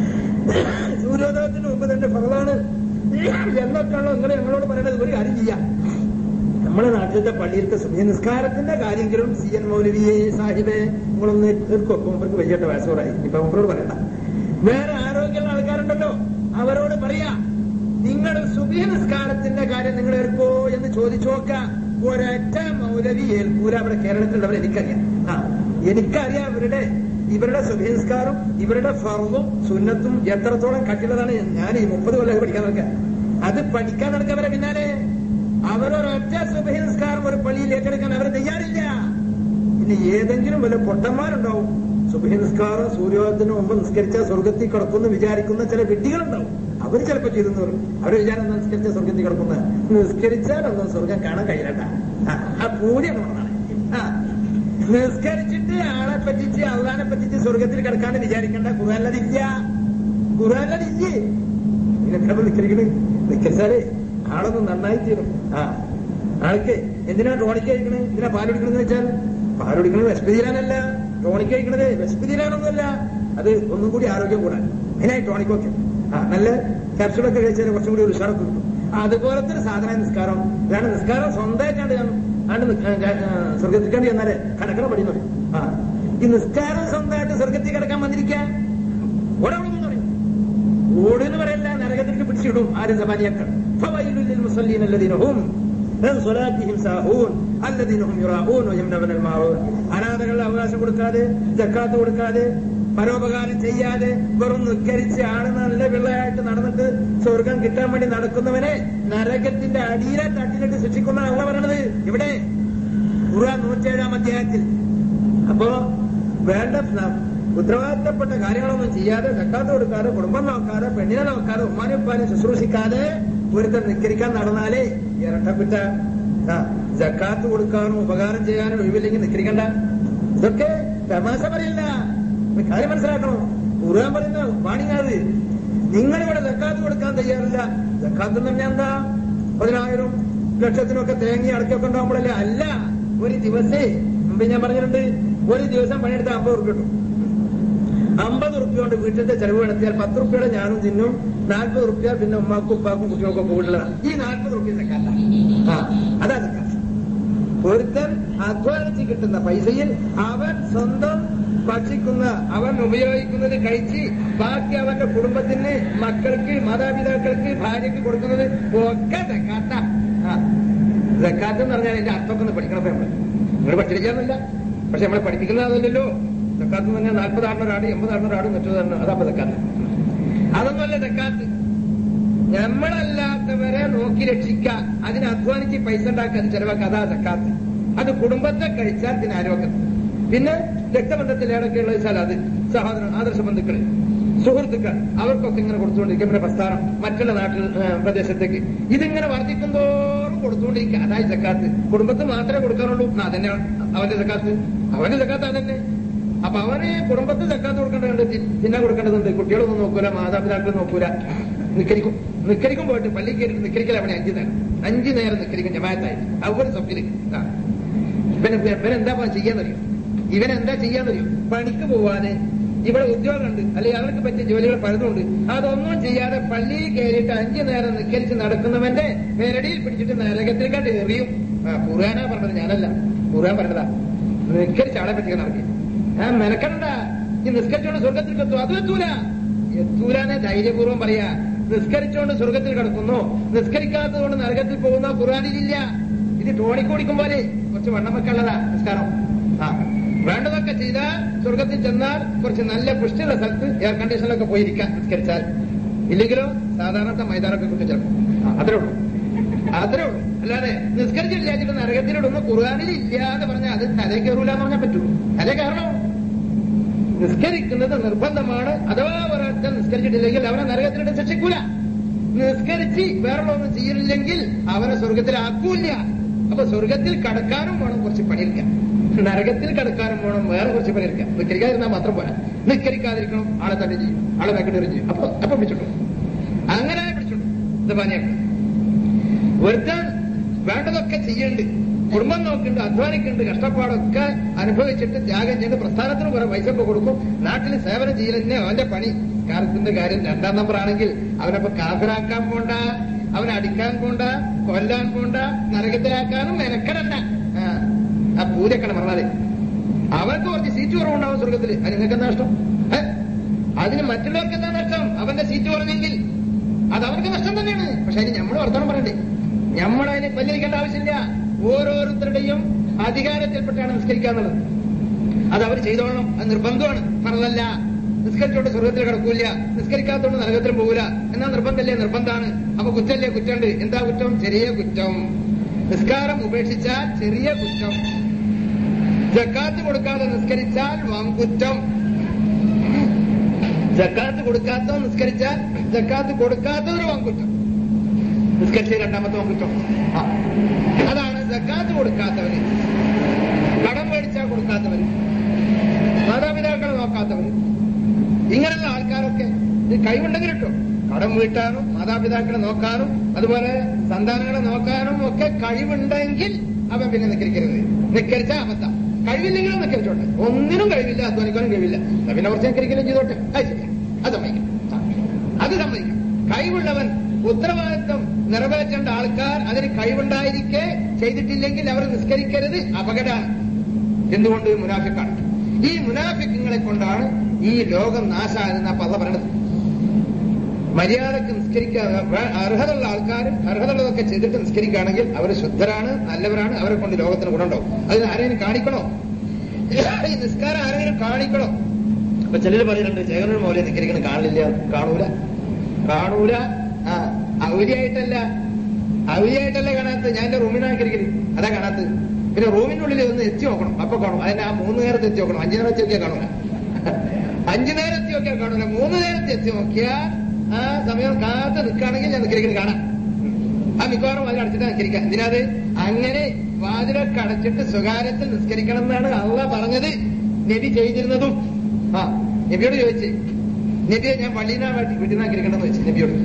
സൂര്യോദയത്തിന് മുമ്പ് തന്നെ ഫലമാണ് എന്നൊക്കെയാണല്ലോ നിങ്ങൾ ഞങ്ങളോട് പറയണത് ഒരു കാര്യം ചെയ്യാം നമ്മുടെ നാട്ടിലത്തെ പള്ളിയിലത്തെ സുബിയ നിസ്കാരത്തിന്റെ കാര്യങ്ങളും സി എൻ മൗലവിയെ സാഹിബെ നിങ്ങളൊന്ന് തീർക്കും മുമ്പർക്ക് വലിയ വയസ്സോടായി ഇപ്പൊ മുമ്പരോട് പറയണ്ട വേറെ ആരോഗ്യമുള്ള ആൾക്കാരുണ്ടല്ലോ അവരോട് പറയാ നിങ്ങൾ സുബിയ നിസ്കാരത്തിന്റെ കാര്യം നിങ്ങൾ ഏൽക്കോ എന്ന് ചോദിച്ചു നോക്കാം ഒരൊറ്റ മൗലവി ഏൽക്കൂല അവിടെ കേരളത്തിലുള്ളവർ എനിക്കറിയാം ആ എനിക്കറിയാം ഇവരുടെ ഇവരുടെ സുബിയസ്കാരം ഇവരുടെ ഫറവും സുന്നത്തും എത്രത്തോളം കട്ടിയുള്ളതാണ് ഞാൻ ഈ മുപ്പത് കൊല്ലം പഠിക്കാൻ നടക്കുക അത് പഠിക്കാൻ നടക്കവരെ പിന്നാലെ അവരൊരൊറ്റ സുബഹിസ്കാരം ഒരു പള്ളിയിൽ ഏറ്റെടുക്കാൻ അവർ തയ്യാറില്ല ഇനി ഏതെങ്കിലും വല്ല പൊട്ടന്മാരുണ്ടാവും സുബഹി നിസ്കാരം സൂര്യോദയത്തിന് മുമ്പ് നിസ്കരിച്ചാൽ സ്വർഗത്തിൽ കിടക്കുമെന്ന് വിചാരിക്കുന്ന ചില വിഡ്ഢികളുണ്ടാവും അവർ ചിലപ്പോൾ ചെയ്തെന്ന് പറയും അവർ വിചാരം എന്താ നിസ്കരിച്ച സ്വർഗത്തിൽ കിടക്കുന്ന നിസ്കരിച്ചാൽ ഒന്നും സ്വർഗം കാണാൻ കഴിയണ്ട ആ പൂജ ആ നിസ്കരിച്ചിട്ട് ആളെ പറ്റിച്ച് അള്ളാനെ പറ്റിച്ച് സ്വർഗത്തിൽ കിടക്കാന്ന് വിചാരിക്കണ്ട ഖുറാനതില്ല ഖുറാനതില്ലേ ഇതിനൊക്കെ നിസ്കരിക്കണേ നിസ്കരിച്ചാലേ ആളൊന്നും നന്നായി തീരും ആ ആൾക്ക് എന്തിനാ ടോണിക്ക് കഴിക്കണേ എന്തിനാ പാലൊടിക്കണെന്ന് വെച്ചാൽ പാലൊടിക്കണത് വിശപ്പ് തീരാനല്ല ടോണിക്ക് കഴിക്കണത് വിശപ്പ് തീരാനൊന്നുമല്ല അത് ഒന്നും കൂടി ആരോഗ്യം കൂടാൻ അതിനായി ടോണിക്കൊക്കെ ആ നല്ല ക്യാപ്സുളൊക്കെ കഴിച്ചാൽ കുറച്ചും കൂടി ഒരു ഉഷാറൊക്കെ കിട്ടും അതുപോലത്തെ ഒരു സാധന നിസ്കാരം അല്ലാണ്ട് നിസ്കാരം സ്വന്തമായിട്ടാണ്ട് ഞാൻ ആണ്ട് സ്വർഗത്തിക്കാണ്ട് ചെന്നാലേ കടക്കണ പടി പറയും ആ ഈ നിസ്കാരം സ്വന്തമായിട്ട് സ്വർഗത്തിൽ കിടക്കാൻ വന്നിരിക്കാൻ ഓടെ പറയും ഓടെന്ന് പറയല്ല നരകത്തിലേക്ക് പിടിച്ചിടും ആരും സമാനിയാക്കൾ فويل للمصلين الذين هم عن صلاتهم ساهون الذين هم يراؤون ويمنعون الماعون അനാഥകളുടെ അവകാശം കൊടുക്കാതെ ജക്കാത്ത് കൊടുക്കാതെ പരോപകാരം ചെയ്യാതെ വെറും നിസ്കരിച്ച് ആണ് നല്ല പിള്ളയായിട്ട് നടന്നിട്ട് സ്വർഗം കിട്ടാൻ വേണ്ടി നടക്കുന്നവനെ നരകത്തിന്റെ അടിയിലെ തട്ടിലിട്ട് ശിക്ഷിക്കുന്ന അള്ള പറയണത് ഇവിടെ ഖുർആൻ നൂറ്റേഴാം അധ്യായത്തിൽ അപ്പോ വേണ്ട ഉത്തരവാദിത്തപ്പെട്ട കാര്യങ്ങളൊന്നും ചെയ്യാതെ ജക്കാത്ത് കൊടുക്കാതെ കുടുംബം നോക്കാതെ പെണ്ണിനെ നോക്കാതെ ഉമ്മാനെ ഉപ്പാനെ ശുശ്രൂഷിക്കാതെ ഒരുത്തൻ നിക്കരിക്കാൻ നടന്നാലേ ഇരട്ടപ്പിട്ട ആ ജക്കാത്ത് കൊടുക്കാനും ഉപകാരം ചെയ്യാനും ഒഴിവില്ലെങ്കിൽ നിക്കരിക്കണ്ട ഇതൊക്കെ തമാശ പറയില്ല ഒരു കാര്യം മനസ്സിലാക്കണം ഖുർആൻ പറയുന്ന വാണിങ്ങാത് നിങ്ങളിവിടെ ജക്കാത്ത് കൊടുക്കാൻ തയ്യാറില്ല ജക്കാത്ത് എന്ന് പറഞ്ഞാൽ എന്താ പതിനായിരം ലക്ഷത്തിനൊക്കെ തേങ്ങി അടക്കൊക്കെ ഉണ്ടാകുമ്പോഴല്ലേ അല്ല ഒരു ദിവസേ മുമ്പ് ഞാൻ പറഞ്ഞിട്ടുണ്ട് ഒരു ദിവസം പണിയെടുത്ത അമ്പത് ഉറുപ്പ് കിട്ടും അമ്പത് ഉറുപ്പ്യ കൊണ്ട് വീട്ടിലത്തെ ചെലവ് നടത്തിയാൽ പത്ത് ഉറുപ്പ്യയുടെ ഞാനും തിന്നും നാൽപ്പത് ഉറുപ്പ്യ പിന്നെ ഉമ്മാക്കും ഉപ്പാക്കും കുട്ടികൾക്കും വീട്ടിലാണ് ഈ നാൽപ്പത് ഉറുപ്പ്യ സക്കാത്ത ആ അതാ സക്കാത്ത് ഒരുത്തൻ അധ്വാനിച്ച് കിട്ടുന്ന പൈസയിൽ അവൻ സ്വന്തം ഭക്ഷിക്കുന്ന അവൻ ഉപയോഗിക്കുന്നത് കഴിച്ച് ബാക്കി അവന്റെ കുടുംബത്തിന് മക്കൾക്ക് മാതാപിതാക്കൾക്ക് ഭാര്യയ്ക്ക് കൊടുക്കുന്നത് ഒക്കെ സക്കാത്ത ആ സക്കാത്ത് എന്ന് പറഞ്ഞാൽ അതിന്റെ അർത്ഥമൊക്കെ ഒന്ന് പഠിക്കണം നമ്മൾ നിങ്ങൾ പഠിച്ചിരിക്കാന്നല്ല പക്ഷെ നമ്മളെ പഠിപ്പിക്കുന്നത് അതല്ലല്ലോ സക്കാത്ത് എന്ന് പറഞ്ഞാൽ നാൽപ്പത് ആറിനൊരാട് എൺപത് ആറിനൊരാട് മറ്റൊരു അതാപ്പോ സക്കാത്ത് അതൊന്നുമല്ല സക്കാത്ത് നമ്മളല്ലാത്തവരെ നോക്കി രക്ഷിക്കുക അതിന് അധ്വാനിച്ച് പൈസ ഉണ്ടാക്കാൻ ചെലവാക്കുക അതാ സക്കാത്ത് അത് കുടുംബത്തെ കഴിച്ചാൽ പിന്നെ ആരോഗ്യം പിന്നെ രക്തബന്ധത്തിൽ ഏതൊക്കെയുള്ള വെച്ചാൽ അത് സഹോദരൻ ആദർശ ബന്ധുക്കള് സുഹൃത്തുക്കൾ അവർക്കൊക്കെ ഇങ്ങനെ കൊടുത്തുകൊണ്ടിരിക്കും പിന്നെ പ്രസ്ഥാനം മറ്റുള്ള നാട്ടിൽ ഏ, പ്രദേശത്തേക്ക് ഇതിങ്ങനെ വർദ്ധിക്കുന്തോറും കൊടുത്തുകൊണ്ടിരിക്കുക അതായത് സക്കാത്ത് കുടുംബത്തിന് മാത്രമേ കൊടുക്കാറുള്ളൂ ആ, അതന്നെ അവന്റെ സക്കാത്ത് അവന്റെ സക്കാത്ത് അതന്നെ അപ്പൊ അവന് കുടുംബത്തിൽ സക്കാത്ത് കൊടുക്കേണ്ടതുണ്ട് തി- തിന്നാൻ കൊടുക്കേണ്ടതുണ്ട് കുട്ടികളൊന്നും നോക്കൂല മാതാപിതാക്കൾ നോക്കൂല നിക്കരിക്കും നിക്കരിക്കും പോയിട്ട് പള്ളി കയറി നിക്കരിക്കല അവിടെ അഞ്ചു നേരം അഞ്ചു നേരം നിക്കരിക്കും ജമായത്തായി അതുപോലെ സഫില് ആ ഇവൻ ഇവൻ എന്താ ചെയ്യാന്നറിയോ ഇവൻ എന്താ ചെയ്യാന്നറിയോ പണിക്ക് പോവാന് ഇവിടെ ഉദ്യോഗമുണ്ട് അല്ലെങ്കിൽ അവർക്ക് പറ്റിയ ജോലികൾ പലതുണ്ട് അതൊന്നും ചെയ്യാതെ പള്ളിയിൽ കയറിയിട്ട് അഞ്ചു നേരം നിക്കരിച്ച് നടക്കുന്നവന്റെ മേരടിയിൽ പിടിച്ചിട്ട് നരകത്തിൽ കണ്ട് എറിയും ആ ഖുർആനാ പറഞ്ഞത് ഞാനല്ല ഖുർആൻ പറഞ്ഞതാ നിക്കരിച്ച് ആളെ പറ്റിയ നടക്കി ആ മെനക്കണ്ട ഈ നിസ്കരിച്ചോണ്ട് സ്വർഗത്തിൽ എത്തും അതും എത്തൂല എത്തൂലാനെ ധൈര്യപൂർവ്വം പറയാ നിസ്കരിച്ചുകൊണ്ട് സ്വർഗത്തിൽ കിടക്കുന്നു നിസ്കരിക്കാത്തത് കൊണ്ട് നരകത്തിൽ പോകുന്ന ഖുർആാനിലില്ല ഇത് ടോണിക്കോടിക്കും പോലെ കുറച്ച് വണ്ണം വെക്കുള്ളതാ നിസ്കാരം ആ വേണ്ടതൊക്കെ ചെയ്താൽ സ്വർഗത്തിൽ ചെന്നാൽ കുറച്ച് നല്ല പുഷ്ടിയുള്ള സ്ഥലത്ത് എയർ കണ്ടീഷനിലൊക്കെ പോയിരിക്കാം നിസ്കരിച്ചാൽ ഇല്ലെങ്കിലോ സാധാരണത്തെ മൈതാനൊക്കെ കുട്ടി ചിലപ്പോൾ അത്രേ ഉള്ളൂ അത്രേ ഉള്ളൂ അല്ലാതെ നിസ്കരിച്ചില്ലാച്ചിട്ട് നരകത്തിലിടുന്ന ഖുർആാനിൽ ഇല്ല എന്ന് പറഞ്ഞാൽ അത് തലേ കയറൂല എന്ന് പറഞ്ഞാൽ പറ്റൂ തലേ കയറണോ നിസ്കരിക്കുന്നത് നിർബന്ധമാണ് അഥവാ ഒരാൾക്ക് നിസ്കരിച്ചിട്ടില്ലെങ്കിൽ അവനെ നരകത്തിലിട്ട് ശിക്ഷിക്കൂല നിസ്കരിച്ച് വേറെയൊന്നും ചെയ്യില്ലെങ്കിൽ അവനെ സ്വർഗത്തിലാക്കൂല അപ്പൊ സ്വർഗത്തിൽ കടക്കാനും വേണം കുറച്ച് പണിയെടുക്കാൻ നരകത്തിൽ കടക്കാനും വേണം വേറെ കുറച്ച് പണിയെടുക്കാം നിസ്കരിക്കാതിരുന്നാൽ മാത്രം പോരാ നിസ്കരിക്കാതിരിക്കണം ആളെ തന്നെ ചെയ്യും ആളെ വെക്കട്ടെ ചെയ്യും അപ്പൊ അപ്പൊ പിടിച്ചിട്ടു അങ്ങനെ പിടിച്ചിട്ടു ഇത് പനിയാക്കാം ഒരുത്തൻ വേണ്ടതൊക്കെ ചെയ്യുന്നുണ്ട് കുടുംബം നോക്കുന്നുണ്ട് അധ്വാനിക്കുന്നുണ്ട് കഷ്ടപ്പാടൊക്കെ അനുഭവിച്ചിട്ട് ത്യാഗം ചെയ്ത് പ്രസ്ഥാനത്തിന് കുറെ പൈസ ഒക്കെ കൊടുക്കും നാട്ടിൽ സേവനം ചെയ്യൽ തന്നെ അവന്റെ പണി കാലത്തിന്റെ കാര്യം രണ്ടാം നമ്പർ ആണെങ്കിൽ അവനപ്പൊ കാഫിറാക്കാൻ പോണ്ട അവനെ അടിക്കാൻ പോണ്ട കൊല്ലാൻ പോണ്ട നരകത്തിലാക്കാനും മെനക്കെടണ്ട ആ, ആ പൂജക്കണ പറഞ്ഞാല് അവർക്ക് കുറച്ച് സീറ്റ് കുറവുണ്ടാവും സ്വർഗത്തില് അത് നിങ്ങൾക്ക് എന്താ നഷ്ടം ഏ? അതിന് മറ്റുള്ളവർക്ക് എന്താ നഷ്ടം അവന്റെ സീറ്റ് കുറഞ്ഞെങ്കിൽ അത് അവർക്ക് നഷ്ടം തന്നെയാണ് പക്ഷെ അതിന് നമ്മൾ വർത്തമാനം പറയണ്ടേ നമ്മളതിനെ പരിഹരിക്കേണ്ട ആവശ്യമില്ല ഓരോരുത്തരുടെയും അധികാരത്തിൽപ്പെട്ടാണ് നിസ്കരിക്കുക എന്നുള്ളത് അത് അവർ ചെയ്തോളണം അത് നിർബന്ധമാണ് പറഞ്ഞതല്ല നിസ്കരിച്ചോണ്ട് സ്വർഗത്തിൽ കിടക്കൂല നിസ്കരിക്കാത്തോണ്ട് നരകത്തിലും പോകൂല എന്നാ നിർബന്ധമല്ലേ നിർബന്ധമാണ് അപ്പൊ കുറ്റല്ലേ കുറ്റമുണ്ട് എന്താ കുറ്റം ചെറിയ കുറ്റം നിസ്കാരം ഉപേക്ഷിച്ചാൽ ചെറിയ കുറ്റം ജക്കാത്ത് കൊടുക്കാതെ നിസ്കരിച്ചാൽ വൻകുറ്റം ജക്കാത്ത് കൊടുക്കാത്ത നിസ്കരിച്ചാൽ ജക്കാത്ത് കൊടുക്കാത്തതൊരു വൻകുറ്റം നിസ്കരിച്ച രണ്ടാമത്തെ വൻകുറ്റം ആ. അതാണ് ജക്കാത്ത് കൊടുക്കാത്തവര് കടം മേടിച്ചാൽ കൊടുക്കാത്തവര് മാതാപിതാക്കളെ നോക്കാത്തവര് ഇങ്ങനെയുള്ള ആൾക്കാരൊക്കെ ഇത് കഴിവുണ്ടെങ്കിൽ കേട്ടോ കടം വീട്ടാനും മാതാപിതാക്കളെ നോക്കാനും അതുപോലെ സന്താനങ്ങളെ നോക്കാനും ഒക്കെ കഴിവുണ്ടെങ്കിൽ അവൻ പിന്നെ നിക്കരിക്കരുത് നിക്കരിച്ച അബദ്ധം കഴിവില്ലെങ്കിലും നിക്കരിച്ചോട്ടെ ഒന്നിനും കഴിവില്ല അധ്വാനിക്കാനും കഴിവില്ല എന്നാ പിന്നെ കുറച്ച് നിക്കരിക്കലും ചെയ്തോട്ടെ അത് ശരിയാ അത് സമ്മതിക്കാം ആ. അത് സമ്മതിക്കാം കഴിവുള്ളവൻ ഉത്തരവാദിത്വം നിറവേറ്റേണ്ട ആൾക്കാർ അതിന് കഴിവുണ്ടായിരിക്കെ ചെയ്തിട്ടില്ലെങ്കിൽ അവർ നിസ്കരിക്കരുത് അപകടമാണ് എന്തുകൊണ്ട് മുനാഫിക്കാണ് ഈ മുനാഫിക്കങ്ങളെ കൊണ്ടാണ് ഈ ലോകം നാശാകുന്ന പള്ള പറയണത് മര്യാദക്ക് നിസ്കരിക്കുക അർഹതയുള്ള ആൾക്കാർ അർഹതയുള്ളതൊക്കെ ചെയ്തിട്ട് നിസ്കരിക്കുകയാണെങ്കിൽ അവർ ശുദ്ധരാണ് നല്ലവരാണ് അവരെ കൊണ്ട് ലോകത്തിന് ഗുണമുണ്ടാവും അത് ആരെങ്കിലും കാണിക്കണോ ഈ നിസ്കാരം ആരെങ്കിലും കാണിക്കണോ അപ്പൊ ചിലർ പറയുന്നുണ്ട് ചേകനൂർ മൗലിക നിസ്കരിക്കണം കാണില്ല കാണൂല കാണൂല ആ ഔലിയായിട്ടല്ല ഔലിയായിട്ടല്ല കാണാത്തത് ഞാൻ എന്റെ റൂമിനാണ് കരിക്കല് അതാ കാണാത്തത് പിന്നെ റൂമിന്റെ ഉള്ളിൽ ഒന്ന് എത്തി നോക്കണം അപ്പൊ കാണും അതിന്റെ ആ മൂന്ന് നേരത്തെ എത്തി നോക്കണം അഞ്ചു നേരത്തെ നോക്കിയാൽ കാണൂല അഞ്ചു നേരത്തെ നോക്കിയാൽ കാണൂല മൂന്ന് നേരത്തെ എത്തി നോക്കിയാൽ ആ സമയം കാത്ത് നിൽക്കുകയാണെങ്കിൽ ഞാൻ നിൽക്കരിക്കൽ കാണാം ആ മിക്കവാറും അതിൽ അടച്ചിട്ട് നിസ്കരിക്കാം എന്തിനാത് അങ്ങനെ വാതിലൊക്കെ അടച്ചിട്ട് സ്വകാര്യത്തിൽ നിസ്കരിക്കണം എന്നാണ് അള്ള പറഞ്ഞത് നബി ചെയ്തിരുന്നതും ആ നബിയോട് ചോദിച്ചേ നബിയെ ഞാൻ പള്ളിനാ വീട്ടിൽ വീട്ടിൽ നിന്ന് നിസ്കരിക്കണമെന്ന് വെച്ചു നബിയോട്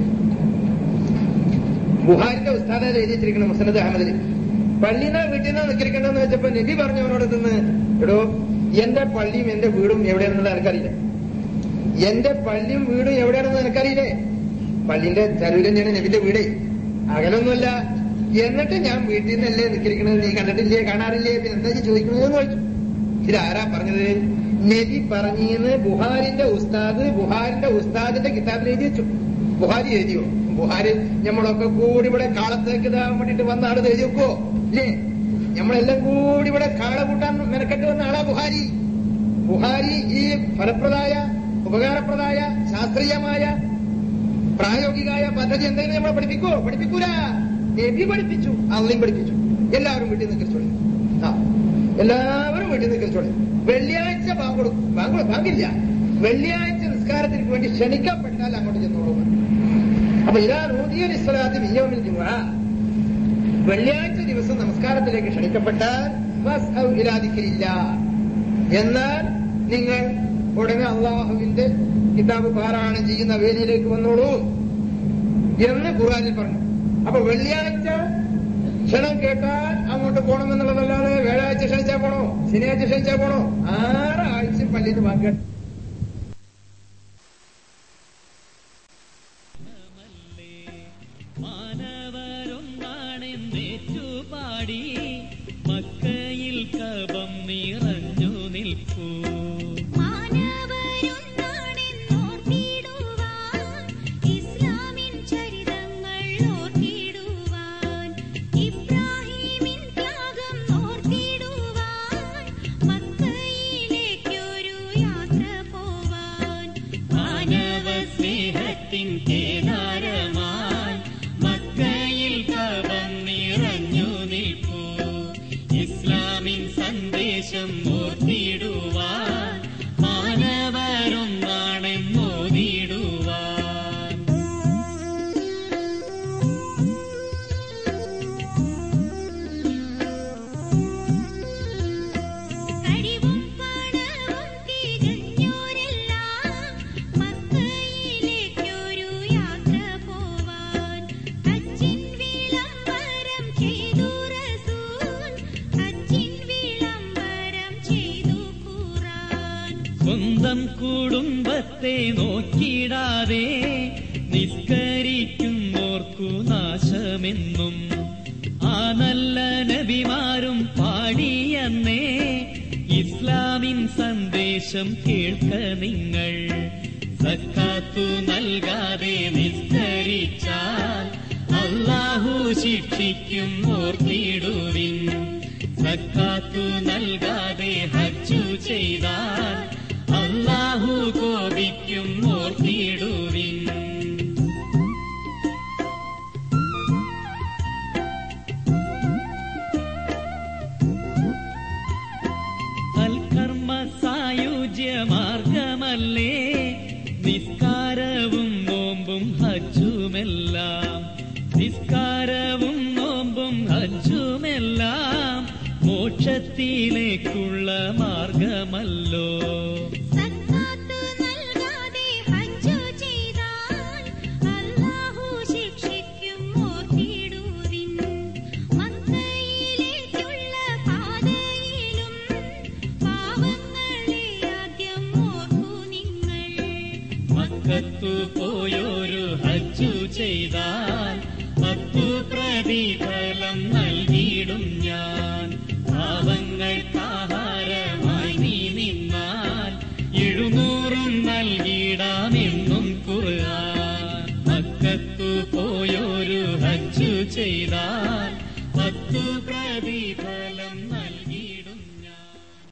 ബുഹാരിന്റെ ഉസ്താദ എഴുതി വെച്ചിരിക്കണം മുസനദ് അഹമ്മദിൽ പള്ളിനാ വീട്ടിൽ നിന്ന് നിസ്കരിക്കണമെന്ന് വെച്ചപ്പോ നബി പറഞ്ഞവനോട് നിന്ന് എടോ എന്റെ പള്ളിയും എന്റെ വീടും എവിടെയാണെന്നുള്ളത് എനിക്കറിയില്ല എന്റെ പള്ളിയും വീടും എവിടെയാണെന്ന് എനിക്കറിയില്ലേ പള്ളിന്റെ ചരുവിൽ തന്നെയാണ് നബിന്റെ വീട് അകലൊന്നുമല്ല എന്നിട്ട് ഞാൻ വീട്ടിൽ നിന്നല്ലേ നിൽക്കുന്നത് നീ കണ്ടിട്ടില്ലേ കാണാറില്ലേ പിന്നെ എന്താ നീ ചോദിക്കണതെന്ന് ചോദിച്ചു ഇതാരാ പറഞ്ഞത് നബി പറഞ്ഞെന്ന് ബുഹാരിന്റെ ഉസ്താദ് ബുഹാരിന്റെ ഉസ്താദിന്റെ കിതാബിൽ എഴുതി വെച്ചു ബുഹാരി എഴുതിയോ ബുഹാരി നമ്മളൊക്കെ കൂടി ഇവിടെ കാളത്തേക്ക് ഇതാൻ വേണ്ടിട്ട് വന്ന ആള് എഴുതി വെക്കോ ഇല്ലേ നമ്മളെല്ലാം കൂടി ഇവിടെ കാള കൂട്ടാൻ മെനക്കെട്ട് വന്ന ആളാ ബുഹാരി ബുഹാരി ഈ ഫലപ്രദായ ഉപകാരപ്രദായ ശാസ്ത്രീയമായ പ്രായോഗികമായ പദ്ധതി എന്തെങ്കിലും നമ്മളെ പഠിപ്പിക്കോ പഠിപ്പിക്കൂല നബി പഠിപ്പിച്ചു അള്ളയും പഠിപ്പിച്ചു എല്ലാവരും വീട്ടിൽ നിന്ന് കിറിച്ചോളി ആ എല്ലാവരും വീട്ടിൽ നിന്ന് കിറിച്ചോളി വെള്ളിയാഴ്ച ബാങ്ക് കൊടുക്കും ബാങ്ക് കൊടു- ബാങ്കില്ല വെള്ളിയാഴ്ച നിസ്കാരത്തിന് വേണ്ടി ക്ഷണിക്കപ്പെട്ടാൽ അങ്ങോട്ട് ചെന്നോളൂ അപ്പൊ ഇതാ നൂതിയ ഇസ്ലാത്ത് വിയോമിൽ ജുമുഅ വെള്ളിയാഴ്ച ദിവസം നമസ്കാരത്തിലേക്ക് ക്ഷണിക്കപ്പെട്ടാൽ ബസ് ഔ ഇരാദിക്കലില്ല എന്നാൽ നിങ്ങൾ ഉടനെ അള്ളാഹുവിന്റെ കിതാബ് പാരായണം ചെയ്യുന്ന വേദിയിലേക്ക് വന്നോളൂ എന്ന് ഖുറാനിൽ പറഞ്ഞു അപ്പൊ വെള്ളിയാഴ്ച ക്ഷണം കേട്ടാൽ അങ്ങോട്ട് പോകണമെന്നുള്ളതല്ലാതെ വ്യാഴാഴ്ച ക്ഷണിച്ചാൽ പോണോ ശനിയാഴ്ച ക്ഷണിച്ചാൽ പോണോ ആറാഴ്ച പള്ളിയിൽ വാങ്ങാൻ മാനവരൊന്നാണെന്നേറ്റുപാടി മക്കയിൽ കപം നിറഞ്ഞു നിൽപ്പൂ മാനവരൊന്നാണെന്നോർത്തിടുവാൻ ഇസ്ലാമിൻ ചരിതങ്ങൾ ഓർത്തിടുവാൻ ഇബ്രാഹിമിൻ ത്യാഗം ഓർത്തിടുവാൻ മക്കയിലേക്കൊരു യാത്ര പോവാൻ മാനവ സ്നേഹത്തിൻ കേദാരമായി മക്കയിൽ കപം നിറഞ്ഞു നിൽപ്പൂ ഇസ്ലാമിൻ സന്ദേശം ഓർത്തിടുവാൻ മാനവരൊന്നാണെന്നോതിടുവാൻ കഴിവും പണവും തികഞ്ഞോരെല്ലാം മക്കയിലേക്കൊരു യാത്ര പോവാൻ ഹജ്ജിൻ വിളംബരം ചെയ്തു റസൂൽ ഹജ്ജിൻ വിളംബരം ചെയ്തു ഖുർആൻ സ്വന്തം കുടുംബത്തെ നോക്കിടാതെ നിസ്കരിക്കുന്നോർക്കു നാശമെന്നും ആ നല്ല നബിമാരും പാടിയെന്നേ ഇസ്ലാമിൻ സന്ദേശം കേൾക്ക നിങ്ങൾ സക്കാത്തു നൽകാതെ നിസ്കരിച്ചാൽ അള്ളാഹു ശിക്ഷിക്കും ഓർത്തിടുവിൻ സക്കാത്തു നൽകാതെ ഹജ്ജു ചെയ്താൽ അള്ളാഹു കോപിക്കും ഓർത്തിടുവിൻ സൽക്കർമ്മ സായുജ്യ മാർഗമല്ലേ നിസ്കാരവും നോമ്പും ഹജ്ജുമെല്ലാം നിസ്കാരവും നോമ്പും ഹജ്ജുമെല്ലാം മോക്ഷത്തിലേക്കുള്ള മാർഗമല്ലോ സക്കാത്ത് നൽകാതെ ഹജ്ജ് ചെയ്താൽ അല്ലാഹു ശിക്ഷിക്കും ഓർത്തിടുവിൻ മക്കയിലേക്കുള്ള പാതയിലും പാവങ്ങളെ ആദ്യം ഓർക്കൂ നിങ്ങൾ മക്കത്തു പോയൊരു ഹജ്ജു ചെയ്താൽ പത്തു പ്രതിഫലം നൽകിയിടും ഞാൻ പാവങ്ങൾ